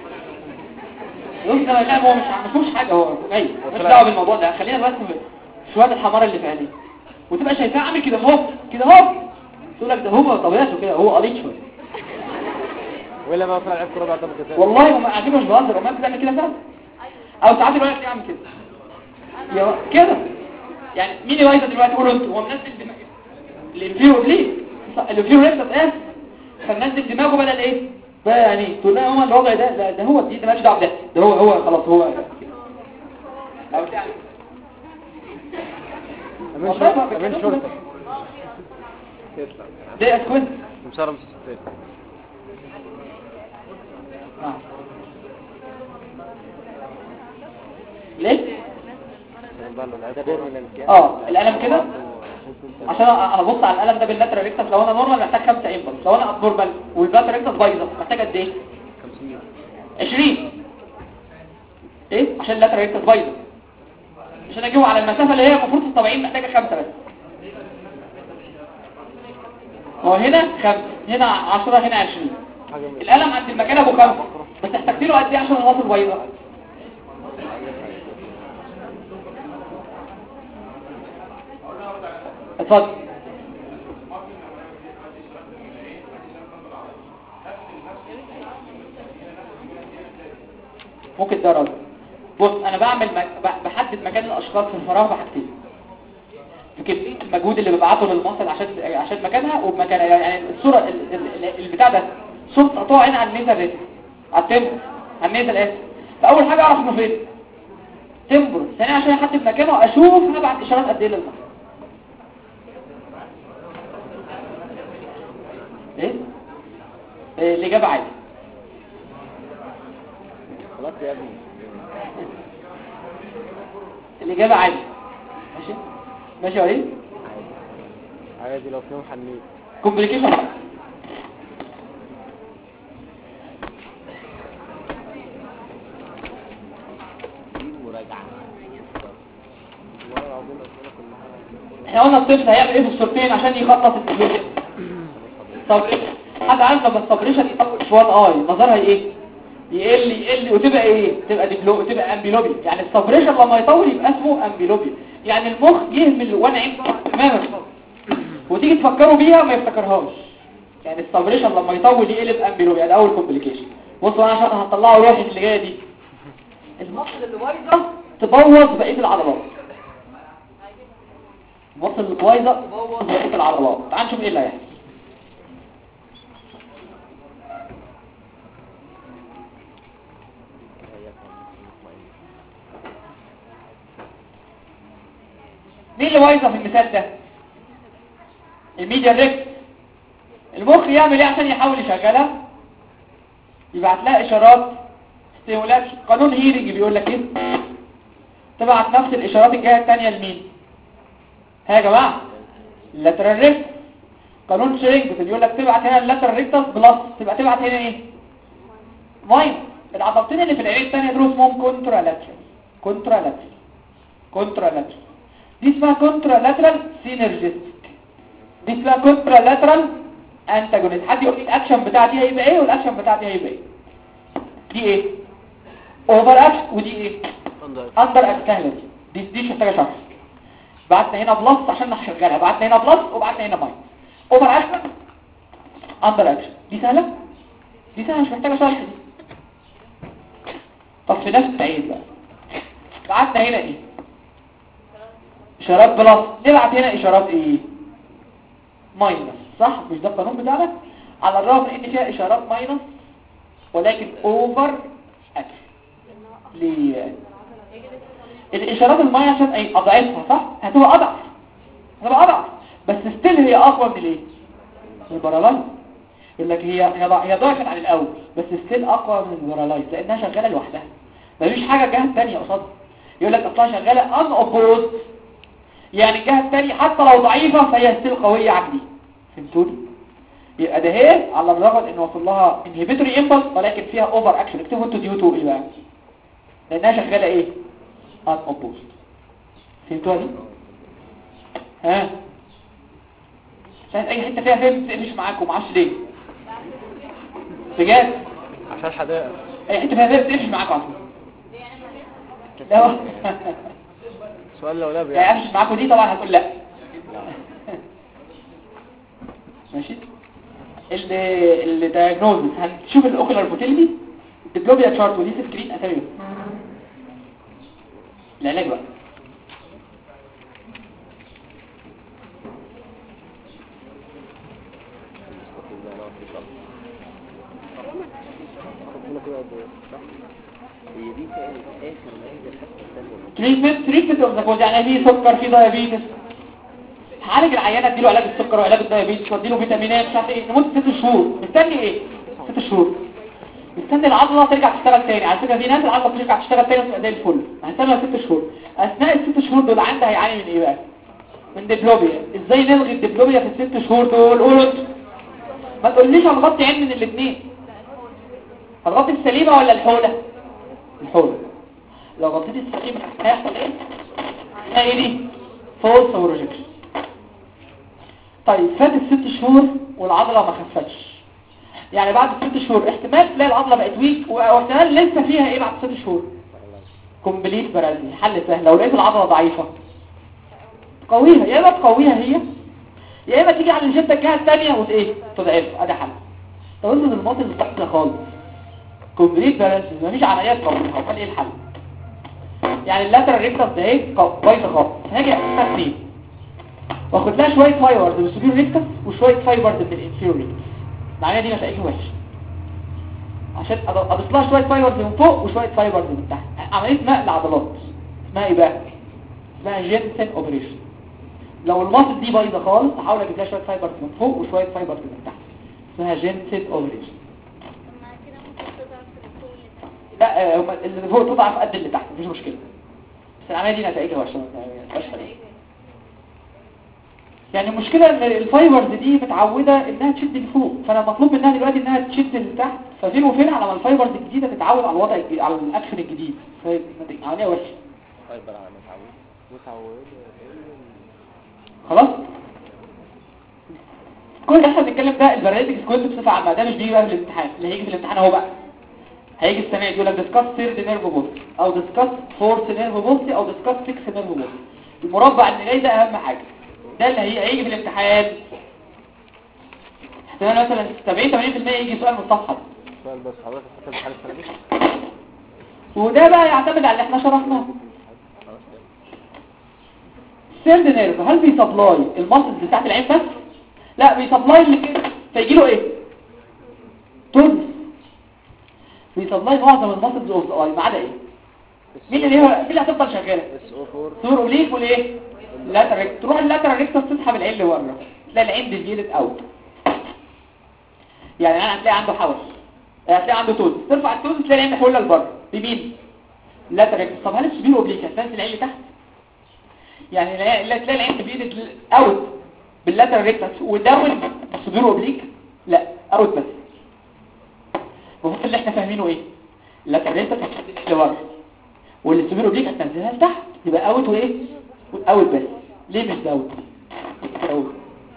يقول ده لا هو مش ما فيهوش حاجة هو جاي مش دعوة بالموضوع ده خلينا بس في شوية الحمار اللي في عينيه وتبقى شايفاه عامل كده اهو كده اهو تقول لك ده هو طبيعته كده هو قليل شوية ولا ما طلع لعب كوره بعد ما كسب والله ما عاجبه مش بهزر ما بتعمل كده فعلا او ساعات الولد تلاقيه عامل كده يا كده يعني مين الوايزه دلوقتي قولوا انتوا هو منزل دماغه الانفيرو ليه الانفيرو ليه بتتقاس فمنزل دماغه بدل ايه بقى يعني تقول لها هو الوضع ده ده, ده هو دي ده مالش دعوه بده ده هو هو خلاص هو او تعمل امين والله ما شرطة امين بيتكلموا شرطة تطلع دي اسكوينت مسار مسستين آه. ليه اه القلم كده عشان انا ابص على القلم ده باللاترال ريكتس لو انا نورمال محتاج 5 امبلس لو انا ابنورمال واللاترال ريكتس بايظه محتاج قد ايه 50 20 ايه عشان اللاترال ريكتس بايظه عشان اجيبه على المسافه اللي هي المفروض في الطبيعيين محتاجه 5 بس هو هنا 5 هنا 10 هنا 20 القلم عند المكان ابو 5 بس احتجت له قد ايه عشان الواصل بايظه اتفضل ممكن ده رد بص انا بعمل مك... ب- بحدد مكان الاشخاص في الفراغ بحاجتين بكميه المجهود اللي ببعته للمصل عشان عشان مكانها وبمكانها يعني الصوره ال- ال- ال- البتاع ده صوره تقطوع هنا على النيزل ريتم على التمبر على النيزل اس فاول حاجه اعرف انه فين تمبر ثانيا عشان احدد مكانه اشوف هبعت اشارات قد ايه للمصل ايه إيه، الاجابه عادي خلاص يا ابني الاجابه عادي ماشي ماشي يا وليد عادي لو فيهم حنين كومبليكيشن مراجعة والله العظيم الاسئله كلها احنا قلنا الطفل هيعمل ايه في الصورتين عشان يخلص التكليف صبريشن حد عارف لما الصبريشن يطول شوان اي نظرها ايه يقل يقل وتبقى ايه تبقى ديبلو تبقى امبيلوبي يعني الصبريشن لما يطول يبقى اسمه امبيلوبي يعني المخ يهمل وانا عين تماما وتيجي تفكروا بيها ما يفتكرهاش يعني الصبريشن لما يطول يقلب امبيلوبي يعني اول كومبليكيشن بصوا انا عشان هطلعه روحي اللي جايه دي المصل اللي بايظه تبوظ بقيه العضلات المصل اللي بايظه تبوظ بقيه العضلات تعال نشوف ايه اللي هيحصل مين اللي بايظه في المثال ده الميديا ريكت المخ يعمل ايه عشان يحاول يشغلها يبعت لها اشارات ستيمولات قانون هيرنج بيقول لك ايه تبعت نفس الاشارات الجهه الثانيه لمين ها يا جماعه اللاترال ريكت قانون شرينج بيقول لك تبعت هنا اللاترال ريكتس بلس تبقى تبعت هنا ايه ماين العضلتين اللي في العين الثانيه دول اسمهم كونترا لاترال كونترا لاترال كونترا لاترال دي اسمها كونترا لاترال سينرجيستيك دي اسمها كونترا لاترال انتاجونيست حد يقول لي الاكشن بتاع دي هيبقى ايه والاكشن بتاع دي هيبقى ايه دي ايه اوفر اكشن ودي ايه اندر اكشن سهله دي دي دي مش محتاجه شرح بعتنا هنا بلس عشان نشغلها بعتنا هنا بلس وبعتنا هنا ماينس اوفر اكشن اندر اكشن دي سهله دي سهله مش محتاجه شرح دي طب في نفس العين بقى بعتنا هنا ايه اشارات بلس نبعت هنا اشارات ايه ماينس صح مش ده القانون بتاعنا على الرغم من ان فيها اشارات ماينس ولكن اوفر اكشن ليه الاشارات الماينس عشان ايه اضعفها صح هتبقى اضعف هتبقى اضعف بس ستيل هي اقوى من الايه من البارالايز يقول لك هي هي ضع- هي ضعفت عن الاول بس ستيل اقوى من البارالايز لانها شغاله لوحدها مفيش حاجه الجهه الثانيه قصادها يقول لك اصلها شغاله ان اوبوزد يعني الجهه الثانيه حتى لو ضعيفه فهي ستيل قويه عن دي فهمتوني يبقى ده هي على الرغم ان وصل لها انهبيتوري امبلس ولكن فيها اوفر اكشن اكتبوا انتوا ديو تو ايه بقى لانها شغاله ايه ان اوبوزد فهمتوها دي ها عشان اي حته فيها فهم تقلش معاكم معرفش ليه بجد عشان حدائق اي حته فيها فهم تقلش معاكم على طول لا هو- سؤال لو لاب يعني يعني امشي معاكم دي طبعا هتقول لا ماشي ال الدايجنوزس هنشوف الاوكولار موتيليتي الدبلوبيا تشارت ودي سكرين اسامي العلاج بقى هنا كده قد ايه صح هي دي كانت اخر ما ينزل حتى الثانيه تريتمنت تريتمنت اوف ذا كوز يعني في سكر في دايابيتس هعالج العيانه اديله علاج السكر وعلاج الدايابيتس واديله فيتامينات مش عارف ايه لمده ست شهور مستني ايه ست شهور مستني العضله ترجع تشتغل تاني على فكره في ناس العضله بترجع تشتغل تاني وتبقى زي الفل هنستنى ست شهور اثناء الست شهور دول عندها هيعاني من ايه بقى من ديبلوبيا ازاي نلغي الديبلوبيا في الست شهور دول قولوا انتوا ما تقوليش هنغطي عين من الاثنين هتغطي السليمه ولا الحوله الحوله لو غطيت السليمه هيحصل ايه اسمها ايه دي فولس او ريجكشن طيب فات الست شهور والعضله ما خفتش يعني بعد الست شهور احتمال تلاقي العضله بقت ويك واحتمال لسه فيها ايه بعد ست شهور كومبليت برازي حل سهل لو لقيت العضله ضعيفه قويها يا اما تقويها هي يا اما تيجي على الجبهه الجهه الثانيه وت ايه تضعفها ادي حل طب افرض الماطل بتاعتنا خالص كومبليت بالانس مفيش عمليات قويه امال ايه الحل يعني اللاترال ريكتس ده ايه ق- بايظه خالص هاجي اقسمها اثنين واخد لها شويه فايبرز من السوبيريور ريكتس وشويه فايبرز من الانفيريور ريكتس العمليه دي نتائجها وحشه عشان أض- اضيف لها شويه فايبرز من فوق وشويه فايبرز من تحت عمليه نقل عضلات اسمها ايه بقى اسمها جينسن اوبريشن لو الماسل دي بايظه خالص هحاول اجيب لها شويه فايبرز من فوق وشويه فايبرز من تحت اسمها جينسن اوبريشن طب ما كده ممكن تضعف الفوق اللي تحت لا آه، هما اللي فوق تضعف قد اللي تحت مفيش مشكله بس العمليه دي نتائجها وحشه ما فيهاش حاجة. يعني المشكله ان الفايبرز دي متعوده انها تشد لفوق فانا مطلوب منها دلوقتي انها تشد لتحت ففين وفين على ما الفايبرز الجديده تتعود على الوضع الجديد على الاكشن الجديد فعمليه وحشه فايبر على متعود متعود خلاص كل اللي احنا بنتكلم ده البرنامج سكوينت بصفه عامه ده مش بيجي بقى في الامتحان اللي هيجي في الامتحان اهو بقى هيجي السنه دي يقول لك ديسكاس ثيرد نيرف بولس او ديسكاس فورث نيرف بولس او ديسكاس سكس نيرف بولس المربع اللي جاي ده اهم حاجه ده اللي هي هيجي في الامتحان احتمال مثلا 70 80% يجي سؤال من الصفحه دي. سؤال بس حضرتك فاكر بحال السنة دي وده بقى يعتمد على اللي احنا شرحناه الثيرد نيرف هل بيسبلاي الماسلز بتاعت العين بس لا بيسبلاي اللي كده فيجي له ايه تونس بيسبلاي معظم الماسلز اوف ذا اي ما عدا ايه مين اللي هو مين اللي هتفضل شغاله اس او 4 سور اوبليك والايه اللاترال تروح اللاترال ريكتس تسحب العين لورا تلاقي العين ديفيلت اوت يعني انا هتلاقي عنده حوش هتلاقي عنده توز ترفع التوز تلاقي العين محوله لبره بمين اللاترال ريكتس طب هل السبير اوبليك هتنزل العين لتحت يعني لا- لا تلاقي العين ديفيلت اوت باللاترال ريكتس وداون السبير اوبليك لا اوت بس المفروض اللي احنا فاهمينه ايه اللاترال ريكتس هتنزل لورا والسبير اوبليك هتنزلها لتحت يبقى اوت وايه اوت بس ليه مش داون اوت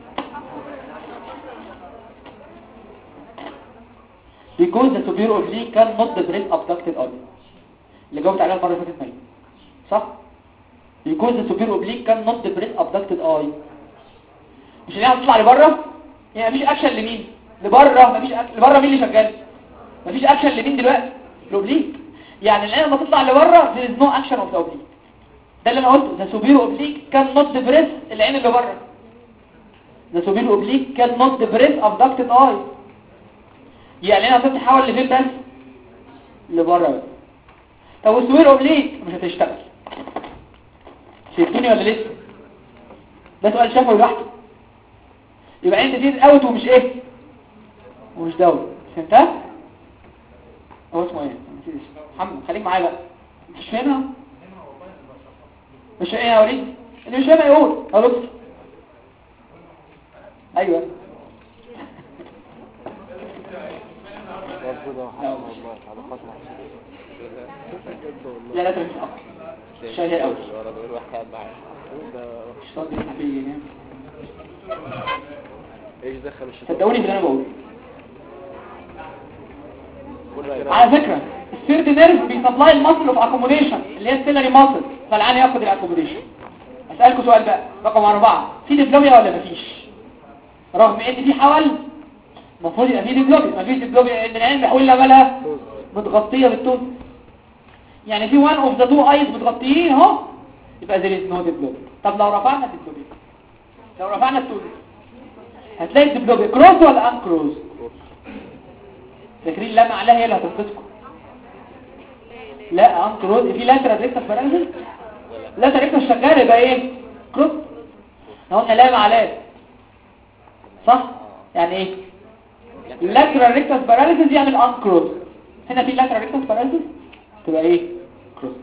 because the superior oblique cannot depress abducted eye اللي جاوبت عليها المره اللي فاتت مريم صح because the superior oblique cannot depress abducted eye مش اللي هتطلع لبره يعني مفيش اكشن لمين لبره مفيش أك... لبره مين اللي شغال مفيش اكشن لمين دلوقتي الاوبليك يعني العين لما تطلع لبره there is no action of the oblique ده اللي انا قلته the superior oblique cannot depress العين اللي بره the superior oblique cannot depress abducted eye يعني انا هتتحول لفين بس لبره بس طب والسوير اوبليك مش هتشتغل شايفوني ولا لسه ده سؤال شافه لوحده يبقى انت دي اوت ومش ايه ومش داون فهمتها هو اسمه ايه نسيت اسمه. محمد خليك معايا بقى مش فاهمها مش ايه يا وليد اللي مش فاهمها يقول خلاص ايوه ربنا وحرام والله علاقات لا لا تنسى شايل قوي ورا دول واحد قاعد معايا مش راضي يفتح بيه ينام ايش دخل الشيطان صدقوني في اللي انا بقوله كل رأي على فكرة السيرد نيرف بيسبلاي الماسل اوف اكوموديشن اللي هي السيلري ماسل فالعين ياخد الاكوموديشن اسالكم سؤال بقى رقم أربعة في ديبلوبيا ولا مفيش رغم ان في حول المفروض يبقى في ديبلوبيا مفيش ديبلوبيا ان العين بيقول لها مالها متغطيه بالتوز يعني في وان اوف ذا تو ايز متغطيين اهو يبقى there is no ديبلوبيا طب لو رفعنا الديبلوبيا لو رفعنا التوز هتلاقي الديبلوبيا كروس ولا ان كروس فاكرين لا عليها هي اللي هتنقذكم لا انكروز في لاترال ريكتس باراليسيس لاترال ريكتس شغال يبقى ايه كروس احنا قلنا لا عليه صح يعني ايه لاترال ريكتس باراليسيس يعمل انكروز هنا في لاترال ريكتس باراليسيس تبقى ايه كروس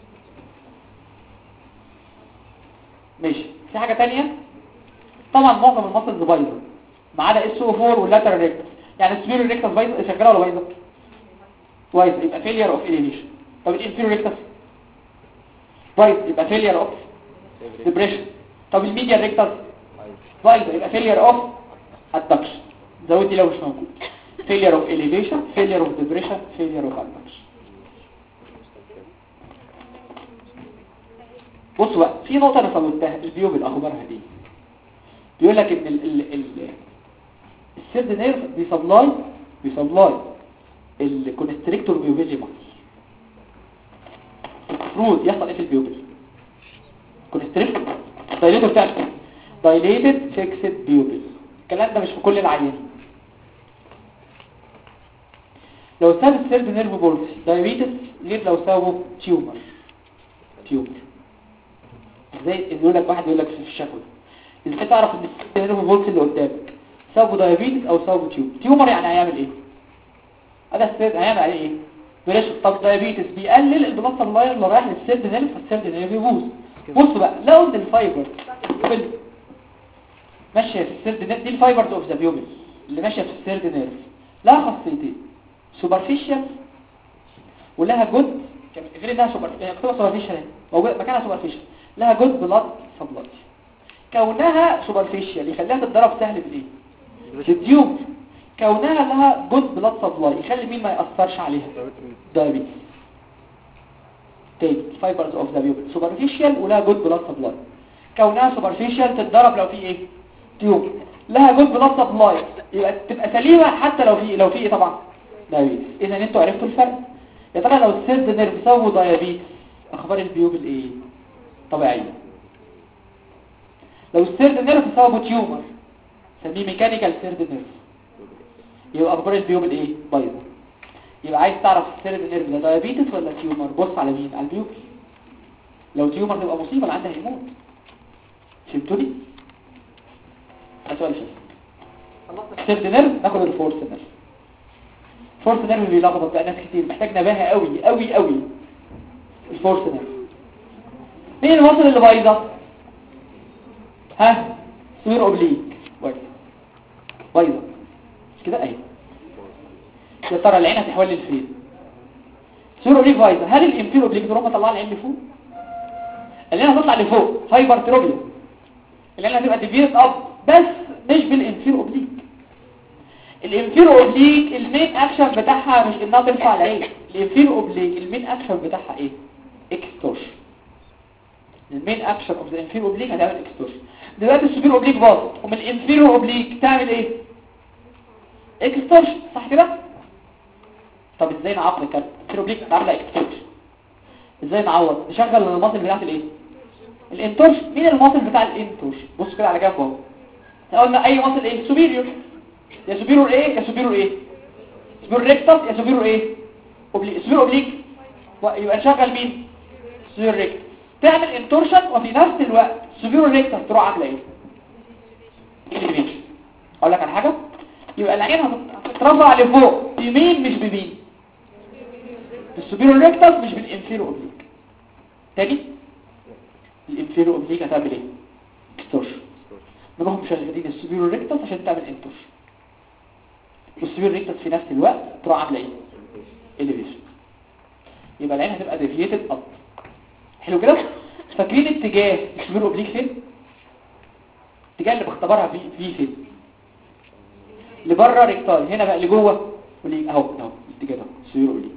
ماشي في حاجة تانية طبعا معظم المصل بايظه ما عدا اس او 4 واللاترال ريكتس يعني السبيرو ريكتس بايظه شغاله ولا بايظه بايظه يبقى فيلير اوف اليفيشن طب الانفيرو ريكتس بايظ يبقى فيلير اوف ديبريشن طب الميديا ريكتس بايظه يبقى فيلير اوف ادكشن زود دي لو مش موجود فيلير اوف اليفيشن فيلير اوف ديبريشن فيلير اوف ادكشن بصوا بقى في نقطه انا فوتها البيوب الاخبارها دي بيقول لك ان ال ال ال السيرد نيرف بيسبلاي بيسبلاي الكونستريكتور بيوبيلي مصر المفروض يحصل ايه في البيوبل كونستريكتور دايليتور بتاعك دايليتد فيكسد بيوبل الكلام ده مش في كل العيانين لو ساب السيرد نيرف بولسي دايابيتس غير لو سابه تيومر تيومر زي يقول لك واحد يقول لك في الشكوى ازاي تعرف ان السيرد نيرف بولسي اللي قدامك سابه دايابيتس او سابه تيومر تيومر يعني هيعمل ايه هذا السيرد هيعمل عليه ايه بريشر طب دايابيتس بيقلل البلاد سبلاي اللي رايح للسيرد نيرف فالسيرد نيرف يبوظ بص بقى لو ان الفايبر ماشيه في السيرد نيرف دي الفايبرز اوف ذا بيوبل اللي ماشيه في السيرد نيرف لها خاصيتين سوبرفيشال ولها جود غير انها سوبر مكتوبه سوبرفيشال موجود مكانها سوبرفيشال لها جود بلاد سبلاي كونها سوبرفيشال يخليها تتضرب سهل بالايه بالتيوب كونها لها جود بلاد سبلاي يخلي مين ما يأثرش عليها دايابيتس تاني فايبرز اوف ذا بيوبل سوبرفيشال ولها جود بلاد سبلاي كونها سوبرفيشال تتضرب لو في ايه تيوب لها جود بلاد سبلاي يبقى تبقى سليمه حتى لو في لو في ايه طبعا دايابيتس اذا انتوا عرفتوا الفرق يا ترى لو السيرد نيرف سووا دايابيتس اخبار البيوبل ايه طبيعيه لو السيرد نيرف سووا تيومر سميه ميكانيكال سيرد نيرف يبقى اخبار البيوبل ايه بايظه يبقى عايز تعرف السيرد نيرف ده دايابيتس ولا تيومر بص على مين على البيوبل لو تيومر تبقى مصيبه اللي عندها هيموت فهمتوني ده سؤال شيء السيرد نيرف ناخد الفورس نيرف فورس نيرف بيلخبط بقى ناس كتير محتاج نباهه قوي قوي قوي الفورس نيرف مين المصل اللي بايظه ها سوير اوبليك بايظه بايظه مش كده اهي يا ترى العين هتحول لفين سوير اوبليك بايظه هل الانفير اوبليك تروح مطلع العين لفوق العين هتطلع لفوق هايبر تروبيا العين هتبقى ديفيرت اب بس مش بالانفير اوبليك الانفير اوبليك المين اكشن بتاعها مش انها ترفع العين الانفير اوبليك المين اكشن بتاعها ايه اكستورشن المين اكشن اوف ذا انفير اوبليك هتعمل اكستورشن دلوقتي السوبر اوبليك باظ ومن الانفير اوبليك تعمل ايه اكستورشن صح كده طب ازاي نعوض الكلام الانفير اوبليك عامله اكستورشن ازاي نعوض نشغل المصل بتاعت الايه الانتورش مين المصل بتاع الانتورش بص كده على جنب اهو احنا قلنا اي مصل ايه سوبيريور يا سوبيرور ايه يا سوبيرور ايه سوبيرور ريكتس يا سوبيرور ايه اوبليك سوبيرور اوبليك يبقى نشغل مين سوبيرور ريكتس تعمل انتورشن وفي نفس الوقت سوبيرور ريكتس تروح عامله ايه اليمين اقول لك على حاجه يبقى العين هتترفع لفوق بيمين مش بمين السوبيرور ريكتس مش بالانفيرو اوبليك تاني الانفيرو اوبليك هتعمل ايه اكستورشن منهم مشغلين السوبيرو ريكتس عشان تعمل انتورشن والسوبيرو ريكتس في نفس الوقت تروح عامله ايه اليفيشن يبقى العين هتبقى ديفييتد اب حلو كده فاكرين اتجاه السوبيرو اوبليك فين الاتجاه اللي بختبرها فيه فيه فين لبره ريكتال هنا بقى لجوه ولي اهو اهو الاتجاه ده السوبيرو اوبليك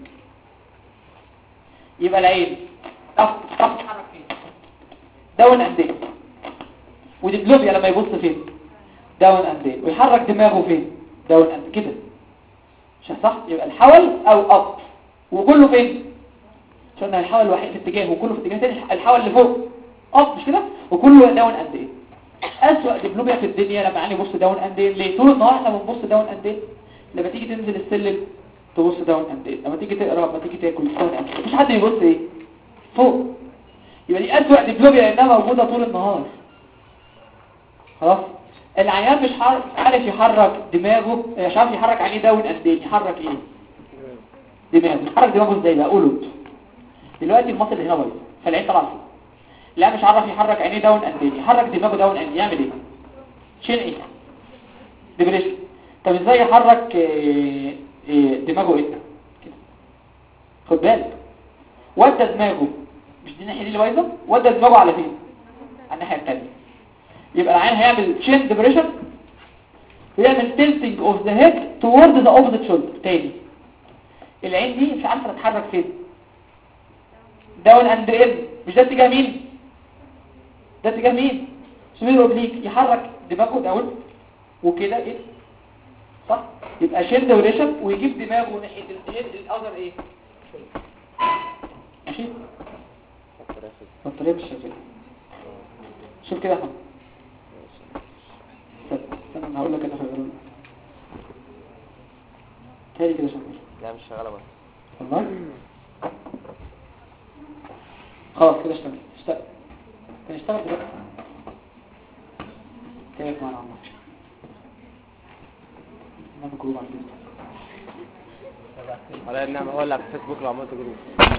يبقى العين طف طف تتحرك فين داون اند وديبلوبيا لما يبص فين داون اند ويحرك دماغه فين داون اند كده مش صح يبقى الحول او اب وكله فين عشان الحول الوحيد في اتجاه وكله في اتجاه تاني الحول اللي فوق اب مش كده وكله داون اند ايه اسوأ دبلوميا في الدنيا لما يعني بص داون اند ايه ليه طول النهار احنا بنبص داون اند ايه لما تيجي تنزل السلم تبص داون اند ايه لما تيجي تقرا لما تيجي تاكل داون اند مفيش حد يبص ايه فوق يبقى دي اسوأ ديبلوبيا لانها موجوده طول النهار خلاص العيان مش عارف مش عارف يحرك دماغه مش عارف يحرك عينيه داون اند ايه يحرك ايه دماغه يحرك دماغه ازاي بقى قولوا انتوا. دلوقتي المصل اللي هنا بايظ فالعين طلع فوق لا مش عارف يحرك عينيه داون اند ايه يحرك دماغه داون اند يعمل ايه شيل ايه ديبريشن طب ازاي يحرك آه، آه، دماغه ايه كده خد بالك ودى دماغه مش دي الناحيه دي اللي بايظه ودى دماغه على فين على الناحيه الثانيه يبقى العين هيعمل تشين ديبريشن ويعمل tilting of the head toward the opposite shoulder تاني العين دي مش عارفه تتحرك فين داون اند ان مش ده اتجاه مين ده اتجاه مين سمير اوبليك يحرك دماغه داون وكده ايه صح يبقى شيل دوريشن ويجيب دماغه ناحيه الهيد الاذر ايه ماشي الطريقه مش شغاله شوف كده يا محمد استنى استنى انا هقول لك انا هقول لك تاني كده شغال لا مش شغاله بس والله خلاص كده اشتغل اشتغل كان اشتغل دلوقتي كيف معنا عمر نعمل جروب على الفيسبوك على النعمه هو اللي على الفيسبوك لو عملت جروب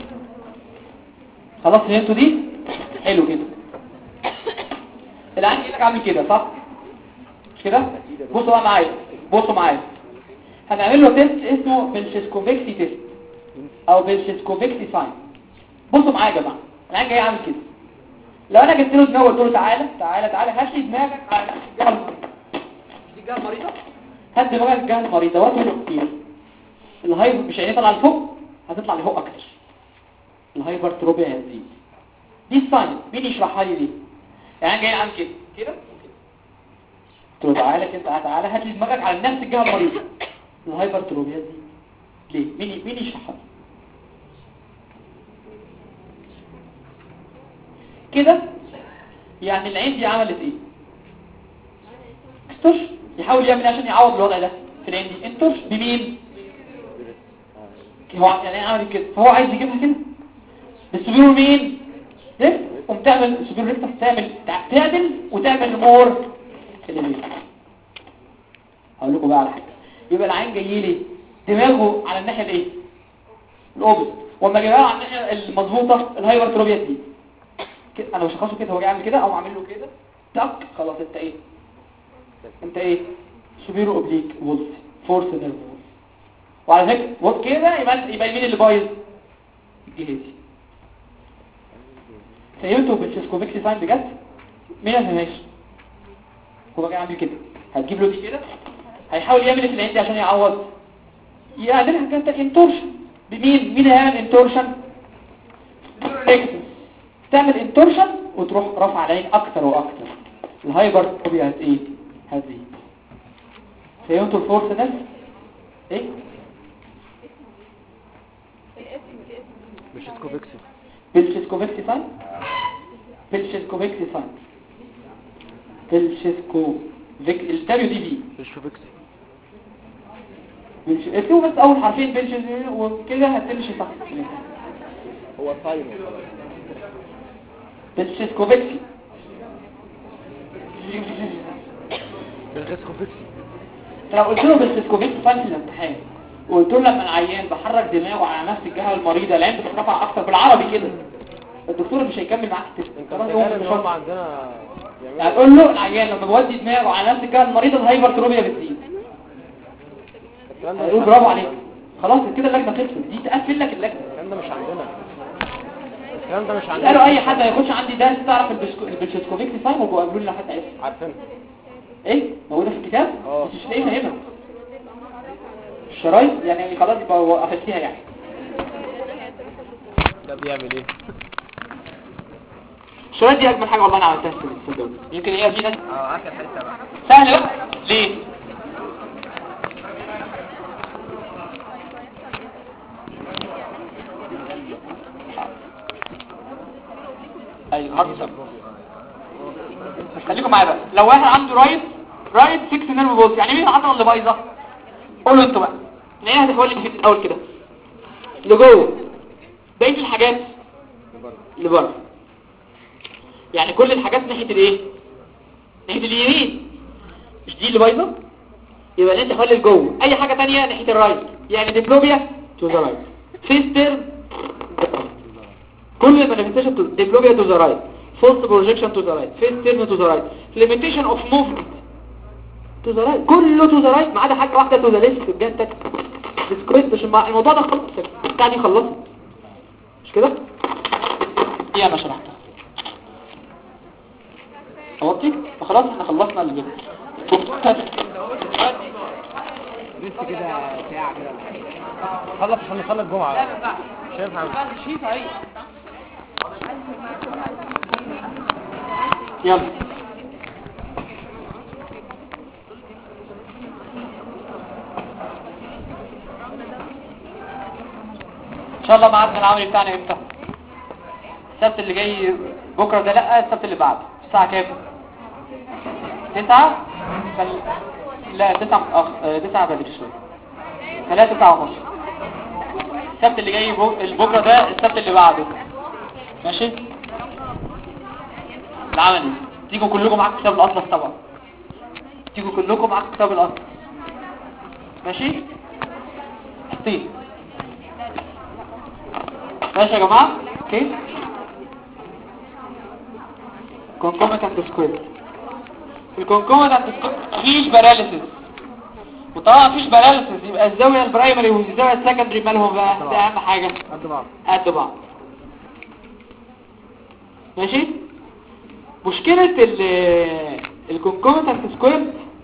خلاص فهمتوا دي حلو كده العين ايدك عامل كده صح مش كده بصوا بقى معايا بصوا معايا هنعمل له تيست اسمه بلشيسكوفيكسي تيست او بلشيسكوفيكسي ساين بصوا معايا يا جماعه العين جاي عامل كده لو انا جبت له دماغه وقلت له تعالى تعالى تعالى هات لي دماغك على نفس الجهه المريضه دي الجهه المريضه هات دماغك الجهه المريضه وقت له كتير الهايبر مش عينيه طالعه لفوق هتطلع لفوق اكتر الهايبرتروبيا هتزيد دي الساين مين يشرحها لي دي يعني جاي عامل كده كده قلت له تعالى كده تعالى تعالى هات لي دماغك على نفس الجهه المريضه الهايبرتروبيا دي ليه مين مين يشرحها لي كده يعني العين دي عملت ايه انترش يحاول يعمل إيه عشان يعوض الوضع ده في العين دي انترش بمين هو يعني عمل كده فهو عايز يجيبها كده بالسبيرو مين ليه قوم تعمل السبيرو ريكتس تعمل تع- تعدل وتعمل مور elevation. هقول لكم بقى على حاجه يبقى العين جاي لي دماغه على الناحيه الايه الاوبزيت واما جايبها على الناحيه المظبوطه الهايبرتروبيا دي كده انا بشخصه كده هو جاي عامل كده او عامل له كده تك خلاص انت ايه انت ايه سوبيرو اوبليك وولف فورس نيرف وعلى فكره بص كده يبقى يبقى مين اللي بايظ الجهازي فهمتوا بالسيسكوفيكسي ساين بجد مين ما فهمهاش هو جاي عامل كده هتجيب له دي كده هيحاول يعمل ايه في العين دي عشان يعوض يعملها كده انتورشن بمين مين هيعمل انتورشن تعمل انتورشن وتروح رافع العين اكتر واكتر الهايبر فوبيا هت ايه هتزيد فهمتوا الفورس ده ايه مش سكوبكسي بالشيسكوفيكسي ساين بالشيسكوفيكسي ساين بالشيسكو فيك الدبليو دي بي مش سكوبكسي بالش... اكتبوا بس اول حرفين بالش وكده هتمشي صح هو ساين وخلاص بالشيسكوفيكسي بالسكوبكسي لو قلت له بالشيسكوفيكسي ساين في الامتحان وقلت له لما العيان بحرك دماغه على نفس الجهه المريضه العين بتترفع اكتر بالعربي كده الدكتور مش هيكمل معاك التست انت خلاص متخيل هو ان مش هم هو- عندنا يعني يعملوا تقول له العيان لما بودي دماغه على نفس الجهه المريضه الهايبرتروبيا بتزيد الكلام ده هيقول مش برافو عندنا. عليك خلاص كده اللجنه خلصت دي تقفل لك اللجنه الكلام ده مش عندنا الكلام ده مش عندنا اسالوا اي حد هيخش عندي درس تعرف البسكو- البلشيسكوفيكسي ساين وجوا قالوا لنا حتى اسم عارفين ايه موجوده في الكتاب اه. بس مش لاقي فاهمها الشرايط يعني خلاص يبقى وقفتيها يعني ده بيعمل ايه الشرايط دي اجمل حاجه والله انا عملتها في الصدق يمكن هي في ناس اه اخر حته بقى سهله بقى ليه ايوه هارد سب. خليكم معايا بقى لو واحد عنده رايت رايت 6 نيرف بوز يعني مين العضله اللي بايظه قولوا انتوا بقى العين هتحول لي في الاول كده لجوه بقيه الحاجات لبره يعني كل الحاجات ناحيه الايه ناحيه اليمين مش دي اللي بايظه يبقى العين تحول لجوه اي حاجه تانية ناحيه الرايت يعني ديبلوبيا تو ذا رايت فيستر كل المانيفستيشن ديبلوبيا تو ذا رايت فولس بروجكشن تو ذا رايت فيستر تو ذا رايت ليميتيشن اوف موفمنت تو ذا رايت كله تو ذا رايت ما عدا حاجه واحده تو ذا ليفت في الجهه التانيه ديسكريت عشان مع- الموضوع ده خلص بتاع دي خلصت مش كده دي انا شرحتها اوطي خلاص احنا خلصنا اللي جبت لسه كده ساعة كده خلص عشان نصلي الجمعة مش هينفع يلا ان شاء الله ميعادنا العملي بتاعنا امتى السبت اللي جاي بكره ده لا السبت اللي بعده الساعه كام تسعة فل... لا تسعة متأخر آه، تسعة بدري شوية ثلاثة تسعة ونص السبت اللي جاي بو... بكره ده السبت اللي بعده ماشي العملي تيجوا كلكم معاكم كتاب الاطلس طبعا تيجوا كلكم معاكم كتاب الاطلس ماشي طيب ماشي يا جماعه اوكي concomitant square الكونكومنت مفيش باراليسيس وطبعا مفيش باراليسيس يبقى الزاويه البرايمري والزاويه السكندري مالهم بقى ده اهم حاجه قد بعض قد بعض ماشي مشكلة ال الكونكومنتنت سكوير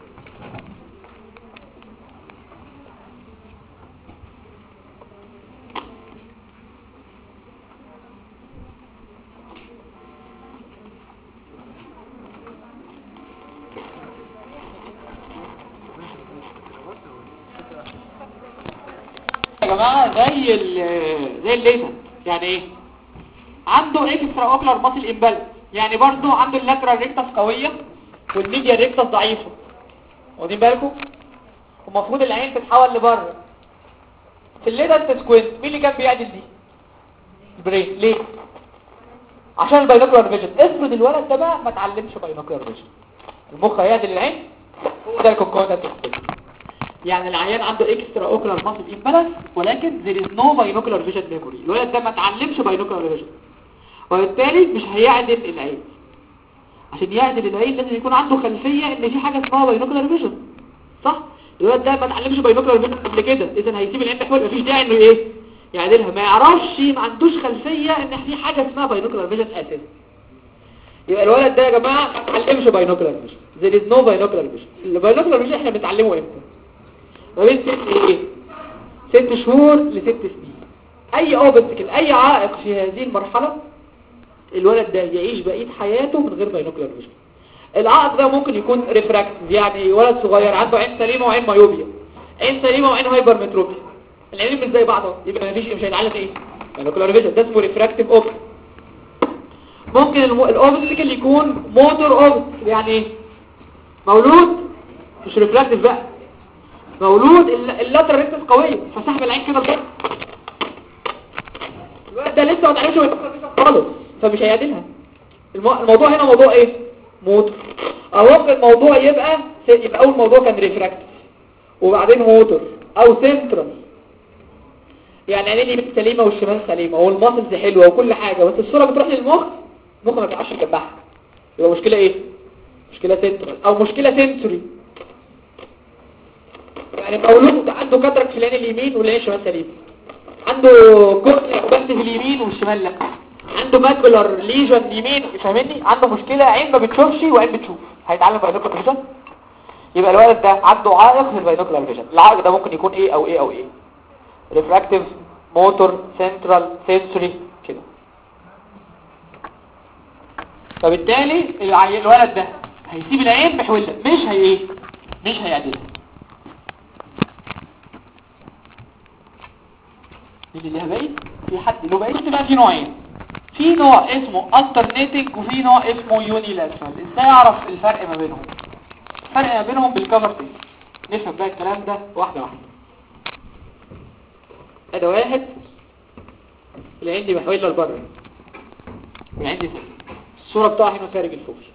يا جماعة زي ال زي الليزر يعني ايه عنده اكسترا اوكلر ماسل امبالانس يعني برضو عنده اللاترال ريكتس قوية والميديا ريكتس ضعيفة واخدين بالكم ومفروض العين تتحول لبره في الليزر سكوينت مين اللي كان بيعدل دي البرين ليه عشان الباينوكلر فيجن افرض الولد ده بقى ما اتعلمش باينوكلر فيجن المخ هيعدل العين هو ده الكونكوندنت سكوينت يعني العيان عنده اكسترا اوكلر ماسل امبالانس ولكن there is no binocular vision memory الولد ده ما اتعلمش binocular vision وبالتالي مش هيعدل العين عشان يعدل العين لازم يكون عنده خلفية ان في حاجة اسمها binocular vision صح الولد ده ما اتعلمش binocular vision قبل كده اذا هيسيب العين تحول مفيش داعي انه ايه يعدلها ما يعرفش ما عندوش خلفية ان في حاجة اسمها binocular vision اساسا يبقى الولد ده يا جماعة ما اتعلمش binocular vision there is no binocular vision الباينوكلر vision احنا بنتعلمه امتى ما بين ست ايه ست شهور لست سنين اي اوبستكل اي عائق في هذه المرحلة الولد ده يعيش بقية حياته من غير باينوكلر فيجن العائق ده ممكن يكون ريفراكتيف يعني ولد صغير عنده عين سليمة وعين مايوبيا عين سليمة وعين هايبر متروبيا العينين مش زي بعض اهو يبقى مفيش مش هيتعلم ايه باينوكلر فيجن ده اسمه ريفراكتيف اوبس ممكن الاوبستكل يكون موتور اوبستكل يعني ايه مولود مش ريفراكتيف بقى مولود اللاترال ريكتس قوية فسحب العين كده بجد الولد ده لسه ما تعرفش خالص فمش هيعدلها المو... الموضوع هنا موضوع ايه موتور او ممكن الموضوع يبقى يبقى اول موضوع كان ريفراكتيف وبعدين موتور او سنترال يعني عينين اليمين سليمه والشمال سليمه والماسلز حلوه وكل حاجه بس الصوره بتروح للمخ المخ ما بيعرفش يجمعها يبقى مشكله ايه مشكله سنترال او مشكله سنسوري يعني مولود عنده كاتراك في العين اليمين والعين الشمال سليم عنده كورنيا بس في اليمين والشمال لا عنده ماكولار ليجن يمين فاهمني عنده مشكلة عين ما بتشوفش وعين بتشوف هيتعلم باينوكلر فيجن يبقى الولد ده عنده عائق في الباينوكلر فيجن العائق ده ممكن يكون ايه او ايه او ايه ريفراكتيف موتور سنترال سنسوري كده فبالتالي العي- الولد ده هيسيب العين محولة مش هي ايه مش هيعدلها مين اللي ليها باقي في حد له باقي بقى في نوعين في نوع اسمه alternating وفي نوع اسمه unilateral ازاي اعرف الفرق ما بينهم الفرق ما بينهم بالكفر تيست نفهم بقى الكلام ده واحده واحده ادي واحد العين دي محوله لبره والعين دي الصوره بتاعها هنا خارج الفوفي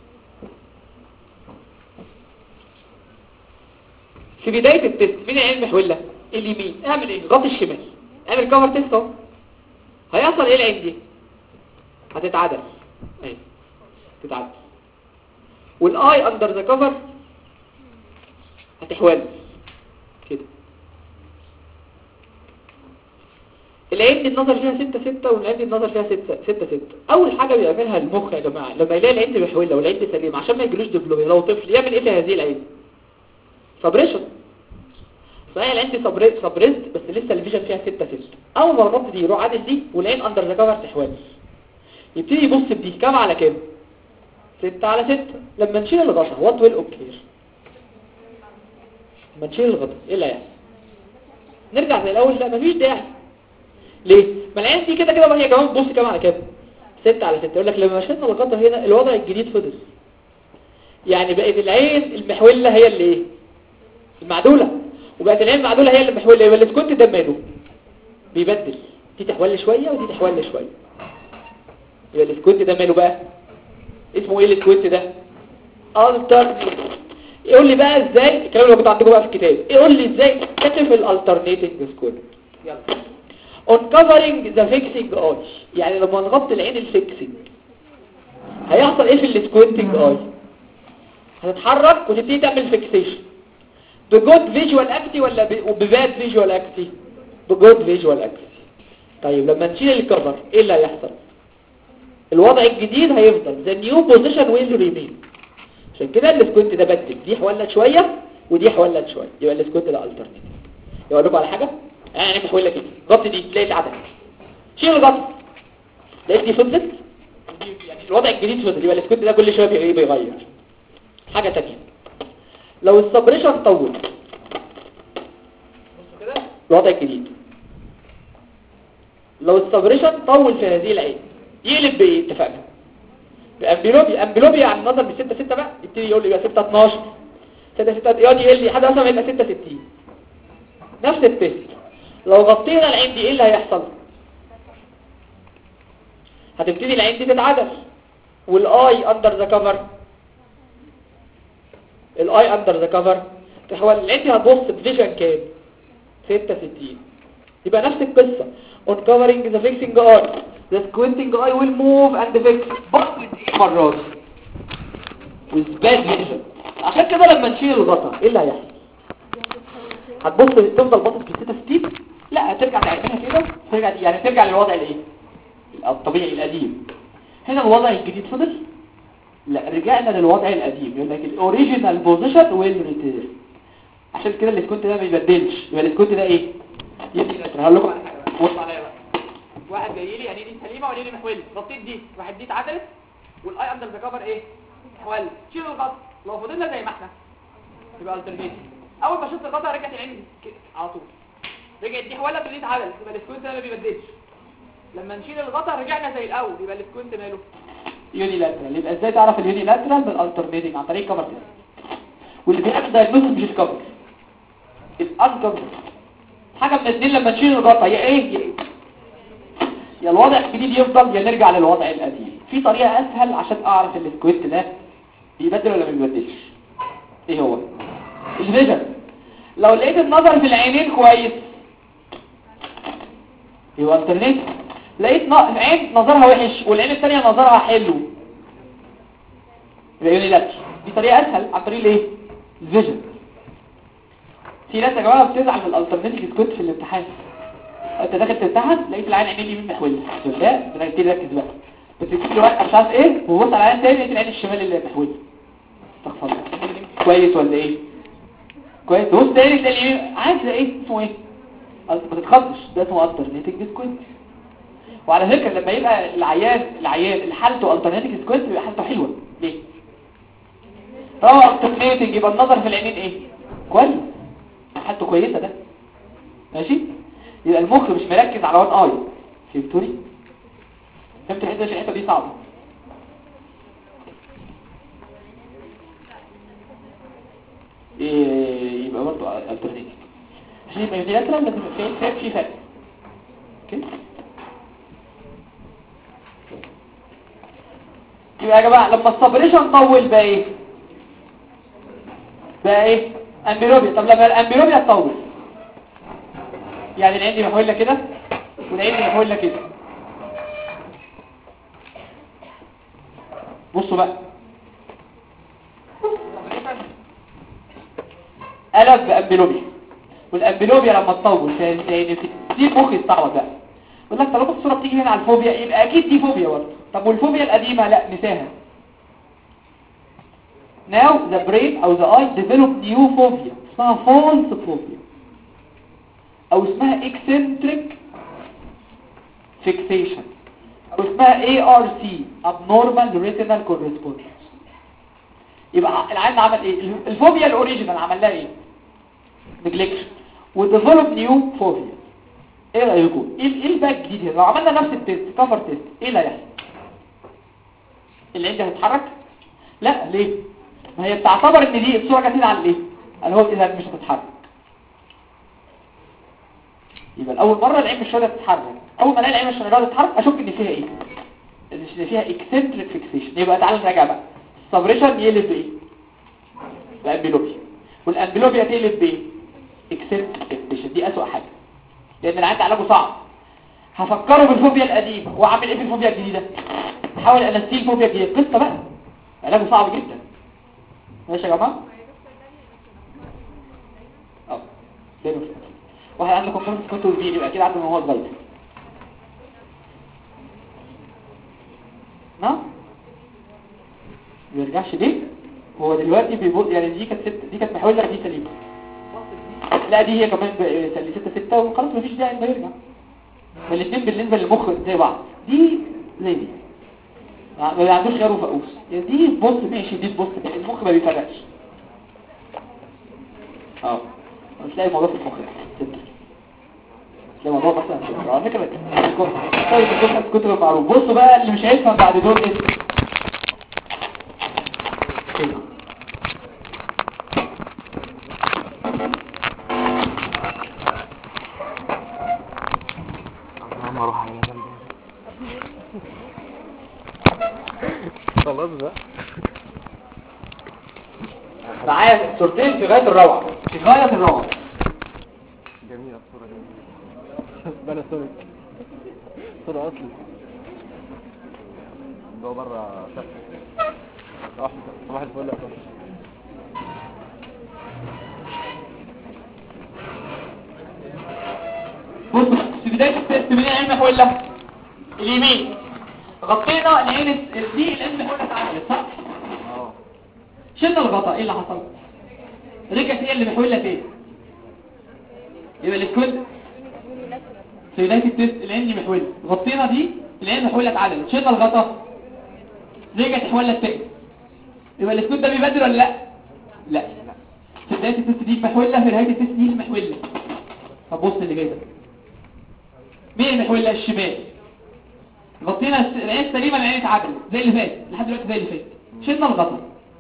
في بدايه التست مين العين محوله اليمين اعمل ايه غطي الشمال اعمل كفر تيست اهو هيحصل ايه العين دي هتتعدل اهي تتعدل والاي اندر ذا كفر هتحول كده العين دي النظر فيها 6 6 والعين دي النظر فيها 6 6 6 اول حاجه بيعملها المخ يا جماعه لما يلاقي العين دي محوله والعين دي سليمه عشان ما يجيلوش ديفلوبيا لو طفل يعمل ايه في هذه العين سبريشن صحيح العين دي سبريست بس لسه الفيجن فيها 6 6 اول ما الربط دي يروح عادل دي والعين اندر ذا كفر تحول يبتدي يبص بدي كام على كام 6 على 6 لما نشيل الغطا وات ويل اوكير لما نشيل الغطا ايه اللي هيحصل نرجع زي الاول لا مفيش داعي ليه ما العين دي كده كده ما هي كمان بص كام على كام 6 على 6 يقول لك لما شلنا الغطا هنا الوضع الجديد فضل يعني بقت العين المحوله هي اللي ايه المعدوله وبقت العين المعدوله هي اللي محوله يبقى الاسكونت ده ماله بيبدل دي تحول شويه ودي تحول شويه يبقى الاسكوينت ده ماله بقى اسمه ايه الاسكوينت ده alternate يقول لي بقى ازاي الكلام اللي كنت عندكم بقى في الكتاب يقول لي ازاي كشف الالترنيتنج سكوينت يلا on covering the fixing eye يعني لما نغطي العين الفيكسنج هيحصل ايه في السكوينتنج اي هتتحرك وتبتدي تعمل فيكسيشن بجود فيجوال اكتي ولا بباد فيجوال اكتي بجود فيجوال اكتي طيب لما نشيل الكفر ايه اللي هيحصل الوضع الجديد هيفضل the new position will remain عشان كده السكوينت ده بدل دي حولت شوية ودي حولت شوية يبقى السكوينت ده alternative يقول لكم على حاجة يعني محولة كده غطي دي تلاقي اتعدل شيل الغطي لقيت دي فضلت يعني الوضع الجديد فضل يبقى السكوينت ده كل شوية بي- بيغير حاجة تانية لو السبريشن طول بصوا كده الوضع الجديد لو السبريشن طول في هذه العين يقلب بايه اتفقنا بامبلوبيا امبلوبيا يعني النظر ب 6 6 بقى يبتدي يقول لي يبقى 6 12 6 6 يقعد يقل لي حد اصلا يبقى 6 60 نفس التست لو غطينا العين دي ايه اللي هيحصل هتبتدي العين دي تتعدل والاي اندر ذا كفر الاي اندر ذا كفر تحول العين دي هتبص بفيجن كام 66 يبقى نفس القصة on covering the fixing eye the squinting eye will move and fix but with ايه مرات with bad vision عشان كده لما نشيل الغطا ايه اللي هيحصل هتبص تفضل باصص في 66 لا هترجع تعملها كده ترجع يعني ترجع للوضع الايه الطبيعي القديم هنا الوضع الجديد فضل لا رجعنا للوضع القديم يقول لك الاوريجينال بوزيشن ويل ريتير عشان كده السكوت ده ما بيبدلش يبقى السكوت ده ايه يدي هقول لكم على حاجه بص عليا بقى واحد جاي لي يعني دي سليمه ولا دي محوله غطيت دي واحد دي اتعدلت والاي اندر ذا كفر ايه حول شيل الغطا لو فضلنا زي ما احنا يبقى الترنيتيف اول ما شفت الغطا رجعت العين دي كده على طول رجعت دي حولت ودي اتعدلت يبقى السكوت ده ما بيبدلش لما نشيل الغطا رجعنا زي الاول يبقى السكوت ماله يوني لاترال يبقى ازاي تعرف اليوني لاترال بالالترنيتنج عن طريق كفر تيست واللي بيعمل دايجنوستس مش الكفر الانكفر حاجه من الاثنين لما نشيل الغطا يا ايه يا ايه يا الوضع الجديد يفضل يا نرجع للوضع القديم في طريقه اسهل عشان اعرف السكويت ده بيبدل ولا ما بيبدلش ايه هو الفيجن لو لقيت النظر في العينين كويس يبقى الترنيت لقيت ن- عين نظرها وحش والعين الثانيه نظرها حلو يبقى يقول لي لا دي طريقه اسهل عن طريق الايه الفيجن في ناس يا جماعه بتزعل من الالترناتيف سكوت في الامتحان انت داخل تمتحن لقيت العين عينين اليمين محوله لا بنبتدي نركز بقى بتبتدي ورقه مش عارف ايه وبص على العين تاني لقيت العين الشمال اللي محوله استغفر الله كويس ولا ايه كويس بص تاني تلاقي اليمين عادي ده ايه اسمه ايه ما تتخضش ده اسمه الترناتيف سكوت وعلى فكره لما يبقى العيان العيان اللي حالته الترناتيف سكوت بيبقى حالته حلوه ليه اه الترناتيف يبقى النظر في العينين ايه كويس حالته كويسه ده ماشي يبقى المخ مش مركز على وان اي فهمتوني فهمت الحته دي الحته دي صعبه إيه يبقى برضه الترناتيف عشان يبقى يونيلاترال لازم يبقى في في- في فرق يبقى يا جماعه لما السبريشن طول بقى ايه بقى ايه امبيلوبيا طب لما الامبيلوبيا تطول يعني العين دي محولة كده والعين دي محولة كده بصوا بقى قلب بامبيلوبيا والامبيلوبيا لما تطول يعني دي المخ يستعوض بقى يقول لك طالما الصوره بتيجي هنا على الفوبيا يبقى اكيد دي فوبيا برضه طب والفوبيا القديمه لا نساها now the brain او the eye develop new phobia اسمها false phobia او اسمها eccentric fixation او اسمها ARC abnormal retinal correspondence يبقى العين عمل ايه الفوبيا الاوريجينال عمل لها ايه نجلكشن وديفلوب نيو فوبيا ايه رايكم ايه ايه بقى الجديد هنا لو عملنا نفس التيست كفر تيست ايه اللي هيحصل العين دي هتتحرك لا ليه ما هي بتعتبر ان دي الصوره جت هنا على الايه قال هو اذا مش هتتحرك يبقى الاول مره العين مش راضيه تتحرك اول ما الاقي العين مش راضيه تتحرك اشك ان فيها ايه ان فيها اكسنتريك فيكسيشن يبقى تعالى نراجع بقى السبريشن يقلب بايه بامبيلوبيا والامبيلوبيا تقلب بايه اكسنتريك فيكسيشن دي اسوأ حاجه لان العين علاجه صعب هفكره بالفوبيا القديمه واعمل ايه في الفوبيا الجديده احاول انسيه الفوبيا الجديده قصه بقى علاجه صعب جدا ماشي يا جماعه اه ده مش واحد عنده كونفرنس كنترول بي يبقى اكيد عنده ان هو صغير نعم ما بيرجعش ليه هو دلوقتي بيبص يعني دي كانت ست دي كانت محوله دي سليمه لا دي هي كمان ب- سلي 6 6 وخلاص مفيش داعي انه يرجع فالاثنين بالنسبه للمخ زي بعض دي زي دي ما عندوش خيار وفقوس يعني دي تبص ماشي دي تبص ماشي. المخ ما بيفرقش اه مش لاقي الموضوع في المخ تبدأ. تلاقي الموضوع مثلا كده. على فكره طيب الكتب الكتب المعروف بصوا بقى اللي مش هيفهم بعد دول ايه كده. انا اروح على جنب خلاص بقى معايا صورتين في غايه الروعه في غايه الروعه جميلة الصورة دي بلا سوري صورة أصلي جوه بره شقه صباح صباح الفل يا صاحبي بص في بداية التست من العين محولة اليمين غطينا العين الس- دي العين محولة اتعدلت صح؟ اه شلنا الغطاء ايه اللي حصل؟ رجعت هي اللي محولة فين؟ يبقى الاسكود في بداية التست العين دي محولة غطينا دي العين محولة اتعدلت شلنا الغطاء رجعت محولة تاني يبقى الاسكود ده بيبدل ولا لا؟ لا في بداية التست دي محولة في نهاية التست دي المحولة طب بص اللي جاي ده مين المحولة الشمال غطينا الس- العين السليمة العين اتعدلت زي اللي فات لحد دلوقتي زي اللي فات شلنا الغطا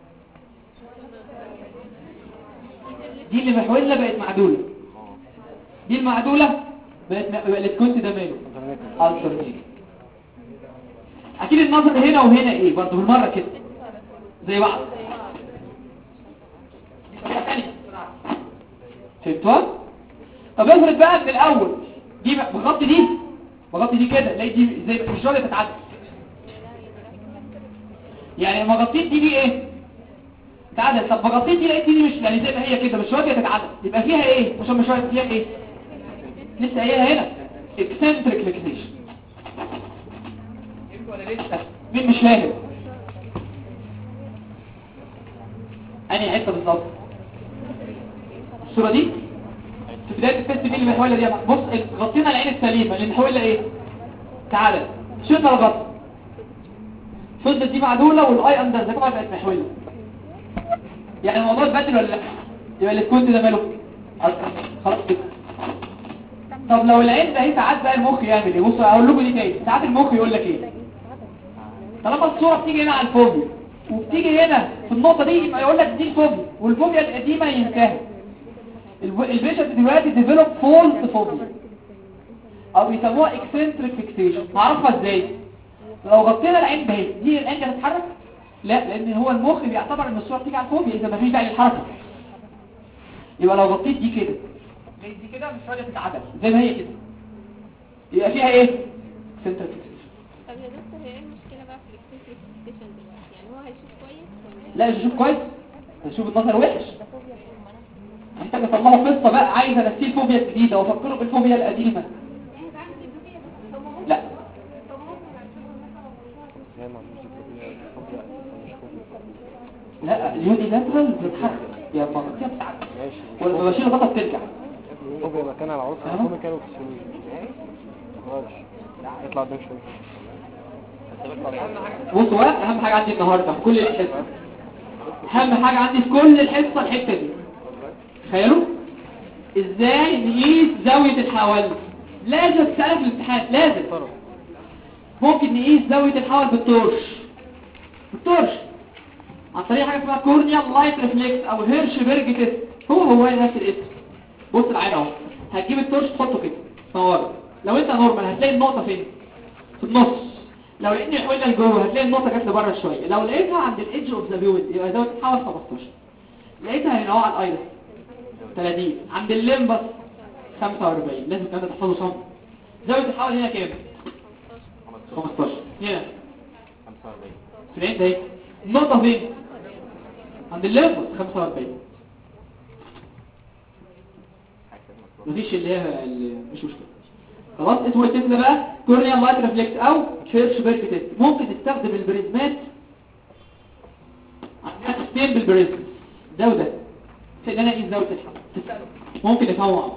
دي اللي محولة بقت معدولة دي المعدولة بقت م- بقى الاسكونت ده ماله الترنيت اكيد النظر هنا وهنا ايه برضه بالمرة كده زي بعض دي حاجة تانية. فهمتوها طب افرض بقى من الاول دي بقى- بغطي دي بغطي دي كده تلاقي دي زي مش راضيه تتعدل يعني لما غطيت دي دي ايه تعدل طب ما غطيت دي لقيت دي مش يعني زي ما هي كده مش راضيه تتعدل يبقى فيها ايه مش مش راضيه فيها ايه لسه قايلها هنا eccentric fixation فهمت ولا لسه مين مش فاهم انهي حته بالظبط الصوره دي في بداية التست دي اللي محولة دي بص غطينا العين السليمة اللي محولة ايه تعالى شلنا الغطا فضلت دي معدولة والاي اندر ده طبعا بقت محولة يعني الموضوع اتبدل ولا لا يبقى الاسكونت ده ماله خلاص كده طب لو العين ده ايه ساعات بقى المخ يعمل ايه بصوا اقول لكم دي تاني ساعات المخ يقول لك ايه طالما الصورة بتيجي هنا على الفوبيا وبتيجي هنا في النقطة دي يبقى يقول لك دي الفوبيا والفوبيا القديمة ينتهي البيشنت دلوقتي ديفلوب فولس فوبيا او بيسموها اكسنتريك فيكسيشن هعرفها ازاي لو غطينا العين بهي دي العين دي هتتحرك لا لان هو المخ بيعتبر ان الصوره بتيجي على الفوبيا اذا مفيش داعي للحركه يبقى لو غطيت دي كده لقيت دي كده مش راضيه تتعدل زي ما هي كده يبقى فيها ايه سنتر فيكسيشن طب يا دكتور هي ايه المشكلة بقى في الاكسنتريك فيكسيشن دلوقتي يعني هو هيشوف كويس ولا لا مش هشوف كويس هشوف النظر وحش محتاج اطلعه قصه بقى عايز انسيه الفوبيا الجديده وافكره بالفوبيا القديمه لا لا ما عندوش فوبيا فوبيا مش فوبيا لا اليوني لاترال بتتحرك يا منطقيه بتاعتك ماشي ولما بشيل البطل ترجع فوبيا مكانها العروسة أهو. كوميكال وكسولوجي خلاص اطلع قدام شوية بصوا بقى اهم حاجه عندي النهارده في كل الحصه اهم حاجه عندي في كل الحصه الحته دي تخيلوا ازاي نقيس زاويه الحول لازم تسال في الامتحان لازم ممكن نقيس زاويه الحول بالتورش بالتورش عن طريق حاجه اسمها كورنيال لايت ريفلكس او هيرشبرج تيست هو هو نفس الاسم بص العين اهو هتجيب التورش تحطه كده تنوره لو انت نورمال هتلاقي النقطه فين في النص لو لقيتني حولنا لجوه هتلاقي النقطه جت لبره شويه لو لقيتها عند الايدج اوف ذا فيويد يبقى زاويه الحول 15 لقيتها هنا اهو على الايرس 30 عند الليمبس 45 لازم الكلام ده تحفظه صم زاويه الحول هنا كام 15 هنا 45 في العين ده ايه النقطه فين عند الليمبس 45 مفيش اللي هي اللي مش مشكله خلاص اسمه التست ده بقى كورنيال لايت ريفلكس او هيرشبرج تيست ممكن تستخدم البريزمات عندنا تستين بالبريزم ده وده في ان انا اقيس زاويه الحمل تساله ممكن نفهمه مع بعض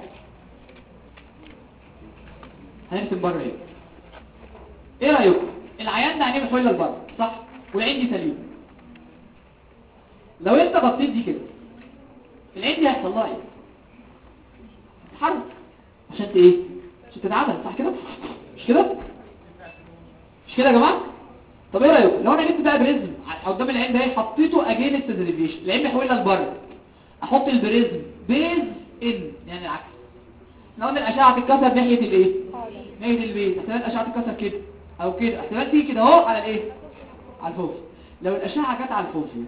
هنرسم بره ايه ايه رايكم العيان ده عينيه متولى لبره صح والعين دي سليمه لو انت بصيت دي كده العين دي هيحصل لها ايه تتحرك عشان ت- ايه عشان تتعمل صح كده مش كده مش كده يا جماعه طب ايه رايكم لو انا جبت بقى بريزم ع- قدام العين ده إيه؟ حطيته اجينست ذا ديفيشن العين بيحولها لبره احط البريزم بيز ان يعني العكس لو ان الاشعه هتتكسر ناحيه الايه ناحيه البيز احتمال الاشعه تتكسر كده او كده احتمال تيجي كده اهو على الايه على الفوفي لو الاشعه جت على الفوفي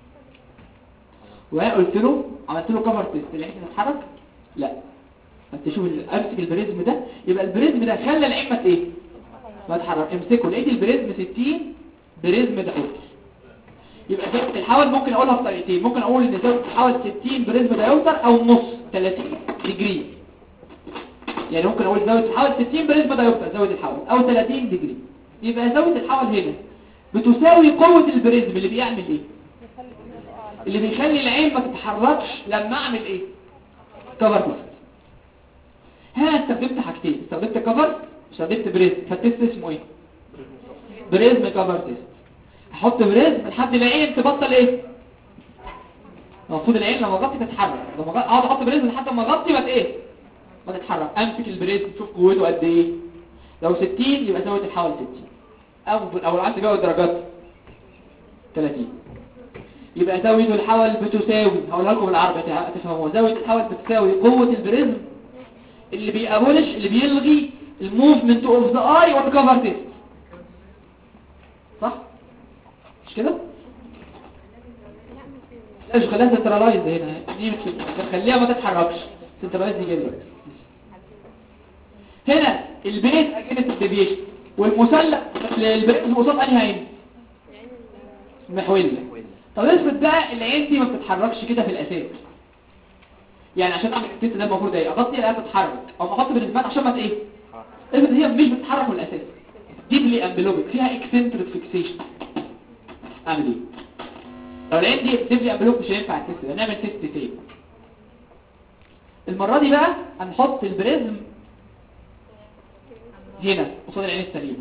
وانا قلت له عملت له كفر تيست العين تتحرك لا انت شوف ال- امسك البريزم ده يبقى البريزم ده خلى العين ما ت- ايه ما تتحرك امسكه لقيت البريزم 60 بريزم ده يبقى زاويه الحول ممكن اقولها بطريقتين ممكن اقول ان زاويه الحول 60 بريزم دايوتر او نص 30 ديجري يعني ممكن اقول زاويه الحول 60 بريزم دايوتر زاويه الحول او 30 ديجري يبقى زاويه الحول هنا بتساوي قوه البريزم اللي بيعمل ايه اللي بيخلي العين ما تتحركش لما اعمل ايه كفر تيست هنا استخدمت حاجتين استخدمت كفر استخدمت بريزم فالتيست اسمه ايه بريزم كفر تيست احط بريزم لحد العين تبطل ايه المفروض العين لما اغطي تتحرك لما أغ- اقعد احط بريزم لحد ما اغطي ما ت- ايه ما تتحرك امسك البريزم شوف قوته قد ايه لو 60 يبقى زاويه الحول 60 او او عندي بقى الدرجات 30 يبقى زاويه الحول بتساوي هقولها لكم بالعربي تع- تفهموها زاويه الحول بتساوي قوه البريزم اللي بيابولش اللي بيلغي الموفمنت اوف ذا اي والكفر تيست صح مش كده لا مش خليها سنترلايز هنا دي مش خليها ما تتحركش سنترلايز دي كده هنا البيت اجنت الديفيشن والمثلث البيت قصاد انهي عين المحولة طب افرض بقى العين دي ما بتتحركش كده في الاساس يعني عشان اعمل التست ده المفروض ايه اغطي الاقيها تتحرك او احط بالنسبات عشان ما ت- ايه افرض هي مش بتتحرك من الاساس ديبلي امبلوبيك فيها اكسنتريك فيكسيشن اعمل ايه لو العين دي ديبلي امبلوبيك مش هينفع التست ده نعمل تيست تاني المره دي بقى هنحط البريزم هنا قصاد العين السليمه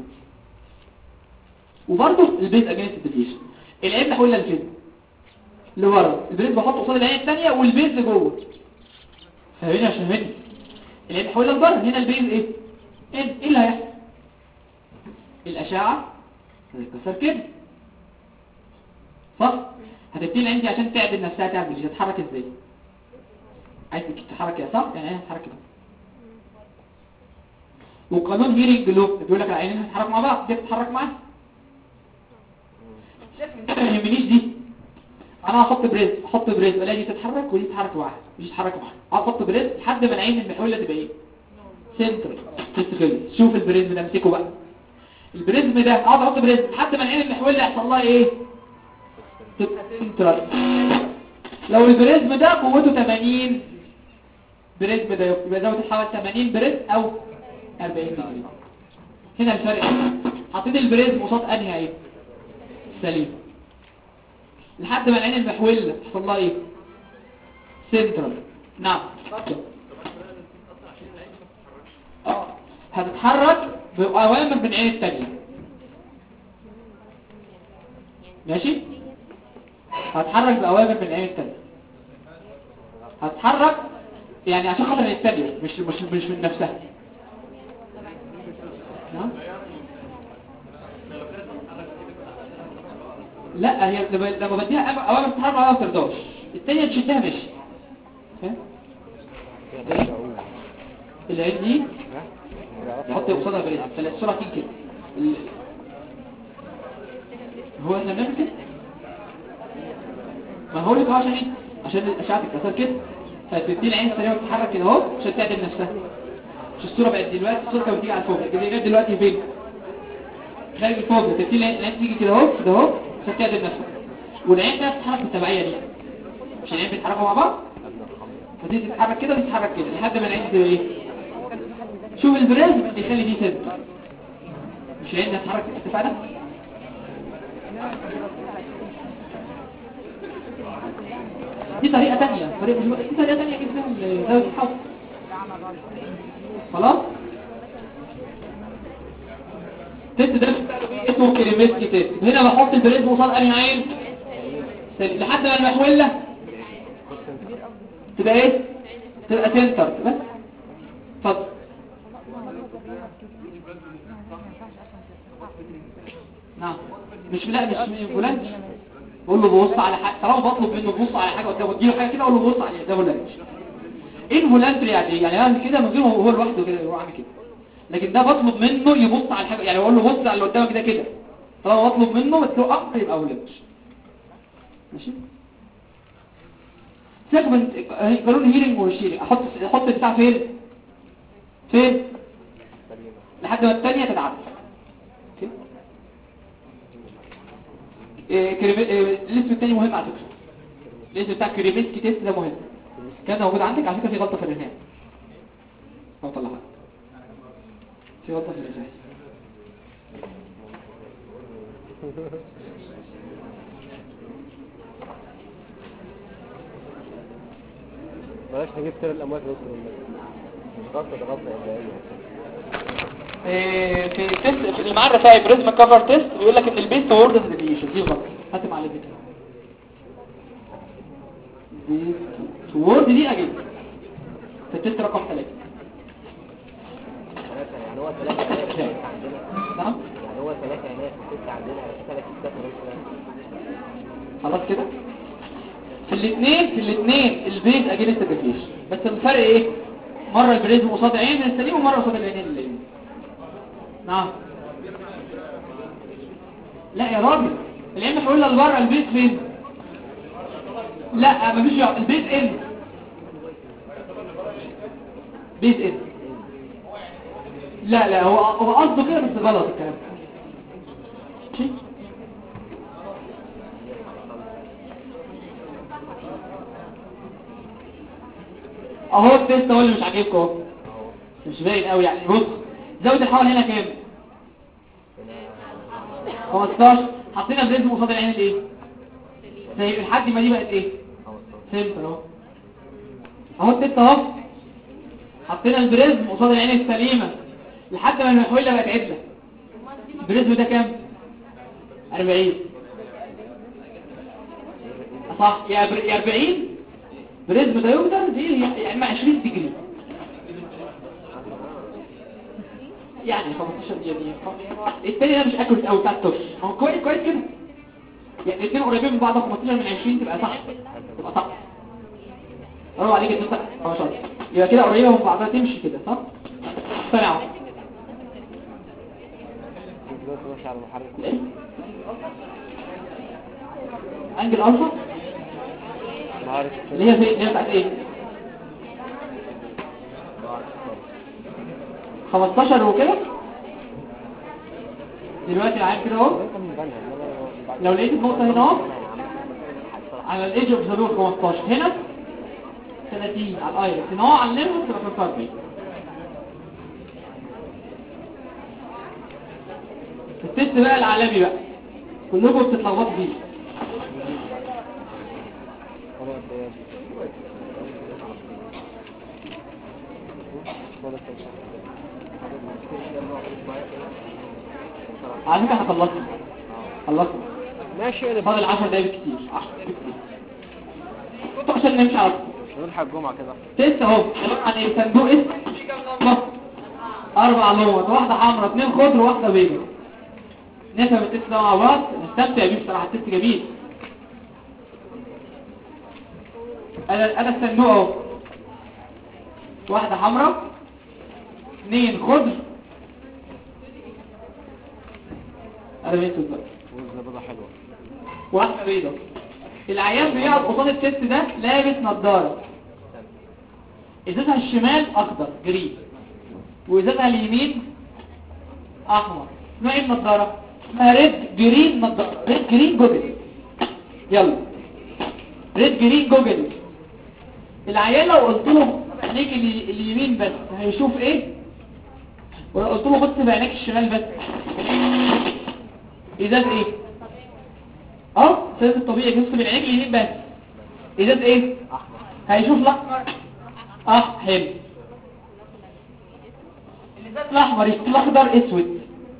وبرضه البيز اجينست ديفيشن العين بحولها لكده لورا البريز بحطه قصاد العين الثانيه والبيز لجوه فاهمين يا شباب العين بحولها لبره هنا البيز ايه ايه إيه اللي هيحصل الاشعه هتتكسر كده صح هتبتدي العين دي عشان تعدل نفسها تعمل ايه تتحرك ازاي عايز تتحرك يا صح يعني عين تتحرك كده وقانون هيرنج لوب بيقول لك العينين هتتحرك مع بعض دي بتتحرك معاها ما يهمنيش دي انا هحط بريز احط بريز الاقي دي تتحرك ودي تتحرك معاها دي تتحرك معاها احط بريز لحد ما العين المحوله تبقى ايه سنتر تستقل شوف البريزم ده امسكه بقى البريزم ده اقعد احط بريزم لحد ما العين المحوله يحصل لها ايه تبقى سنترال لو البريزم ده قوته 80 بريزم ده يبقى زاويه الحول 80 بريزم او 40 درجه هنا الفرق حطيت البريزم قصاد انهي ايه سليم لحد ما العين المحوله يحصل لها ايه سنترال نعم اه هتتحرك بأوامر من العين التانية ماشي هتحرك بأوامر من العين التانية هتحرك يعني عشان خاطر العين التانية مش مش مش من نفسها نعم لا هي لما لما بديها أم- اوامر تتحرك ما ترضاش التانية تشدها ماشي فاهم العين دي نحط قصادها بريد فلا الصورة تيجي كده ال- هو احنا بنعمل كده ما هو لك عشان ايه عشان الاشعه تتكسر كده فتدي العين السريعه وتتحرك كده اهو عشان تعدل نفسها مش الصوره بقت دلوقتي الصوره كانت بتيجي على الفوق كده هي دلوقتي فين خارج الفوق تدي العين العين تيجي كده اهو كده اهو عشان تعدل نفسها والعين ده بتتحرك بالتبعيه دي مش العين بيتحركوا مع بعض فتيجي تتحرك كده وتتحرك كده لحد ما العين تبقى ايه شوف البريز بيخلي دي سد مش العين ده تتحرك اتفقنا دي طريقة تانية طريقة مش دي طريقة تانية كده فيها زاوية الحظ خلاص تيست ده اسمه كريميسكي تيست هنا بحط البريز قصاد انهي عين سليم. لحد ما المحولة تبقى ايه تبقى سنتر بس اتفضل نعم مش لا مش فلان بقول له ببص على حاجه طالما بطلب منه يبص على حاجه قدامه اديله حاجه كده اقول له بص عليها ده ولا مش ايه فولانتري يعني إيه؟ يعني اعمل كده من غير ما هو لوحده كده يروح عامل كده لكن ده بطلب منه يبص على حاجه يعني بقول له بص على اللي قدامك ده كده طالما بطلب منه بس له اكتر يبقى فولانتري ماشي سيجمنت قانون هيرنج وشيرنج احط احط البتاع فين فين لحد ما الثانيه تتعدل اوكي إيه، كريمي- إيه، الاسم التاني مهم على فكرة الاسم بتاع كريميسكي تيست ده مهم كان موجود عندك على فكرة في غلطة في الرهان او طلعها في غلطة في الرهان بلاش نجيب سير الاموات يا دكتور والنبي. مش غلطه ده غلطه يا ابراهيم إيه، في تيست في اللي معاه الرسائل بريزما كفر تيست بيقول لك ان البيست وورد ديفيشن دي غلط هات معلم كده بيست وورد دي اجيب في التيست رقم 3 ثلاثة يعني هو ثلاثة هناك ستة عندنا نعم يعني هو ثلاثة هناك ستة عندنا على ثلاث ستات ونص خلاص كده في الاثنين في الاثنين البيز اجينست ديفيشن بس الفرق ايه مره البريزم قصاد عين السليم ومره قصاد العين اللي نعم لا يا راجل العين محول لبره البيز فين لا مفيش يع- البيز ان بيز ان لا لا هو هو قصده كده بس غلط الكلام ماشي اهو التيست هو اللي مش عاجبكم اهو مش باين قوي يعني بص زاويه الحول هنا كام 15 حطينا بريزم قصاد العين الايه زي لحد ما دي بقت ايه سنتر اهو اهو التيست اهو حطينا البريزم قصاد العين السليمه لحد ما المحوله بقت عدله البريزم ده كام 40 صح يا بر- يا 40 بريزم دايومتر دي يا اما 20 ديجري يعني 15 دي يعني التاني ده مش اكوريت قوي بتاع التوش هو كويس كويس كده يعني الاثنين قريبين من بعض 15 من 20 تبقى صح تبقى صح برافو عليك انت صح ما شاء الله يبقى كده قريبه من بعضها تمشي كده صح اقتنعوا دلوقتي ماشي على المحرك ايه انجل الفا ما عارف اللي هي فين اللي هي بتاعت ايه 15 وكده دلوقتي العين كده اهو لو لقيت النقطة هنا اهو على الايدج اوف ذا 15 هنا 30 على الايرس هنا اهو على الليمف تبقى 45 التست بقى العالمي بقى كلكم بتتلخبطوا فيه على فكرة احنا خلصنا خلصنا ماشي انا فاضل 10 دقايق كتير 10 دقايق كتير كنتوا عشان نمشي على طول نلحق الجمعة كده تست اهو عبارة عن ايه صندوق اسم فيه كام لمبة اربع لمبات واحدة حمراء اثنين خضر وواحدة بيضاء نفهم التست ده مع بعض نستمتع بيه بصراحة التست جميل انا انا الصندوق اهو واحدة حمراء اثنين خضر انا بيت بقى والزبادة حلوة واحدة بيضة العيان بيقعد قصاد التست ده لابس نظارة ازازها الشمال اخضر جرين وازازها اليمين احمر اسمها ايه النظارة اسمها ريد جرين نظارة ريد جرين جوجل يلا ريد جرين جوجل العيان لو قلت له بعينيك الي- اليمين بس هيشوف ايه ولو قلت له بص بعينيك الشمال بس ازاز ايه اه سيد الطبيعي بيبص بالعينين اليمين بس ازاز ايه هيشوف الاحمر اه حلو الازاز الاحمر يشوف الاخضر اسود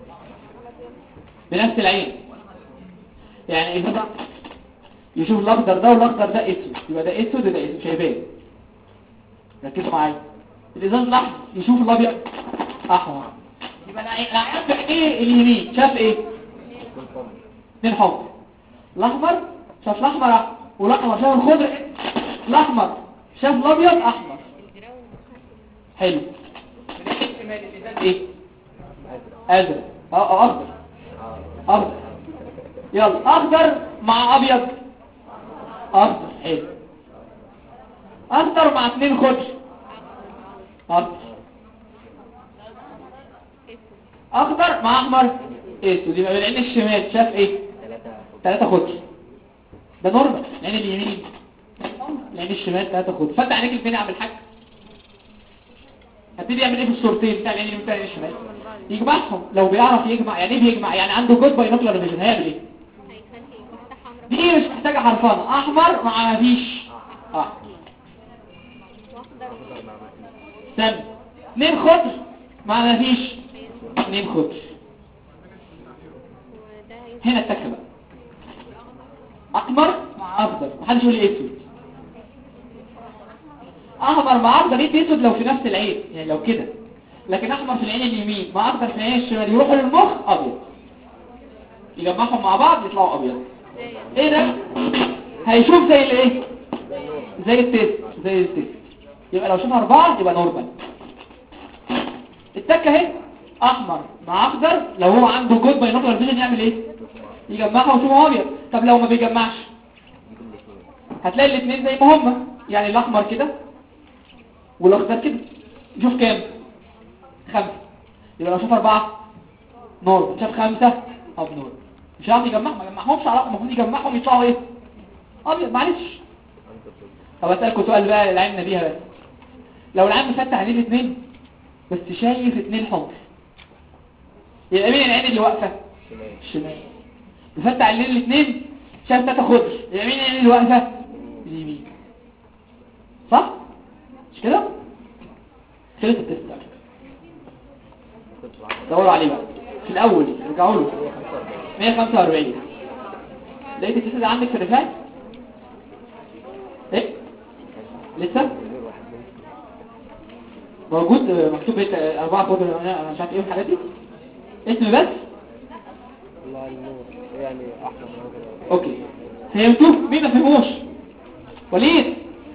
بنفس العين يعني ازاز يشوف الاخضر ده والاخضر ده اسود يبقى ده اسود وده اسود شايفين ركزوا معايا الازاز الاحمر يشوف الابيض احمر يبقى العين العين في عينيه اليمين شاف ايه اتنين حمر الاحمر شاف الاحمر أحمر. والاحمر شاف الخضر الاحمر شاف الابيض احمر حلو ايه ازرق اه اه اخضر اخضر يلا اخضر مع ابيض اخضر حلو اخضر مع اتنين خضر اخضر اخضر مع احمر اسود يبقى بالعين الشمال شاف ايه ثلاثة خضر ده نورمال العين اليمين العين الشمال ثلاثة خضر فتح عينيك البني عم الحاج هبتدي يعمل ايه في الصورتين بتاع العين اليمين بتاع العين الشمال يجمعهم لو بيعرف يجمع يعني ايه بيجمع يعني عنده جود باينوكلر فيجن هيعمل ايه هيخلي واحدة حمراء دي مش محتاجة حرفانة احمر مع مفيش اه واخضر سم اتنين خضر مع مفيش اتنين خضر وده هيبقى هنا التكة بقى احمر مع اخضر محدش يقول لي اسود احمر مع اخضر يدي اسود لو في نفس العين يعني لو كده لكن احمر في العين اليمين مع اخضر في العين الشمال يروحوا للمخ ابيض يجمعهم مع بعض يطلعوا ابيض ايه ده هيشوف زي الايه زي التيست زي التيست يبقى لو شوف اربعة يبقى نورمال التكة اهي احمر مع اخضر لو هو عنده جود باينوكلر فيجن يعمل ايه يجمعها ويشوفها ابيض طب لو ما بيجمعش هتلاقي الاثنين زي ما هما يعني الاحمر كده والاخضر كده شوف كام خمسة يبقى لو شاف اربعة نور شاف خمسة اب نور مش عارف يجمعهم ما جمعهمش على المفروض يجمعهم يطلعوا ايه ابيض معلش طب اسالكم سؤال بقى العين بيها بس لو العين مفتح عليه الاثنين بس شايف اثنين حمر يبقى مين العين اللي واقفه الشمال مفتح عليه الاثنين شايف ثلاثه خضر يبقى مين العين اللي واقفه اليمين صح مش كده خلص التست دوروا عليه بقى في الاول ارجعوا له 145 لقيت التست ده عندك في الرفاعي ايه لسه موجود آه، مكتوب ايه آه، اربعة خضر انا مش عارف ايه الحاجات دي اسم بس الله النور يعني احمد راجل اوكي فهمتوا مين ما فهموش وليد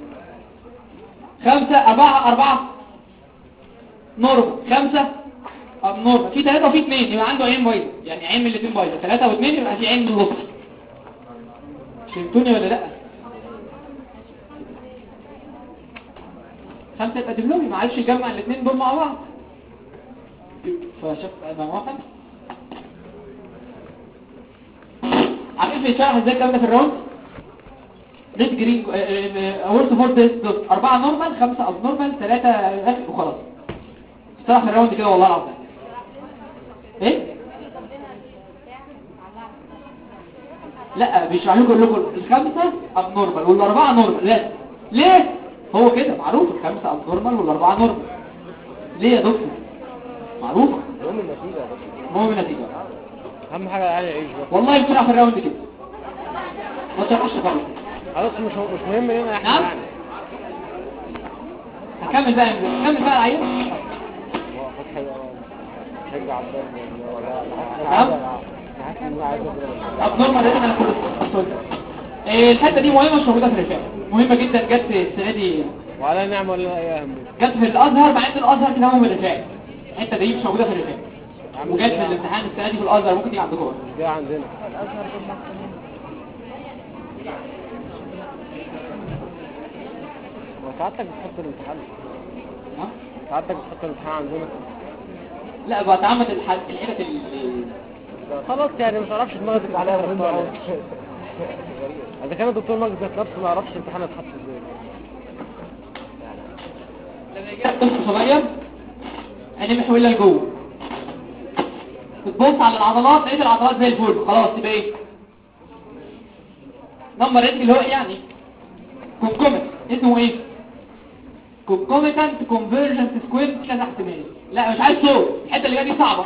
خمسة أربعة أربعة نورمال خمسة أب نورمال في ثلاثة وفي اثنين يبقى عنده عين بايظة يعني عين من الاثنين بايظة ثلاثة واثنين يبقى في عين من النص فهمتوني ولا لا خمسة يبقى دبلومي ما عرفش يجمع الاثنين دول مع بعض فشاف مجموعة خمسة عارف يشرح ازاي الكلام ده في الراوند ريد جرين اورث فور تيست دوت أربعة نورمال خمسة اب نورمال ثلاثة اخر وخلاص اشترح في الراوند كده والله العظيم ايه لا بيشرح لكم يقول لكم الخمسة اب نورمال والاربعة نورمال لا ليه هو كده معروف الخمسة اب نورمال والاربعة نورمال ليه يا دكتور معروفة يوم النتيجة يا باشا. مهم النتيجة اهم حاجة العيال يعيش بس والله بتلعب في الراوند كده ما تشرحش خالص خلاص مش مش مهم لنا احنا نعم. يعني هكمل بقى هكمل بقى العيل هو فتحي شجع عبد ولا نعم. حاسس ان انا عايز اضرب اب نورمال ده انا كنت إيه الحته دي مهمه مش موجوده في الرفاق مهمه جدا جت السنه دي ولا نعمة ولا اي اهم جت في الازهر مع ان الازهر كده هو من الرفاق الحته دي مش موجوده في الرفاق عم وجت في الامتحان السنه دي في الازهر ممكن تيجي عندكم دي عندنا وساعتك بتحط الامتحان ها؟ ساعتك بتحط الامتحان عندنا لا بتعمد الحد الحته ال- خلاص يعني ما تعرفش دماغك تبقى عليها غلطان اذا كان الدكتور مجد ذات نفسه ما يعرفش الامتحان هيتحط ازاي لما يجي لك طفل صغير عينيه محوله لجوه بتبص على العضلات لقيت العضلات زي الفل خلاص تبقى ايه نمبر ايه اللي هو إيه يعني كونكومت اسمه ايه كونكوميتنت كونفرجنت سكوير كذا احتمال لا مش عايز صوت الحته اللي جايه دي صعبه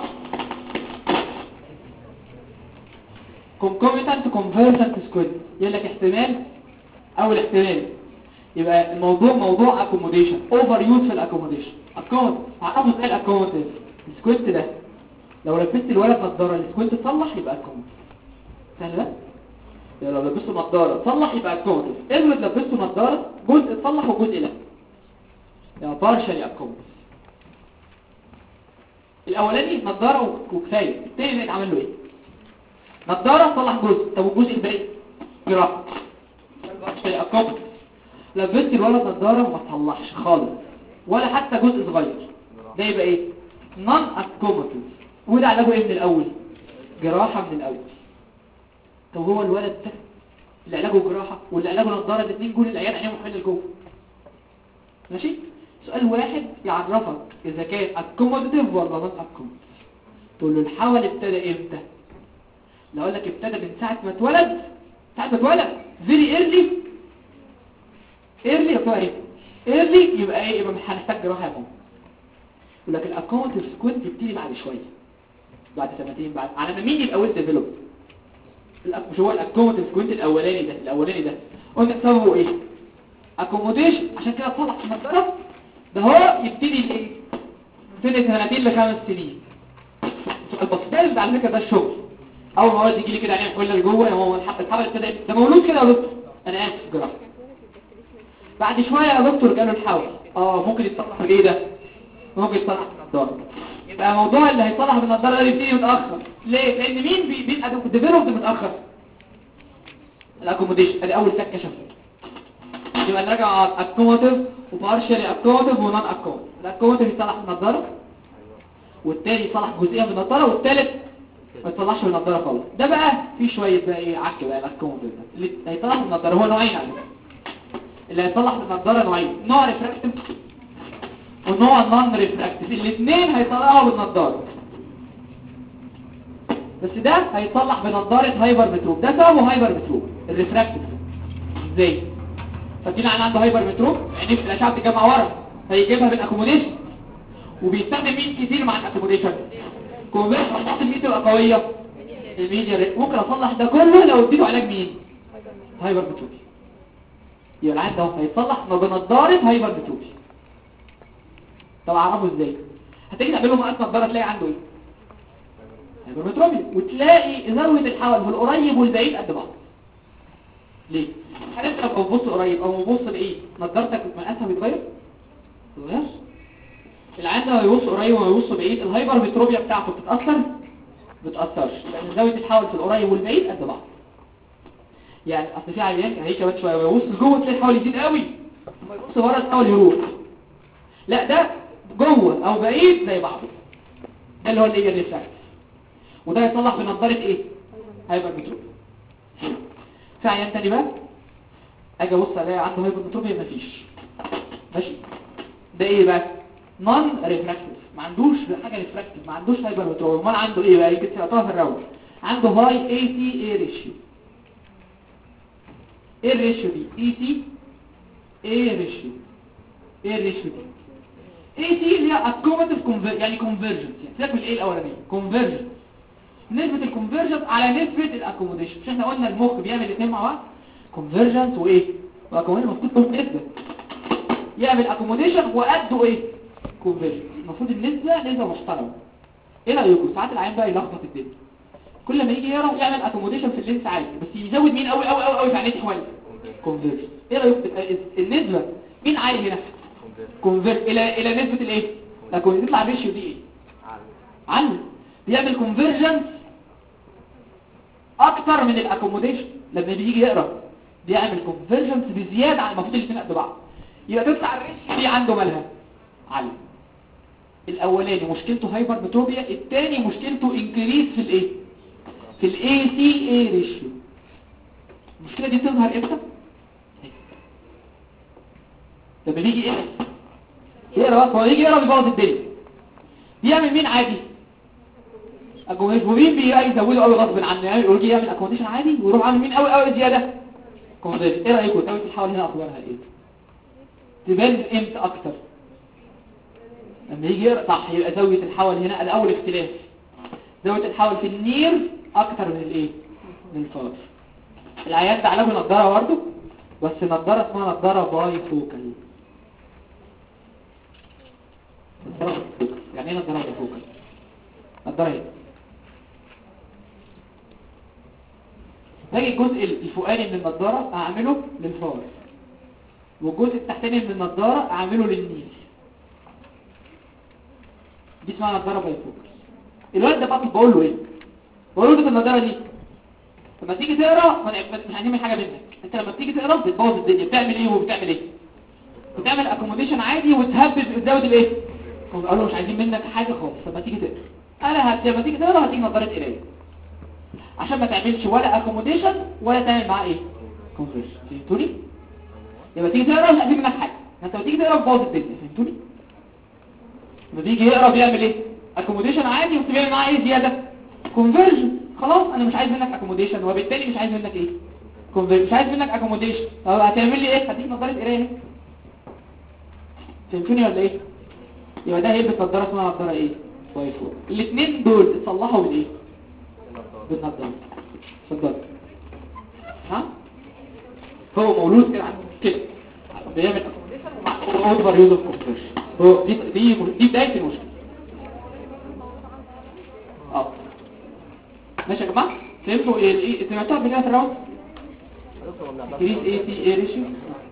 كونكوميتنت كونفرجنت سكوير يقول لك احتمال اول احتمال يبقى الموضوع موضوع اكوموديشن اوفر يوز في الاكوموديشن اكومود هعرفوا ازاي الاكومود السكوينت ده لو لبست الولد نظاره السكوينت تصلح يبقى اكومود سهل ده يعني لو لبسته نظاره تصلح يبقى اكومود افرض لبسته نظاره جزء تصلح وجزء لا يعني بارشلي اكومود الاولاني نظاره وكفايه التاني بقى اتعمل له ايه نظاره تصلح جزء طب والجزء الباقي جراحه بارشلي اكومود لبست الولد نظارة وما تصلحش خالص ولا حتى جزء صغير ده يبقى ايه نون اكوموتيف وده علاجه ايه من الاول جراحة من الاول طب هو الولد ده اللي علاجه جراحة واللي علاجه نظارة الاثنين جول العيان عينيهم محل لجوه ماشي سؤال واحد يعرفك اذا كان اكوموتيف ولا نون اكوموتيف تقول له الحول ابتدى امتى لو قال لك ابتدى من ساعة ما اتولد ساعة ما اتولد فيري ايرلي ايرلي يبقى ايه ايرلي يبقى ايه يبقى مش هنحتاج جراحه يا ماما يقول لك الاكونت سكوينت بتبتدي بعد شويه بعد سنتين بعد على ما مين يبقى ويل ديفلوب مش هو الاكونت سكوينت الاولاني ده الاولاني ده قلنا سببه ايه اكوموديشن عشان كده تصلح في المسألة ده هو يبتدي ايه سنة سنتين لخمس سنين سؤال بسيط ده على فكره ده الشغل اول ما ولد يجي لي كده عينيه يقول لي جوه هو الحبل الحبل ابتدى ده مولود كده يا دكتور انا اسف جراحه بعد شوية يا دكتور جاله الحول اه ممكن يتصلح بايه ده ممكن يتصلح بالنضاره يبقى موضوع اللي هيتصلح بالنضاره ده بيبتدي متاخر ليه لان مين بي- بيبقى ديفلوبد متاخر الاكوموديشن ادي اول سكه شفت يبقى نراجع على اكوموتيف وبارشلي اكوموتيف ونون اكوموتيف الاكوموتيف يتصلح بالنضاره والتاني يصلح جزئيا بالنضاره والتالت ما يتصلحش بالنضاره خالص ده بقى في شويه بقى ايه عك بقى الاكوموتيف ده اللي هيتصلح بالنضاره هو نوعين على فكره اللي هيصلح بالنضاره نوعين نوع ريفراكتيف ونوع نون ريفراكتيف الاثنين هيصلحوا بالنضاره بس ده هيصلح بنضاره هايبر متروب ده سببه هايبر متروب الريفراكتيف ازاي فاكرين عن عنده هايبر متروب عينيه في الاشعه بتتجمع ورا هيجيبها بالاكوموديشن وبيستخدم مين كتير مع الاكوموديشن كونفيرس خطوات الميت تبقى قويه الميديا ريت. ممكن اصلح ده كله لو اديته علاج مين هايبر متروب يبقى العين ده هيتصلح ما بنضاره هايبر متروبي طب اعرفه ازاي هتيجي تعمل له مقاس نضاره تلاقي عنده ايه هايبر متروبي وتلاقي زاويه الحول في القريب والبعيد قد بعض ليه حضرتك لو بتبص قريب او بتبص بعيد نضارتك مقاسها بيتغير متغيرش العين ده هيبص قريب وهيبص بعيد الهايبر متروبيا بتاعته بتتاثر بتتاثرش لان زاويه الحول في القريب والبعيد قد بعض يعني اصل في عيان هيك كمان شويه يبص جوه تلاقي الحول يزيد قوي لما يبص ورا الحول يروح لا ده جوه او بعيد زي بعضه ده اللي هو الايه الريفراكت وده يصلح بنظاره ايه هايبر متروبيا في عيان تاني بقى اجي ابص الاقي عنده هايبر متروبيا مفيش ماشي ده ايه بقى نون ريفراكتيف ما عندوش حاجه ريفراكتيف ما عندوش هايبر متروبيا امال عنده ايه بقى يمكن تحطها في الراوند عنده هاي اي تي اي ريشيو ايه الريشيو دي اي تي ايه ريشيو ايه الريشيو دي اي تي اللي هي اكوماتيف يعني كونفرجنس يعني سيبك من الايه الاولانيه كونفرجنس نسبة الكونفرجنس على نسبة الاكوموديشن مش احنا قلنا المخ بيعمل الاثنين مع بعض كونفرجنس وايه واكوموديشن المفروض تكون نسبة يعمل اكوموديشن وقده ايه كونفرجنس المفروض النسبة نسبة محترمة ايه رايكم ساعات العين بقى يلخبط الدنيا كل ما يجي يقرا يعمل اكوموديشن في اللينس عادي بس يزود مين قوي قوي قوي قوي في عينيه شويه كونفرجنس ايه رايكم تبقى النسبة مين عالي هنا كونفرت الى الى نسبة الايه لكن يطلع الريشيو دي ايه عالي بيعمل كونفرجنس اكتر من الاكوموديشن لما بيجي يقرا بيعمل كونفرجنس بزياده عن المفروض الاثنين قد بعض يبقى تطلع الريشيو دي عنده مالها عالي الاولاني مشكلته هايبر متروبيا الثاني مشكلته انكريس في الايه في الاي سي اي ريشيو المشكله دي تظهر امتى لما بيجي ايه يقرا بس هو يجي يقرا بيبوظ الدنيا بيعمل مين عادي اكوموديشن ومين بيزوده قوي غصب عنه يعني يجي يعمل اكوموديشن عادي ويروح عامل مين قوي قوي زياده كوموديشن ايه رايكم قوي تحاول هنا اخبارها ايه تبان امتى اكتر لما يجي يقرا صح يبقى زاويه الحول هنا الاول اختلاف زاويه الحول في النير اكتر من الايه من الفار العيان ده علاجه نضاره برضه بس نضاره اسمها نضاره باي فوكال نضاره باي فوكال يعني ايه نضاره باي فوكال نضاره ايه باجي الجزء الفوقاني من النضاره اعمله للفار والجزء التحتاني من النضاره اعمله للنيل دي اسمها نضاره باي فوكال الواد ده بقى بقول له ايه بقول له النضاره دي لما تيجي تقرا ما نع- مش هنعمل حاجه منك انت لما تيجي تقرا بتبوظ الدنيا بتعمل ايه وبتعمل ايه بتعمل اكوموديشن عادي وتهبل وتزود الايه قالوا له مش عايزين منك حاجه خالص لما تيجي تقرا انا هت... لما تيجي تقرا هتيجي نظاره قرايه عشان ما تعملش ولا اكوموديشن ولا تعمل معاه ايه كونفرجن فهمتوني لما تيجي تقرا مش عايزين منك حاجه انت لما تيجي تقرا بتبوظ الدنيا فهمتوني لما بيجي يقرا بيعمل ايه اكوموديشن عادي وبتعمل معاه ايه زياده كونفرجن خلاص انا مش عايز منك اكوموديشن وبالتالي مش عايز منك ايه كونفرجن مش عايز منك اكوموديشن طب هتعمل لي ايه هديك نظاره قرايه فهمتوني ولا ايه يبقى ده هيلبس نظاره اسمها نظاره ايه واي فور الاثنين دول اتصلحوا بالايه بالنظاره اتفضل ها هو مولود كده عنده كده بيعمل اوفر يوز اوف كونفرجن هو دي دي دي بدايه المشكله اه ماشي يا جماعه فهمتوا ايه ايه سمعتوها قبل كده في الراوند كريس اي تي اي ريشيو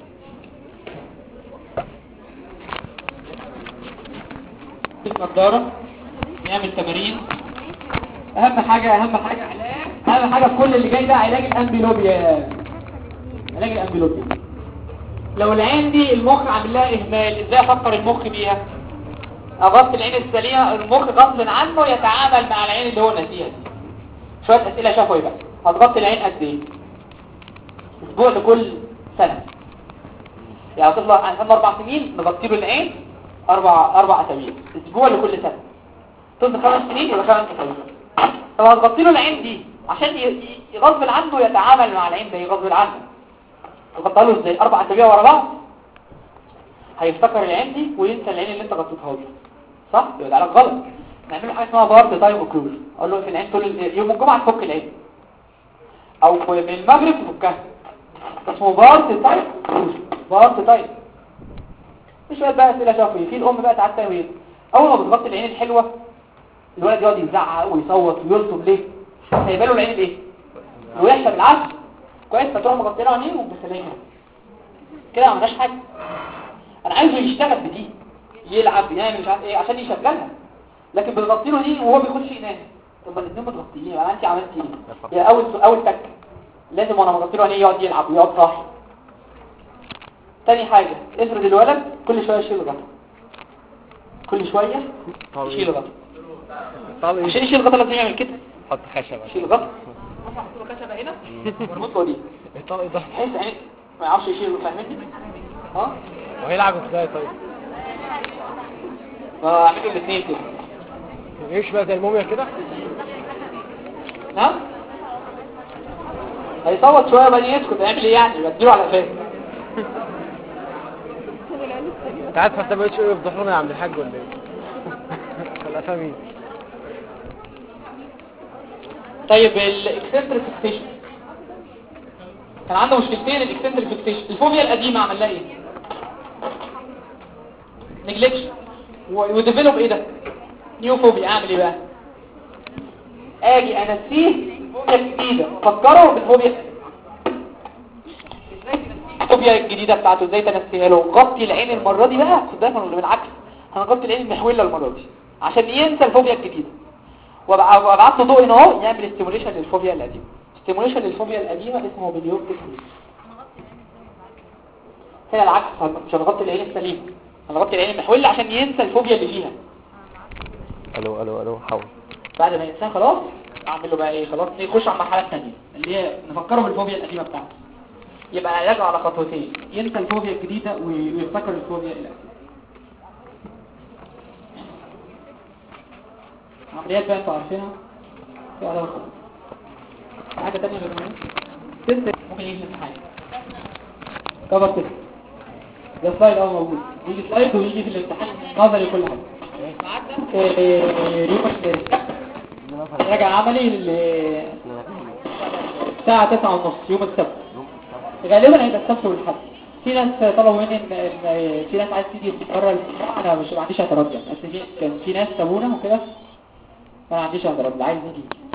نظاره نعمل تمارين اهم حاجه اهم حاجه علاج اهم حاجه في كل اللي جاي ده علاج الامبيلوبيا علاج الامبيلوبيا لو العين دي المخ عامل لها اهمال ازاي افكر المخ بيها اغطي العين السليمه المخ غصب عنه يتعامل مع العين اللي هو ناسيها دي شويه اسئله شافوا بقى هتغطي العين قد ايه اسبوع لكل سنه يعني هتطلع عن سنه اربع سنين نغطي له العين اربع اربع اسابيع اسبوع لكل سنه طفل خمس سنين يبقى خمس اسابيع طب هتغطي له العين دي عشان ي- ي- غصب عنه يتعامل مع العين ده غصب عنه تغطيها له ازاي اربع اسابيع ورا بعض هيفتكر العين دي وينسى العين اللي انت غطيتها له صح يبقى ده علاج غلط نعمل له حاجه اسمها بارت تايم اوكلوجن اقول له في العين طول ال- يوم الجمعه تفك العين او في- من المغرب تفكها اسمه بارت تايم اوكلوجن بارت تايم مش شويه بقى اسئله شافي في الام بقى ساعات تعمل ايه اول ما بتغطي العين الحلوه الولد يقعد يزعق ويصوت ويرسم ليه هيبقى له العين الايه ويحسب بالعكس كويس فتروح مغطينا عينيه وبتخليها كده ما عملناش حاجه انا عايزه يشتغل بدي يلعب يعمل مش عارف ايه عشان يشغلها لكن بتغطي له دي وهو بيخش ينام طب الاثنين متغطيين يبقى انت عملتي ايه يا اول اول تك لازم وانا مغطي له عينيه يقعد يلعب ويقعد صاحي تاني حاجة افرض الولد كل شوية يشيل الغطا كل شوية يشيل الغطا طب عشان ايه يشيل الغطا لازم يعمل كده حط خشبه يشيل الغطا مثلا احط له خشبة هنا مربوط له دي الطلق ده بحيث يعني ما يعرفش يشيل فاهمني اه وهيلعب ازاي طيب فاعمل له الاثنين كده يعيش بقى زي الموميا كده نعم هيصوت شوية بعدين يسكت هيعمل ايه يعني بديله على قفاه انت عارف حتى ما بقتش يفضحونا يا عم الحاج ولا ايه ولا فاهمين طيب الاكسنتريك فيكسيشن كان عنده مشكلتين الاكسنتريك فيكسيشن الفوبيا القديمة عمل لها ايه نجلكشن وديفلوب ايه ده نيو فوبيا اعمل ايه بقى اجي انسيه الفوبيا الجديدة فكره بالفوبيا ازاي تنسيه الفوبيا الجديدة بتاعته ازاي تنسيها له غطي العين المرة دي بقى خد بالك من بالعكس هنغطي العين المحولة المرة دي عشان ينسى الفوبيا الجديدة وأبع- وابعت له ضوء هنا اهو يعمل ستيموليشن للفوبيا القديمه ستيموليشن للفوبيا القديمه اسمه بليوبتيك هنا العكس هن- مش هنغطي العين السليمه هنغطي العين المحولة عشان ينسى الفوبيا اللي فيها الو الو الو حاول بعد ما ينساها خلاص اعمل له بقى ايه خلاص يخش على المرحله الثانيه اللي هي نفكره بالفوبيا القديمه بتاعته يبقى علاجه على خطوتين ينسى الفوبيا الجديده وي- ويفتكر الفوبيا القديمه عمليات بقى انتوا عارفينها في عليها خطوة. حاجه ثانيه غير كده تست ممكن يجي في الامتحان كفر تست ده سلايد اهو موجود يجي سلايد ويجي في الامتحان نظري كل حاجه راجع عملي ل- الساعة تسعة ونص يوم السبت غالبا هيبقى السبت والحد في ناس طلبوا مني ان إن في ناس عايز تيجي بره الاسبوع انا مش ما عنديش اعتراض يعني بس في كان في ناس سابونا وكده انا ما عنديش اعتراض اللي عايز يجي